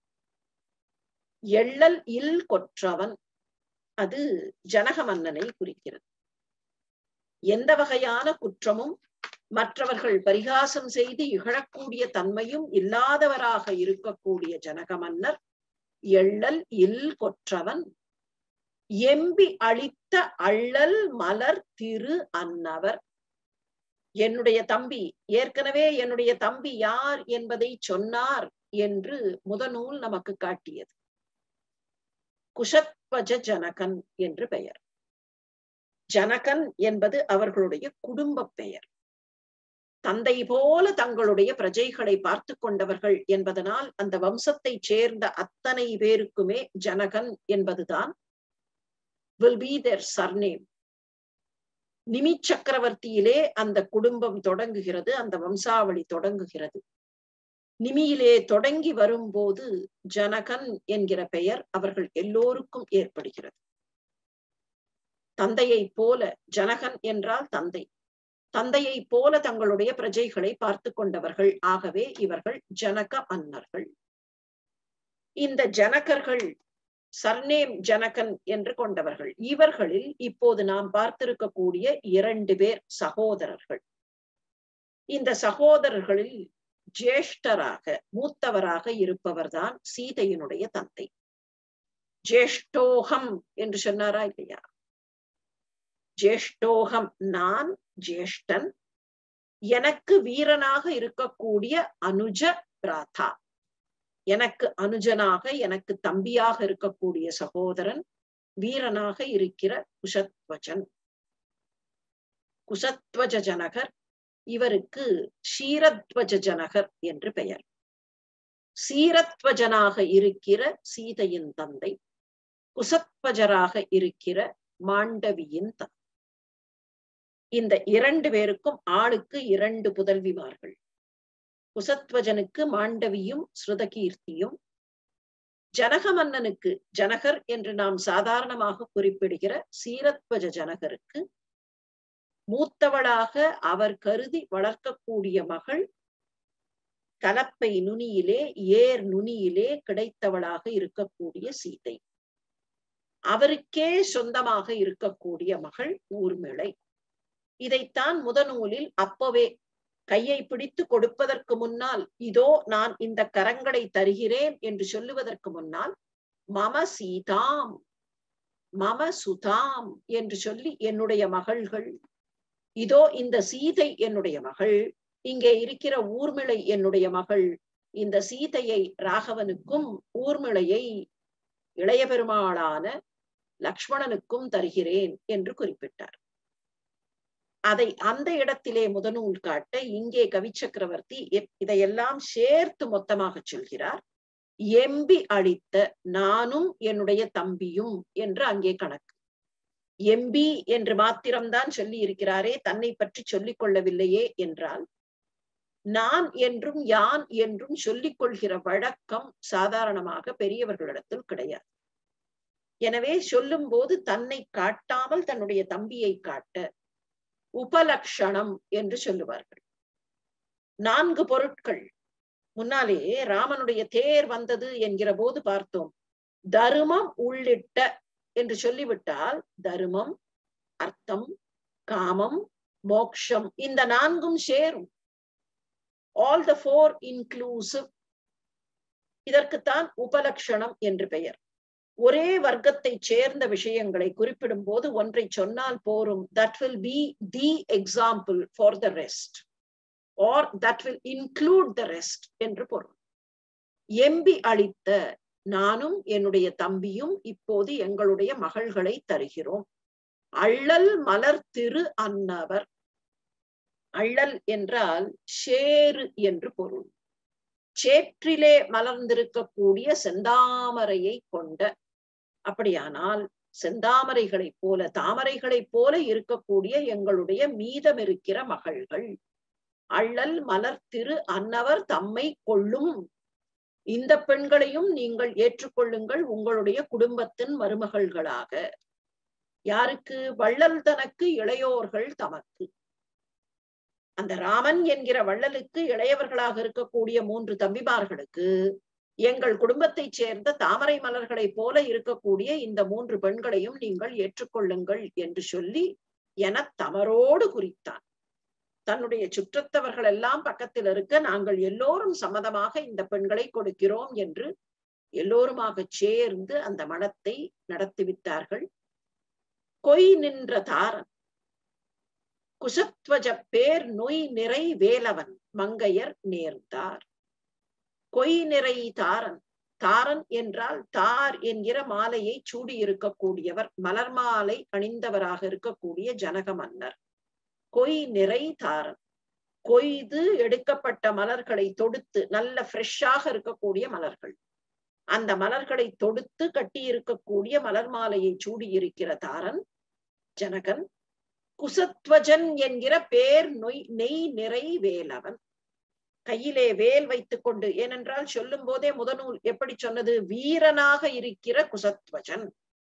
எள்ளல் இல் கொற்றவன் அது ஜனக மன்னனை குறிக்கிறது எந்த வகையான குற்றமும் மற்றவர்கள் பரிகாசம் செய்து இகழக்கூடிய தன்மையும் இல்லாதவராக இருக்கக்கூடிய ஜனக மன்னர் எள்ளல் இல் கொற்றவன் எம்பி அளித்த அள்ளல் மலர் திரு அன்னவர் என்னுடைய தம்பி ஏற்கனவே என்னுடைய தம்பி யார் என்பதை சொன்னார் என்று முதநூல் நமக்கு காட்டியது குஷத்வஜ ஜனகன் என்று பெயர் ஜனகன் என்பது அவர்களுடைய குடும்ப பெயர் தந்தை போல தங்களுடைய பிரஜைகளை பார்த்து கொண்டவர்கள் என்பதனால் அந்த வம்சத்தை சேர்ந்த அத்தனை பேருக்குமே ஜனகன் என்பதுதான் will be their surname Nimi சக்கரவர்த்தியிலே அந்த குடும்பம் தொடங்குகிறது அந்த வம்சாவளி தொடங்குகிறது நிமியிலே தொடங்கி வரும்போது ஜனகன் என்கிற பெயர் அவர்கள் எல்லோருக்கும் ஏற்படுகிறது தந்தையை போல ஜனகன் என்றால் தந்தை தந்தையை போல தங்களுடைய பிரஜைகளை பார்த்து கொண்டவர்கள் ஆகவே இவர்கள் ஜனக மன்னர்கள் இந்த ஜனகர்கள் சர்நேம் ஜனகன் என்று கொண்டவர்கள் இவர்களில் இப்போது நாம் பார்த்திருக்கக்கூடிய இரண்டு பேர் சகோதரர்கள் இந்த சகோதரர்களில் ஜேஷ்டராக மூத்தவராக இருப்பவர்தான் சீதையினுடைய தந்தை ஜேஷ்டோகம் என்று சொன்னாரா இல்லையா ஜேஷ்டோகம் நான் ஜேஷ்டன் எனக்கு வீரனாக இருக்கக்கூடிய அனுஜ பிராதா எனக்கு அனுஜனாக எனக்கு தம்பியாக இருக்கக்கூடிய சகோதரன் வீரனாக இருக்கிற குஷத்வஜன் குஷத்வஜ ஜனகர் இவருக்கு ஷீரத்வஜ ஜனகர் என்று பெயர் சீரத்வஜனாக இருக்கிற சீதையின் தந்தை குசத்வஜராக இருக்கிற மாண்டவியின் தந்தை இந்த இரண்டு பேருக்கும் ஆளுக்கு இரண்டு புதல்விமார்கள் குசத்வஜனுக்கு மாண்டவியும் ஸ்ருதகீர்த்தியும் ஜனக மன்னனுக்கு ஜனகர் என்று நாம் சாதாரணமாக குறிப்பிடுகிற சீரத்வஜ ஜனகருக்கு மூத்தவளாக அவர் கருதி வளர்க்கக்கூடிய மகள் கலப்பை நுனியிலே ஏர் நுனியிலே கிடைத்தவளாக இருக்கக்கூடிய சீதை அவருக்கே சொந்தமாக இருக்கக்கூடிய மகள் ஊர்மிளை இதைத்தான் முதநூலில் அப்பவே கையை பிடித்து கொடுப்பதற்கு முன்னால் இதோ நான் இந்த கரங்களை தருகிறேன் என்று சொல்லுவதற்கு முன்னால் மம சீதாம் மம சுதாம் என்று சொல்லி என்னுடைய மகள்கள் இதோ இந்த சீதை என்னுடைய மகள் இங்கே இருக்கிற ஊர்மிளை என்னுடைய மகள் இந்த சீதையை ராகவனுக்கும் ஊர்மிளையை இளைய பெருமாளான லக்ஷ்மணனுக்கும் தருகிறேன் என்று குறிப்பிட்டார் அதை அந்த இடத்திலே முதநூல் காட்ட இங்கே கவி சக்கரவர்த்தி இதையெல்லாம் சேர்த்து மொத்தமாக சொல்கிறார் எம்பி அளித்த நானும் என்னுடைய தம்பியும் என்று அங்கே கணக்கு எம்பி என்று மாத்திரம்தான் சொல்லி இருக்கிறாரே தன்னை பற்றி சொல்லிக் கொள்ளவில்லையே என்றால் நான் என்றும் யான் என்றும் சொல்லிக் கொள்கிற வழக்கம் சாதாரணமாக பெரியவர்களிடத்தில் கிடையாது எனவே சொல்லும் போது தன்னை காட்டாமல் தன்னுடைய தம்பியை காட்ட உபலக்ஷணம் என்று சொல்லுவார்கள் நான்கு பொருட்கள் முன்னாலே ராமனுடைய தேர் வந்தது என்கிற போது பார்த்தோம் தருமம் உள்ளிட்ட என்று சொல்லிவிட்டால் தருமம் அர்த்தம் காமம் மோக்ஷம் இந்த நான்கும் சேரும் ஆல் த ஃபோர் இன்க்ளூசிவ் இதற்குத்தான் உபலக்ஷணம் என்று பெயர் ஒரே வர்க்கத்தை சேர்ந்த விஷயங்களை குறிப்பிடும் போது ஒன்றை சொன்னால் போரும் that will be the example for the rest or that will include the rest என்று பொருள் எம்பி அளித்த நானும் என்னுடைய தம்பியும் இப்போது எங்களுடைய மகள்களை தருகிறோம் அள்ளல் மலர் திரு அன்னவர் அள்ளல் என்றால் ஷேரு என்று பொருள் சேற்றிலே மலர்ந்திருக்கக்கூடிய செந்தாமரையை கொண்ட அப்படியானால் செந்தாமரைகளைப் போல தாமரைகளைப் போல இருக்கக்கூடிய எங்களுடைய மீதம் இருக்கிற மகள்கள் அள்ளல் மலர் திரு அன்னவர் தம்மை கொள்ளும் இந்த பெண்களையும் நீங்கள் ஏற்றுக்கொள்ளுங்கள் உங்களுடைய குடும்பத்தின் மருமகள்களாக யாருக்கு வள்ளல் தனக்கு இளையோர்கள் தமக்கு அந்த ராமன் என்கிற வள்ளலுக்கு இளையவர்களாக இருக்கக்கூடிய மூன்று தம்பிமார்களுக்கு எங்கள் குடும்பத்தைச் சேர்ந்த தாமரை மலர்களைப் போல இருக்கக்கூடிய இந்த மூன்று பெண்களையும் நீங்கள் ஏற்றுக்கொள்ளுங்கள் என்று சொல்லி என தமரோடு குறித்தான் தன்னுடைய சுற்றத்தவர்கள் எல்லாம் பக்கத்தில் இருக்க நாங்கள் எல்லோரும் சம்மதமாக இந்த பெண்களை கொடுக்கிறோம் என்று எல்லோருமாக சேர்ந்து அந்த மனத்தை நடத்திவிட்டார்கள் கொய் நின்ற தாரன் குசத்வஜ பேர் நொய் நிறை வேலவன் மங்கையர் நேர்ந்தார் கொய் நிறை தாரன் தாரன் என்றால் தார் என்கிற மாலையை சூடி இருக்கக்கூடியவர் மலர் மாலை அணிந்தவராக இருக்கக்கூடிய ஜனக மன்னர் கொய் நிறை தாரன் கொய்து எடுக்கப்பட்ட மலர்களை தொடுத்து நல்ல ஃப்ரெஷ்ஷாக இருக்கக்கூடிய மலர்கள் அந்த மலர்களை தொடுத்து கட்டி இருக்கக்கூடிய மலர் மாலையை சூடி இருக்கிற தாரன் ஜனகன் குசத்வஜன் என்கிற பேர் நொய் நெய் நிறை வேலவன் கையிலே வேல் வைத்துக் கொண்டு ஏனென்றால் சொல்லும் போதே முதநூல் எப்படி சொன்னது வீரனாக இருக்கிற குசத்வஜன்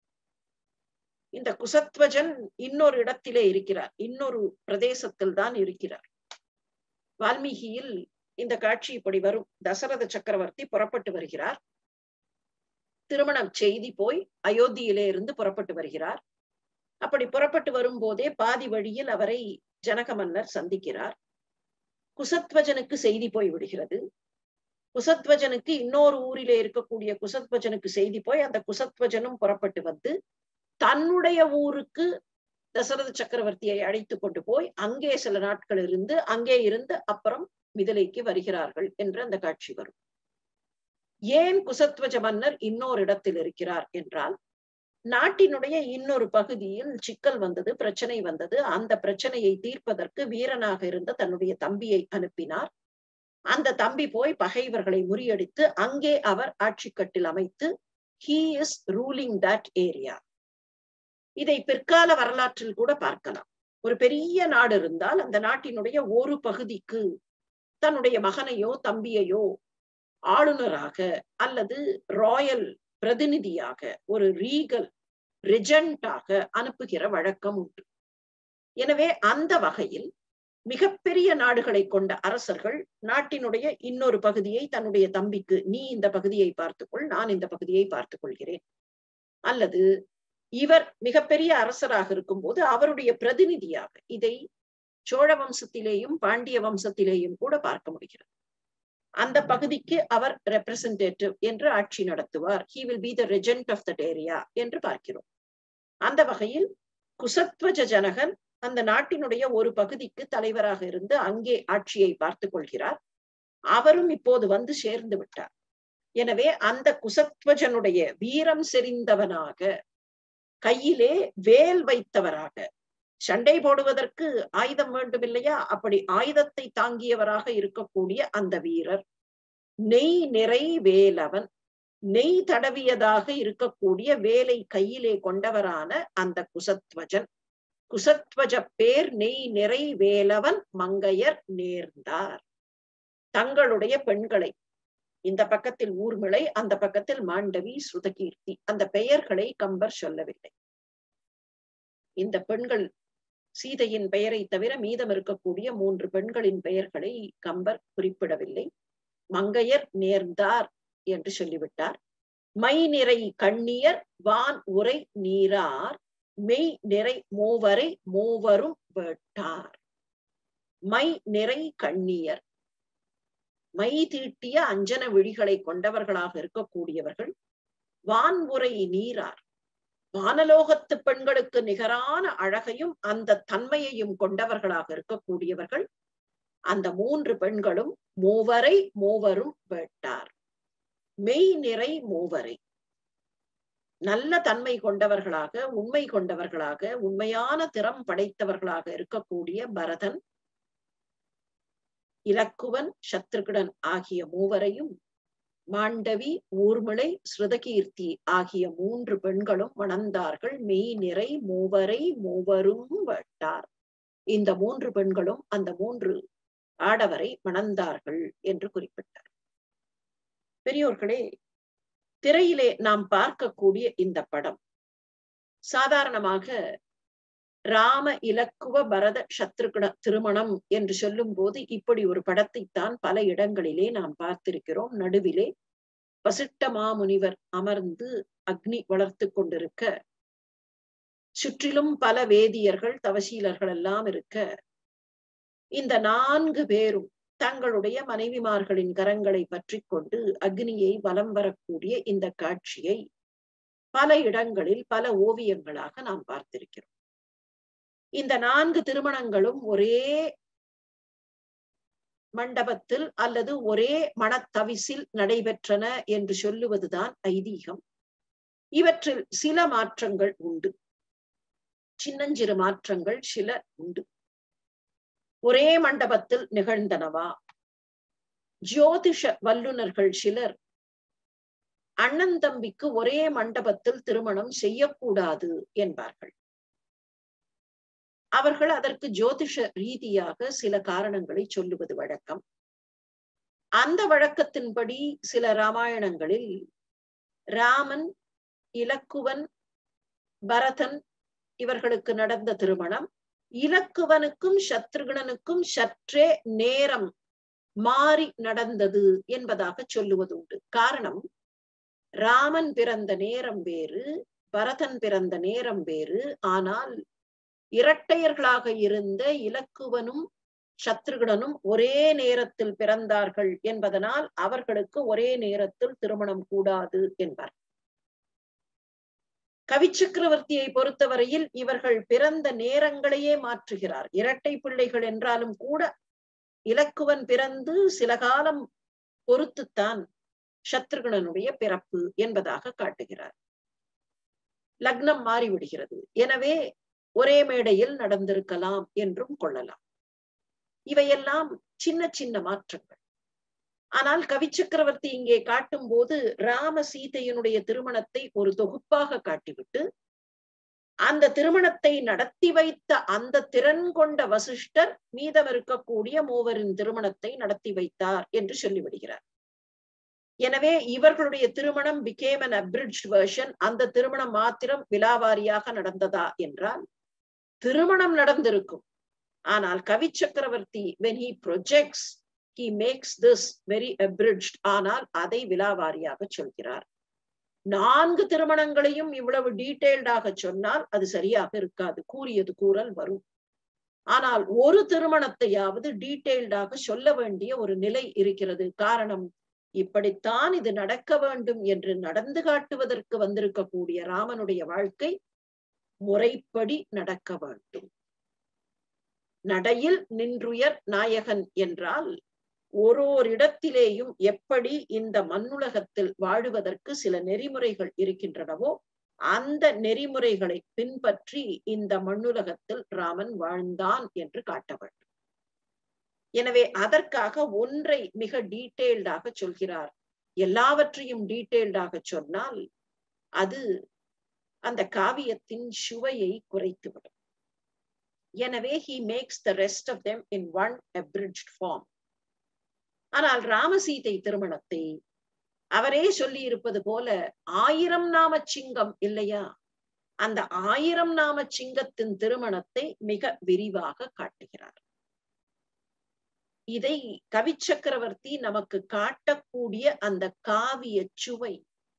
இந்த குசத்வஜன் இன்னொரு இடத்திலே இருக்கிறார் இன்னொரு பிரதேசத்தில் தான் இருக்கிறார் வால்மீகியில் இந்த காட்சி இப்படி வரும் தசரத சக்கரவர்த்தி புறப்பட்டு வருகிறார் திருமணம் செய்தி போய் அயோத்தியிலே இருந்து புறப்பட்டு வருகிறார் அப்படி புறப்பட்டு வரும்போதே பாதி வழியில் அவரை ஜனக மன்னர் சந்திக்கிறார் குசத்வஜனுக்கு செய்தி போய் விடுகிறது குசத்வஜனுக்கு இன்னொரு ஊரிலே இருக்கக்கூடிய குசத்வஜனுக்கு செய்தி போய் அந்த குசத்வஜனும் புறப்பட்டு வந்து தன்னுடைய ஊருக்கு தசரத சக்கரவர்த்தியை அழைத்து கொண்டு போய் அங்கே சில நாட்கள் இருந்து அங்கே இருந்து அப்புறம் மிதிலைக்கு வருகிறார்கள் என்று அந்த காட்சி வரும் ஏன் குசத்வஜ மன்னர் இன்னொரு இடத்தில் இருக்கிறார் என்றால் நாட்டினுடைய இன்னொரு பகுதியில் சிக்கல் வந்தது பிரச்சனை வந்தது அந்த பிரச்சனையை தீர்ப்பதற்கு வீரனாக இருந்த தன்னுடைய தம்பியை அனுப்பினார் அந்த தம்பி போய் பகைவர்களை முறியடித்து அங்கே அவர் ஆட்சி கட்டில் அமைத்து he is ruling that area இதை பிற்கால வரலாற்றில் கூட பார்க்கலாம் ஒரு பெரிய நாடு இருந்தால் அந்த நாட்டினுடைய ஒரு பகுதிக்கு தன்னுடைய மகனையோ தம்பியையோ ஆளுநராக அல்லது ராயல் பிரதிநிதியாக ஒரு ரீகல் ரிஜெண்டாக அனுப்புகிற வழக்கம் உண்டு எனவே அந்த வகையில் மிகப்பெரிய நாடுகளை கொண்ட அரசர்கள் நாட்டினுடைய இன்னொரு பகுதியை தன்னுடைய தம்பிக்கு நீ இந்த பகுதியை பார்த்துக்கொள் நான் இந்த பகுதியை பார்த்துக் கொள்கிறேன் அல்லது இவர் மிகப்பெரிய அரசராக இருக்கும் போது அவருடைய பிரதிநிதியாக இதை சோழ வம்சத்திலேயும் பாண்டிய வம்சத்திலேயும் கூட பார்க்க முடிகிறது அந்த பகுதிக்கு அவர் ரெப்ரசன்டேட்டிவ் என்று ஆட்சி நடத்துவார் he will be the regent of that area என்று பார்க்கிறோம் அந்த வகையில் குசத்வஜ ஜனகன் அந்த நாட்டினுடைய ஒரு பகுதிக்கு தலைவராக இருந்து அங்கே ஆட்சியை பார்த்து கொள்கிறார் அவரும் இப்போது வந்து சேர்ந்து விட்டார் எனவே அந்த குசத்வஜனுடைய வீரம் செறிந்தவனாக கையிலே வேல் வைத்தவராக சண்டை போடுவதற்கு ஆயுதம் வேண்டும் இல்லையா அப்படி ஆயுதத்தை தாங்கியவராக இருக்கக்கூடிய அந்த வீரர் நெய் நிறை வேலவன் நெய் தடவியதாக இருக்கக்கூடிய வேலை கையிலே கொண்டவரான அந்த குசத்வஜன் குசத்வஜ பேர் நெய் நிறை வேலவன் மங்கையர் நேர்ந்தார் தங்களுடைய பெண்களை இந்த பக்கத்தில் ஊர்மிளை அந்த பக்கத்தில் மாண்டவி ஸ்ருதகீர்த்தி அந்த பெயர்களை கம்பர் சொல்லவில்லை இந்த பெண்கள் சீதையின் பெயரை தவிர மீதம் இருக்கக்கூடிய மூன்று பெண்களின் பெயர்களை கம்பர் குறிப்பிடவில்லை மங்கையர் நேர்ந்தார் என்று சொல்லிவிட்டார் மை நிறை கண்ணியர் வான் உரை நீரார் மெய் நிறை மூவரை மூவரும் வேட்டார் மை நிறை கண்ணியர் மை தீட்டிய அஞ்சன விழிகளை கொண்டவர்களாக இருக்கக்கூடியவர்கள் வான் உரை நீரார் வானலோகத்து பெண்களுக்கு நிகரான அழகையும் அந்த தன்மையையும் கொண்டவர்களாக இருக்கக்கூடியவர்கள் அந்த மூன்று பெண்களும் மூவரை மூவரும் வேட்டார் மெய் நிறை மூவரை நல்ல தன்மை கொண்டவர்களாக உண்மை கொண்டவர்களாக உண்மையான திறம் படைத்தவர்களாக இருக்கக்கூடிய பரதன் இலக்குவன் சத்ருகுடன் ஆகிய மூவரையும் மாண்டவி ஊர்மிளை ஸ்ருதகீர்த்தி ஆகிய மூன்று பெண்களும் மணந்தார்கள் மெய் நிறை மூவரை மூவரும் வேட்டார் இந்த மூன்று பெண்களும் அந்த மூன்று ஆடவரை மணந்தார்கள் என்று குறிப்பிட்டார் பெரியோர்களே திரையிலே நாம் பார்க்கக்கூடிய இந்த படம் சாதாரணமாக ராம இலக்குவ பரத சத்ருகுண திருமணம் என்று சொல்லும் போது இப்படி ஒரு படத்தைத்தான் பல இடங்களிலே நாம் பார்த்திருக்கிறோம் நடுவிலே வசிட்ட மாமுனிவர் அமர்ந்து அக்னி வளர்த்து கொண்டிருக்க சுற்றிலும் பல வேதியர்கள் தவசீலர்கள் எல்லாம் இருக்க இந்த நான்கு பேரும் தங்களுடைய மனைவிமார்களின் கரங்களை பற்றி கொண்டு அக்னியை வலம் வரக்கூடிய இந்த காட்சியை பல இடங்களில் பல ஓவியங்களாக நாம் பார்த்திருக்கிறோம் இந்த நான்கு திருமணங்களும் ஒரே மண்டபத்தில் அல்லது ஒரே மனத்தவிசில் நடைபெற்றன என்று சொல்லுவதுதான் ஐதீகம் இவற்றில் சில மாற்றங்கள் உண்டு சின்னஞ்சிறு மாற்றங்கள் சில உண்டு ஒரே மண்டபத்தில் நிகழ்ந்தனவா ஜோதிஷ வல்லுநர்கள் சிலர் அண்ணன் தம்பிக்கு ஒரே மண்டபத்தில் திருமணம் செய்யக்கூடாது என்பார்கள் அவர்கள் அதற்கு ஜோதிஷ ரீதியாக சில காரணங்களை சொல்லுவது வழக்கம் அந்த வழக்கத்தின்படி சில ராமாயணங்களில் ராமன் இலக்குவன் பரதன் இவர்களுக்கு நடந்த திருமணம் இலக்குவனுக்கும் சத்ருகணனுக்கும் சற்றே நேரம் மாறி நடந்தது என்பதாக சொல்லுவது உண்டு காரணம் ராமன் பிறந்த நேரம் வேறு பரதன் பிறந்த நேரம் வேறு ஆனால் இரட்டையர்களாக இருந்த இலக்குவனும் சத்ருகணனும் ஒரே நேரத்தில் பிறந்தார்கள் என்பதனால் அவர்களுக்கு ஒரே நேரத்தில் திருமணம் கூடாது என்பார் கவி சக்கரவர்த்தியை பொறுத்தவரையில் இவர்கள் பிறந்த நேரங்களையே மாற்றுகிறார் இரட்டை பிள்ளைகள் என்றாலும் கூட இலக்குவன் பிறந்து சில காலம் பொறுத்துத்தான் சத்ருகணனுடைய பிறப்பு என்பதாக காட்டுகிறார் லக்னம் மாறிவிடுகிறது எனவே ஒரே மேடையில் நடந்திருக்கலாம் என்றும் கொள்ளலாம் இவையெல்லாம் சின்ன சின்ன மாற்றங்கள் ஆனால் கவி சக்கரவர்த்தி இங்கே காட்டும் போது ராம சீதையினுடைய திருமணத்தை ஒரு தொகுப்பாக காட்டிவிட்டு அந்த திருமணத்தை நடத்தி வைத்த அந்த திறன் கொண்ட வசிஷ்டர் மீதம் இருக்கக்கூடிய மூவரின் திருமணத்தை நடத்தி வைத்தார் என்று சொல்லிவிடுகிறார் எனவே இவர்களுடைய திருமணம் பிகேம் அன் அப்ரிட்ஜ் வெர்ஷன் அந்த திருமணம் மாத்திரம் விலாவாரியாக நடந்ததா என்றால் திருமணம் நடந்திருக்கும் ஆனால் கவி சக்கரவர்த்தி when he projects he makes this very abridge ஆனால் அதை விலாவாரியாக சொல்கிறார் நான்கு திருமணங்களையும் இவ்வளவு டீட்டெயில்டாக சொன்னால் அது சரியாக இருக்காது கூறியது கூறல் வரும் ஆனால் ஒரு திருமணத்தையாவது டீட்டெயில்டாக சொல்ல வேண்டிய ஒரு நிலை இருக்கிறது காரணம் இப்படித்தான் இது நடக்க வேண்டும் என்று நடந்து காட்டுவதற்கு வந்திருக்கக்கூடிய ராமனுடைய வாழ்க்கை முறைப்படி நடக்க வேண்டும் நடையில் நின்றுயர் நாயகன் என்றால் ஒரு ஒரு இடத்திலேயும் எப்படி இந்த மண்ணுலகத்தில் வாழுவதற்கு சில நெறிமுறைகள் இருக்கின்றனவோ அந்த நெறிமுறைகளை பின்பற்றி இந்த மண்ணுலகத்தில் ராமன் வாழ்ந்தான் என்று காட்ட வேண்டும் எனவே அதற்காக ஒன்றை மிக டீட்டெயில்டாக சொல்கிறார் எல்லாவற்றையும் டீட்டெயில்டாக சொன்னால் அது அந்த காவியத்தின் சுவையை குறைத்துவிடும் எனவே he makes the rest of them in one abridged form ஆனால் ராமசீதை திருமணத்தை அவரே சொல்லி இருப்பது போல ஆயிரம் நாம சிங்கம் இல்லையா அந்த ஆயிரம் நாம சிங்கத்தின் திருமணத்தை மிக விரிவாக காட்டுகிறார் இதை கவி சக்கரவர்த்தி நமக்கு காட்டக்கூடிய அந்த காவிய சுவை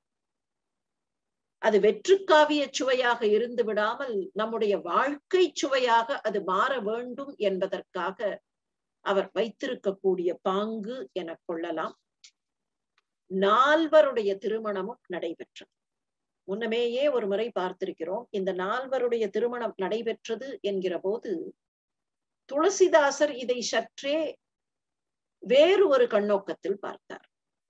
அது வெற்று காவிய சுவையாக இருந்து விடாமல் நம்முடைய வாழ்க்கை சுவையாக அது மாற வேண்டும் என்பதற்காக அவர் வைத்திருக்கக்கூடிய பாங்கு என கொள்ளலாம் நால்வருடைய திருமணமும் நடைபெற்றது முன்னமேயே ஒரு முறை பார்த்திருக்கிறோம் இந்த நால்வருடைய திருமணம் நடைபெற்றது என்கிற போது துளசிதாசர் இதை சற்றே வேறு ஒரு கண்ணோக்கத்தில் பார்த்தார்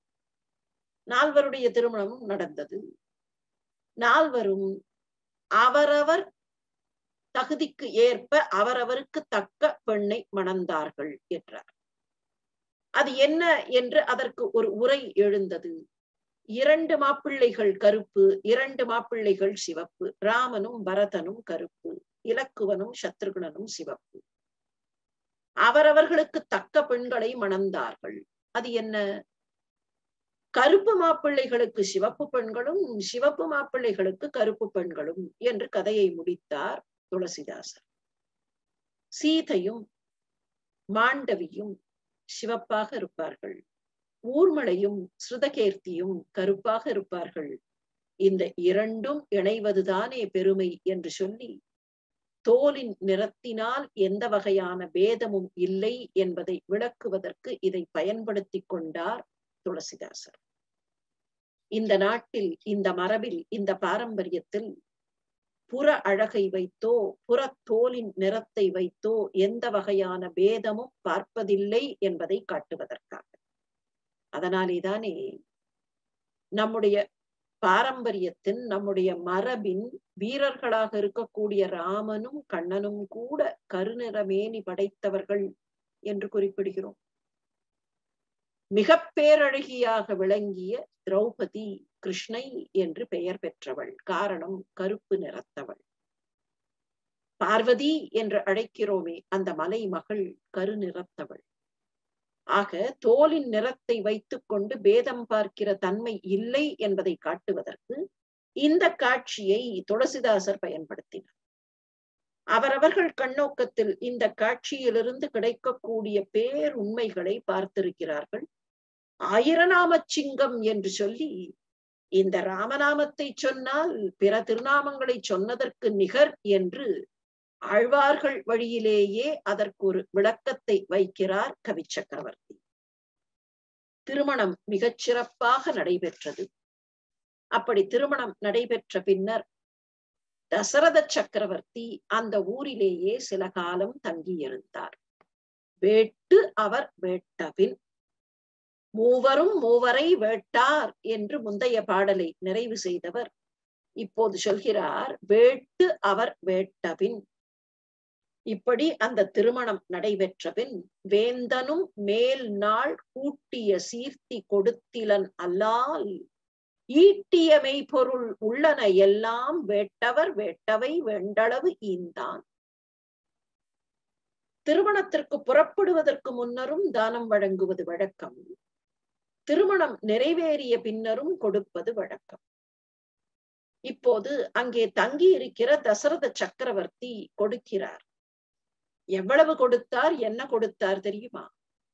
நால்வருடைய திருமணமும் நடந்தது நால்வரும் அவரவர் தகுதிக்கு ஏற்ப அவரவருக்கு தக்க பெண்ணை மணந்தார்கள் என்றார் அது என்ன என்று அதற்கு ஒரு உரை எழுந்தது இரண்டு மாப்பிள்ளைகள் கருப்பு இரண்டு மாப்பிள்ளைகள் சிவப்பு ராமனும் பரதனும் கருப்பு இலக்குவனும் சத்ருகுணனும் சிவப்பு அவரவர்களுக்கு தக்க பெண்களை மணந்தார்கள் அது என்ன கருப்பு மாப்பிள்ளைகளுக்கு சிவப்பு பெண்களும் சிவப்பு மாப்பிள்ளைகளுக்கு கருப்பு பெண்களும் என்று கதையை முடித்தார் துளசிதாசர் சீதையும் மாண்டவியும் சிவப்பாக இருப்பார்கள் ஊர்மலையும் ஸ்ருதகேர்த்தியும் கருப்பாக இருப்பார்கள் இந்த இரண்டும் இணைவதுதானே பெருமை என்று சொல்லி தோலின் நிறத்தினால் எந்த வகையான பேதமும் இல்லை என்பதை விளக்குவதற்கு இதை பயன்படுத்தி கொண்டார் துளசிதாசர் இந்த நாட்டில் இந்த மரபில் இந்த பாரம்பரியத்தில் புற அழகை வைத்தோ புற தோலின் நிறத்தை வைத்தோ எந்த வகையான பேதமும் பார்ப்பதில்லை என்பதை காட்டுவதற்காக அதனாலேதானே நம்முடைய பாரம்பரியத்தின் நம்முடைய மரபின் வீரர்களாக இருக்கக்கூடிய ராமனும் கண்ணனும் கூட கருநிறமேனி படைத்தவர்கள் என்று குறிப்பிடுகிறோம் மிக பேரழகியாக விளங்கிய திரௌபதி கிருஷ்ணை என்று பெயர் பெற்றவள் காரணம் கருப்பு நிறத்தவள் பார்வதி என்று அழைக்கிறோமே அந்த மலை மகள் கருநிறத்தவள் ஆக தோலின் நிறத்தை வைத்துக் கொண்டு பேதம் பார்க்கிற தன்மை இல்லை என்பதை காட்டுவதற்கு இந்த காட்சியை துளசிதாசர் பயன்படுத்தினார் அவரவர்கள் கண்ணோக்கத்தில் இந்த காட்சியிலிருந்து கிடைக்கக்கூடிய பேருண்மைகளை பார்த்திருக்கிறார்கள் ஆயிரநாம சிங்கம் என்று சொல்லி இந்த ராமநாமத்தை சொன்னால் பிற திருநாமங்களை சொன்னதற்கு நிகர் என்று ஆழ்வார்கள் வழியிலேயே அதற்கு ஒரு விளக்கத்தை வைக்கிறார் கவி சக்கரவர்த்தி திருமணம் மிகச் சிறப்பாக நடைபெற்றது அப்படி திருமணம் நடைபெற்ற பின்னர் தசரத சக்கரவர்த்தி அந்த ஊரிலேயே சில காலம் தங்கியிருந்தார் வேட்டு அவர் வேட்டபின் மூவரும் மூவரை வேட்டார் என்று முந்தைய பாடலை நிறைவு செய்தவர் இப்போது சொல்கிறார் வேட்டு அவர் வேட்டபின் இப்படி அந்த திருமணம் நடைபெற்ற பின் வேந்தனும் மேல் நாள் கூட்டிய சீர்த்தி கொடுத்திலன் அல்லால் ஈட்டிய மெய்ப்பொருள் உள்ளன எல்லாம் வேட்டவர் வேட்டவை வேண்டளவு ஈந்தான் திருமணத்திற்கு புறப்படுவதற்கு முன்னரும் தானம் வழங்குவது வழக்கம் திருமணம் நிறைவேறிய பின்னரும் கொடுப்பது வழக்கம் இப்போது அங்கே தங்கி இருக்கிற தசரத சக்கரவர்த்தி கொடுக்கிறார் எவ்வளவு கொடுத்தார் என்ன கொடுத்தார் தெரியுமா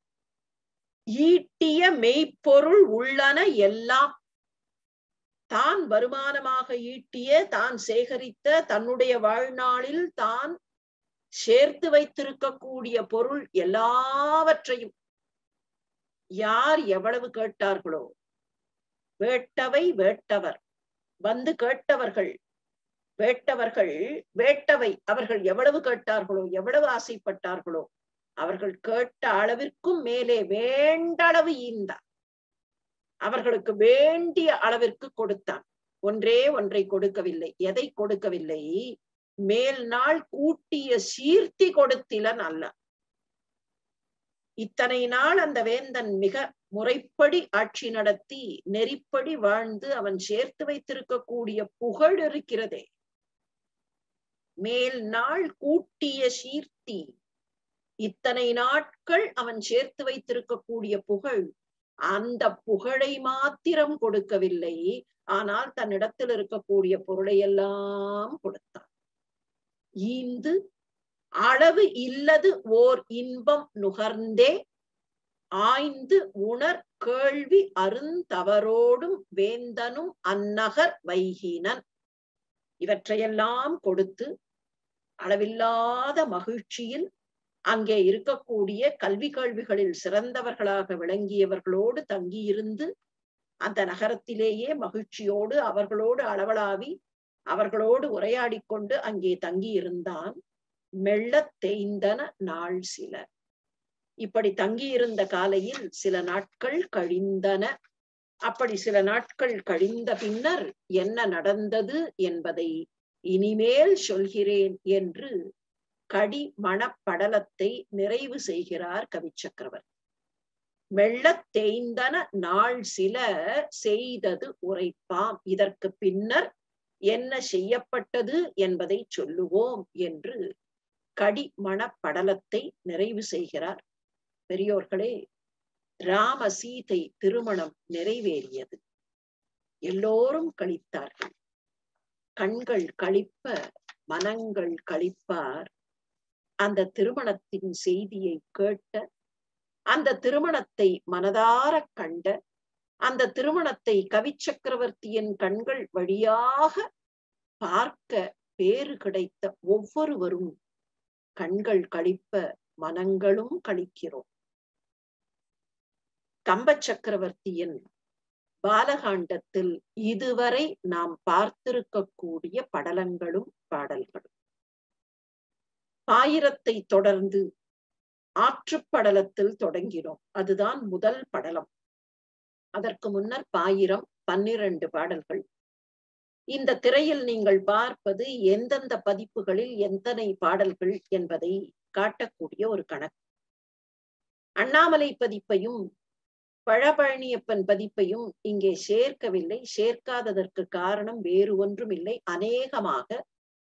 ஈட்டிய மெய்ப்பொருள் உள்ளன எல்லாம் தான் வருமானமாக ஈட்டிய தான் சேகரித்த தன்னுடைய வாழ்நாளில் தான் சேர்த்து வைத்திருக்கக்கூடிய பொருள் எல்லாவற்றையும் யார் எவ்வளவு கேட்டார்களோ வேட்டவை வேட்டவர் வந்து கேட்டவர்கள் வேட்டவர்கள் வேட்டவை அவர்கள் எவ்வளவு கேட்டார்களோ எவ்வளவு ஆசைப்பட்டார்களோ அவர்கள் கேட்ட அளவிற்கும் மேலே வேண்டளவு ஈந்தான் அவர்களுக்கு வேண்டிய அளவிற்கு கொடுத்தான் ஒன்றே ஒன்றை கொடுக்கவில்லை எதை கொடுக்கவில்லை மேல் நாள் கூட்டிய சீர்த்தி கொடுத்திலன் அல்ல இத்தனை நாள் அந்த வேந்தன் மிக முறைப்படி ஆட்சி நடத்தி நெறிப்படி வாழ்ந்து அவன் சேர்த்து வைத்திருக்கக்கூடிய புகழ் இருக்கிறதே மேல் நாள் கூட்டிய சீர்த்தி இத்தனை நாட்கள் அவன் சேர்த்து வைத்திருக்கக்கூடிய புகழ் அந்த புகழை மாத்திரம் கொடுக்கவில்லை ஆனால் தன்னிடத்தில் இருக்கக்கூடிய பொருளை எல்லாம் கொடுத்தான் ஈந்து அளவு இல்லது ஓர் இன்பம் நுகர்ந்தே ஆய்ந்து உணர் கேள்வி அருந்தவரோடும் வேந்தனும் அந்நகர் வைகினன் இவற்றையெல்லாம் கொடுத்து அளவில்லாத மகிழ்ச்சியில் அங்கே இருக்கக்கூடிய கல்வி கேள்விகளில் சிறந்தவர்களாக விளங்கியவர்களோடு தங்கியிருந்து அந்த நகரத்திலேயே மகிழ்ச்சியோடு அவர்களோடு அளவலாவி அவர்களோடு உரையாடி கொண்டு அங்கே தங்கியிருந்தான் மெல்லத் தேய்ந்தன நாள் சில இப்படி தங்கியிருந்த காலையில் சில நாட்கள் கழிந்தன அப்படி சில நாட்கள் கழிந்த பின்னர் என்ன நடந்தது என்பதை இனிமேல் சொல்கிறேன் என்று கடி மணப்படலத்தை நிறைவு செய்கிறார் கவிச்சக்கரவர் மெல்லத் தேய்ந்தன நாள் சில செய்தது உரைப்பாம் இதற்கு பின்னர் என்ன செய்யப்பட்டது என்பதை சொல்லுவோம் என்று கடி மணப்படலத்தை நிறைவு செய்கிறார் பெரியோர்களே ராம சீதை திருமணம் நிறைவேறியது எல்லோரும் கழித்தார்கள் கண்கள் கழிப்ப மனங்கள் கழிப்பார் அந்த திருமணத்தின் செய்தியை கேட்ட அந்த திருமணத்தை மனதார கண்ட அந்த திருமணத்தை கவி சக்கரவர்த்தியின் கண்கள் வழியாக பார்க்க பேறு கிடைத்த ஒவ்வொருவரும் கண்கள் கழிப்ப மனங்களும் கழிக்கிறோம் கம்ப சக்கரவர்த்தியின் பாலகாண்டத்தில் இதுவரை நாம் பார்த்திருக்கக்கூடிய படலங்களும் பாடல்களும் பாயிரத்தை தொடர்ந்து ஆற்றுப்படலத்தில் தொடங்கினோம் அதுதான் முதல் படலம் அதற்கு முன்னர் பாயிரம் பன்னிரண்டு பாடல்கள் இந்த திரையில் நீங்கள் பார்ப்பது எந்தெந்த பதிப்புகளில் எத்தனை பாடல்கள் என்பதை காட்டக்கூடிய ஒரு கணக்கு அண்ணாமலை பதிப்பையும் பழபழனியப்பன் பதிப்பையும் இங்கே சேர்க்கவில்லை சேர்க்காததற்கு காரணம் வேறு ஒன்றும் இல்லை அநேகமாக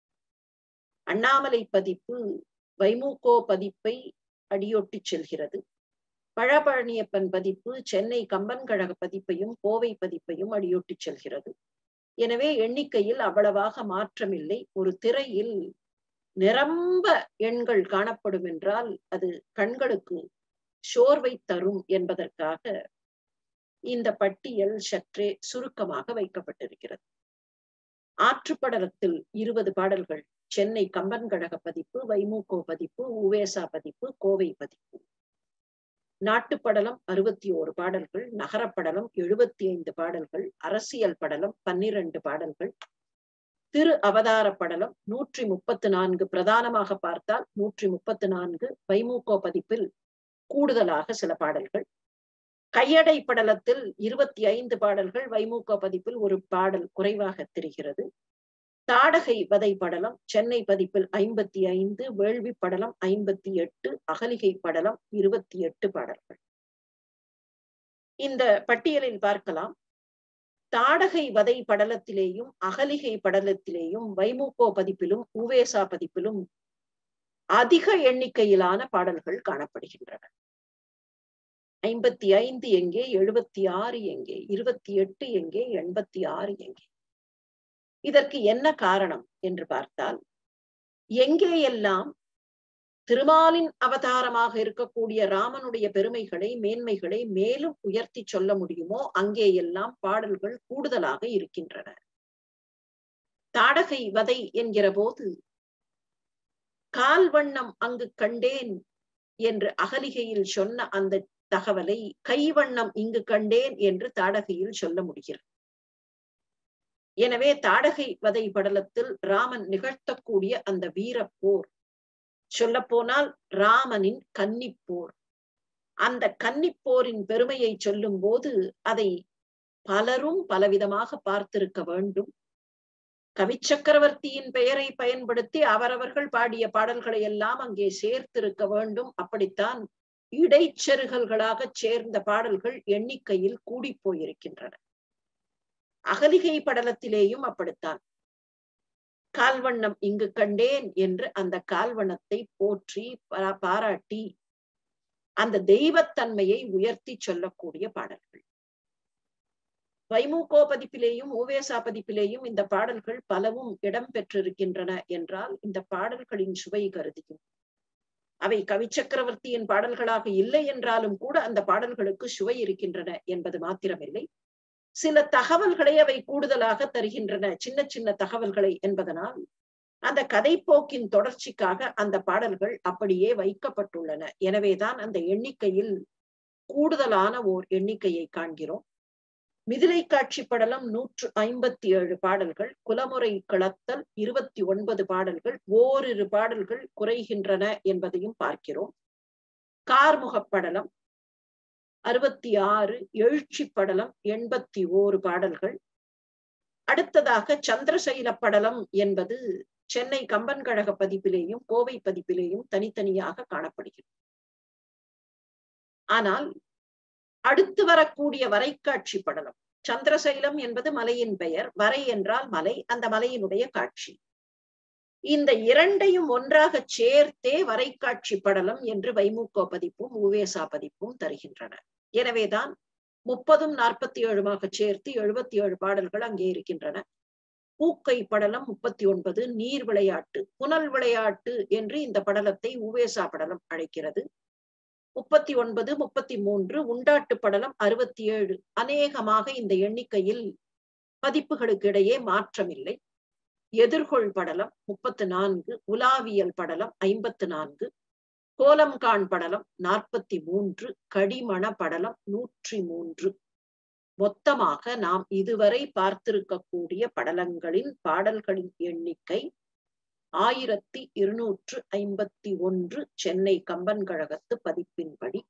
அண்ணாமலை பதிப்பு வைமுகோ பதிப்பை அடியொட்டி செல்கிறது பழபழனியப்பன் பதிப்பு சென்னை கம்பன் கழக பதிப்பையும் கோவை பதிப்பையும் அடியொட்டி செல்கிறது எனவே எண்ணிக்கையில் அவ்வளவாக மாற்றமில்லை ஒரு திரையில் நிரம்ப எண்கள் காணப்படும் என்றால் அது கண்களுக்கு சோர்வை தரும் என்பதற்காக இந்த பட்டியல் சற்றே சுருக்கமாக வைக்கப்பட்டிருக்கிறது ஆற்றுப்படலத்தில் இருபது பாடல்கள் சென்னை கம்பன் கழக பதிப்பு வைமுகோ பதிப்பு உவேசா பதிப்பு கோவை பதிப்பு நாட்டுப்படலம் அறுபத்தி ஓரு பாடல்கள் நகரப்படலம் எழுபத்தி ஐந்து பாடல்கள் அரசியல் படலம் பன்னிரண்டு பாடல்கள் திரு அவதார படலம் நூற்றி முப்பத்து நான்கு பிரதானமாக பார்த்தால் நூற்றி முப்பத்து நான்கு வைமுகோ பதிப்பில் கூடுதலாக சில பாடல்கள் கையடை படலத்தில் இருபத்தி ஐந்து பாடல்கள் வைமுக பதிப்பில் ஒரு பாடல் குறைவாக தெரிகிறது தாடகை வதை படலம் சென்னை பதிப்பில் ஐம்பத்தி ஐந்து வேள்வி படலம் ஐம்பத்தி எட்டு அகலிகை படலம் இருபத்தி எட்டு பாடல்கள் இந்த பட்டியலில் பார்க்கலாம் தாடகை வதை படலத்திலேயும் அகலிகை படலத்திலேயும் வைமுகோ பதிப்பிலும் உவேசா பதிப்பிலும் அதிக எண்ணிக்கையிலான பாடல்கள் காணப்படுகின்றன ஐம்பத்தி ஐந்து எங்கே எழுபத்தி ஆறு எங்கே இருபத்தி எட்டு எங்கே எண்பத்தி ஆறு எங்கே இதற்கு என்ன காரணம் என்று பார்த்தால் எங்கேயெல்லாம் திருமாலின் அவதாரமாக இருக்கக்கூடிய ராமனுடைய பெருமைகளை மேன்மைகளை மேலும் உயர்த்தி சொல்ல முடியுமோ அங்கேயெல்லாம் பாடல்கள் கூடுதலாக இருக்கின்றன தாடகை வதை என்கிற போது கால் வண்ணம் அங்கு கண்டேன் என்று அகலிகையில் சொன்ன அந்த தகவலை கைவண்ணம் இங்கு கண்டேன் என்று தாடகையில் சொல்ல முடிகிறது எனவே தாடகை வதை படலத்தில் ராமன் நிகழ்த்தக்கூடிய அந்த வீரப்போர் சொல்ல போனால் ராமனின் கன்னிப்போர் அந்த கன்னிப்போரின் பெருமையை சொல்லும் போது அதை பலரும் பலவிதமாக பார்த்திருக்க வேண்டும் கவிச்சக்கரவர்த்தியின் பெயரை பயன்படுத்தி அவரவர்கள் பாடிய பாடல்களை எல்லாம் அங்கே சேர்த்திருக்க வேண்டும் அப்படித்தான் இடைச்செருகல்களாக சேர்ந்த பாடல்கள் எண்ணிக்கையில் கூடி போயிருக்கின்றன அகலிகை படலத்திலேயும் அப்படித்தான் கால்வண்ணம் இங்கு கண்டேன் என்று அந்த கால்வண்ணத்தை போற்றி பாராட்டி அந்த தெய்வத்தன்மையை உயர்த்தி சொல்லக்கூடிய பாடல்கள் வைமுகோ பதிப்பிலேயும் ஓவேசா பதிப்பிலேயும் இந்த பாடல்கள் பலவும் இடம் பெற்றிருக்கின்றன என்றால் இந்த பாடல்களின் சுவை கருதியும் அவை கவிச்சக்கரவர்த்தியின் பாடல்களாக இல்லை என்றாலும் கூட அந்த பாடல்களுக்கு சுவை இருக்கின்றன என்பது மாத்திரமில்லை சில தகவல்களை அவை கூடுதலாக தருகின்றன சின்ன சின்ன தகவல்களை என்பதனால் அந்த கதைப்போக்கின் தொடர்ச்சிக்காக அந்த பாடல்கள் அப்படியே வைக்கப்பட்டுள்ளன எனவேதான் அந்த எண்ணிக்கையில் கூடுதலான ஓர் எண்ணிக்கையை காண்கிறோம் மிதிலை காட்சி படலம் நூற்று ஐம்பத்தி ஏழு பாடல்கள் குலமுறை கிளத்தல் இருபத்தி ஒன்பது பாடல்கள் ஓரிரு பாடல்கள் குறைகின்றன என்பதையும் பார்க்கிறோம் கார்முகப் படலம் அறுபத்தி ஆறு எழுச்சி படலம் எண்பத்தி ஓரு பாடல்கள் அடுத்ததாக சந்திரசைல படலம் என்பது சென்னை கம்பன் கழக பதிப்பிலேயும் கோவை பதிப்பிலேயும் தனித்தனியாக காணப்படுகிறது ஆனால் அடுத்து வரக்கூடிய வரைக்காட்சி படலம் சந்திரசைலம் என்பது மலையின் பெயர் வரை என்றால் மலை அந்த மலையினுடைய காட்சி இந்த இரண்டையும் ஒன்றாக சேர்த்தே வரைக்காட்சி படலம் என்று வைமுகோ பதிப்பும் உவேசா பதிப்பும் தருகின்றன எனவேதான் முப்பதும் நாற்பத்தி ஏழுமாக சேர்த்து எழுபத்தி ஏழு பாடல்கள் அங்கே இருக்கின்றன பூக்கை படலம் முப்பத்தி ஒன்பது நீர் விளையாட்டு புனல் விளையாட்டு என்று இந்த படலத்தை உவேசா படலம் அழைக்கிறது முப்பத்தி ஒன்பது முப்பத்தி மூன்று உண்டாட்டு படலம் அறுபத்தி ஏழு அநேகமாக இந்த எண்ணிக்கையில் பதிப்புகளுக்கு இடையே மாற்றமில்லை எதிர்கொள் படலம் முப்பத்து நான்கு உலாவியல் படலம் ஐம்பத்து நான்கு கோலம்கான் படலம் நாற்பத்தி மூன்று கடிமண படலம் நூற்றி மூன்று மொத்தமாக நாம் இதுவரை பார்த்திருக்கக்கூடிய படலங்களின் பாடல்களின் எண்ணிக்கை ஆயிரத்தி இருநூற்று ஐம்பத்தி ஒன்று சென்னை கம்பன் கழகத்து பதிப்பின்படி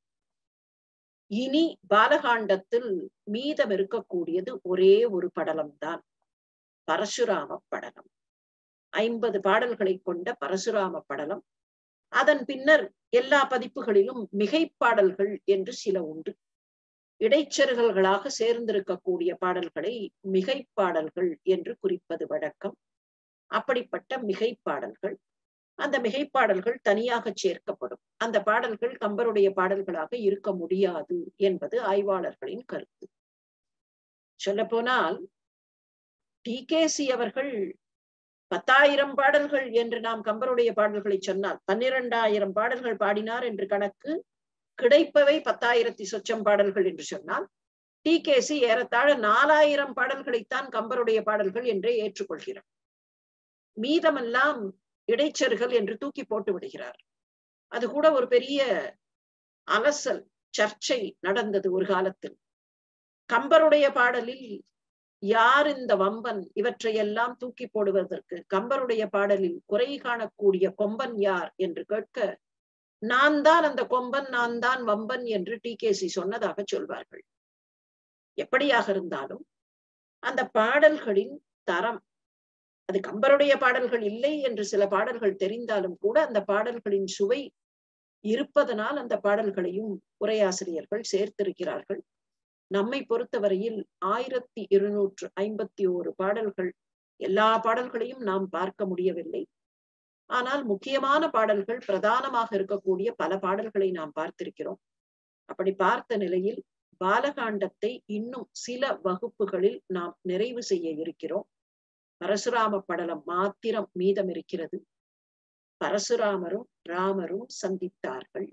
இனி பாலகாண்டத்தில் மீதம் இருக்கக்கூடியது ஒரே ஒரு படலம்தான் பரசுராம படலம் ஐம்பது பாடல்களை கொண்ட பரசுராம படலம் அதன் பின்னர் எல்லா பதிப்புகளிலும் மிகைப்பாடல்கள் என்று சில உண்டு இடைச்செருகல்களாக சேர்ந்திருக்கக்கூடிய பாடல்களை மிகைப்பாடல்கள் என்று குறிப்பது வழக்கம் அப்படிப்பட்ட மிகைப்பாடல்கள் அந்த மிகைப்பாடல்கள் தனியாக சேர்க்கப்படும் அந்த பாடல்கள் கம்பருடைய பாடல்களாக இருக்க முடியாது என்பது ஆய்வாளர்களின் கருத்து சொல்ல போனால் டிகேசி அவர்கள் பத்தாயிரம் பாடல்கள் என்று நாம் கம்பருடைய பாடல்களை சொன்னால் பன்னிரண்டாயிரம் பாடல்கள் பாடினார் என்று கணக்கு கிடைப்பவை பத்தாயிரத்தி சொச்சம் பாடல்கள் என்று சொன்னால் டி கேசி ஏறத்தாழ நாலாயிரம் பாடல்களைத்தான் கம்பருடைய பாடல்கள் என்றே ஏற்றுக்கொள்கிறார் மீதமெல்லாம் இடைச்செருகல் என்று தூக்கி போட்டு விடுகிறார் அது கூட ஒரு பெரிய அலசல் சர்ச்சை நடந்தது ஒரு காலத்தில் கம்பருடைய பாடலில் யார் இந்த வம்பன் இவற்றையெல்லாம் தூக்கி போடுவதற்கு கம்பருடைய பாடலில் குறை காணக்கூடிய கொம்பன் யார் என்று கேட்க நான் தான் அந்த கொம்பன் நான் தான் வம்பன் என்று டி கேசி சொன்னதாக சொல்வார்கள் எப்படியாக இருந்தாலும் அந்த பாடல்களின் தரம் அது கம்பருடைய பாடல்கள் இல்லை என்று சில பாடல்கள் தெரிந்தாலும் கூட அந்த பாடல்களின் சுவை இருப்பதனால் அந்த பாடல்களையும் உரையாசிரியர்கள் சேர்த்திருக்கிறார்கள் நம்மை பொறுத்தவரையில் ஆயிரத்தி இருநூற்று ஐம்பத்தி ஓரு பாடல்கள் எல்லா பாடல்களையும் நாம் பார்க்க முடியவில்லை ஆனால் முக்கியமான பாடல்கள் பிரதானமாக இருக்கக்கூடிய பல பாடல்களை நாம் பார்த்திருக்கிறோம் அப்படி பார்த்த நிலையில் பாலகாண்டத்தை இன்னும் சில வகுப்புகளில் நாம் நிறைவு செய்ய இருக்கிறோம் பரசுராம படலம் மாத்திரம் மீதம் இருக்கிறது பரசுராமரும் ராமரும் சந்தித்தார்கள்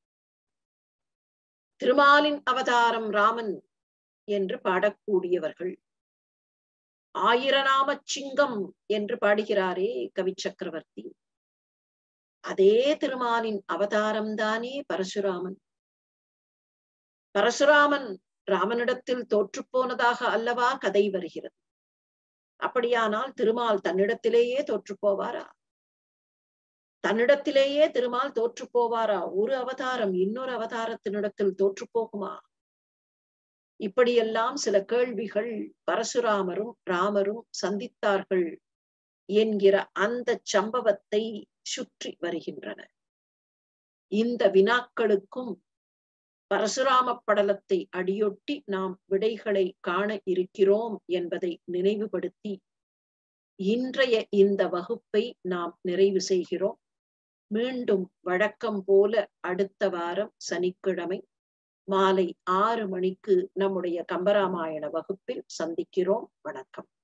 திருமாலின் அவதாரம் ராமன் என்று பாடக்கூடியவர்கள் ஆயிரநாம சிங்கம் என்று பாடுகிறாரே கவி சக்கரவர்த்தி அதே திருமாலின் அவதாரம் தானே பரசுராமன் பரசுராமன் ராமனிடத்தில் தோற்று போனதாக அல்லவா கதை வருகிறது அப்படியானால் திருமால் தன்னிடத்திலேயே தோற்று போவாரா தன்னிடத்திலேயே திருமால் தோற்று போவாரா ஒரு அவதாரம் இன்னொரு அவதாரத்தினிடத்தில் தோற்று போகுமா இப்படியெல்லாம் சில கேள்விகள் பரசுராமரும் ராமரும் சந்தித்தார்கள் என்கிற அந்த சம்பவத்தை சுற்றி வருகின்றன இந்த வினாக்களுக்கும் பரசுராம படலத்தை அடியொட்டி நாம் விடைகளை காண இருக்கிறோம் என்பதை நினைவுபடுத்தி இன்றைய இந்த வகுப்பை நாம் நிறைவு செய்கிறோம் மீண்டும் வழக்கம் போல அடுத்த வாரம் சனிக்கிழமை மாலை ஆறு மணிக்கு நம்முடைய கம்பராமாயண வகுப்பில் சந்திக்கிறோம் வணக்கம்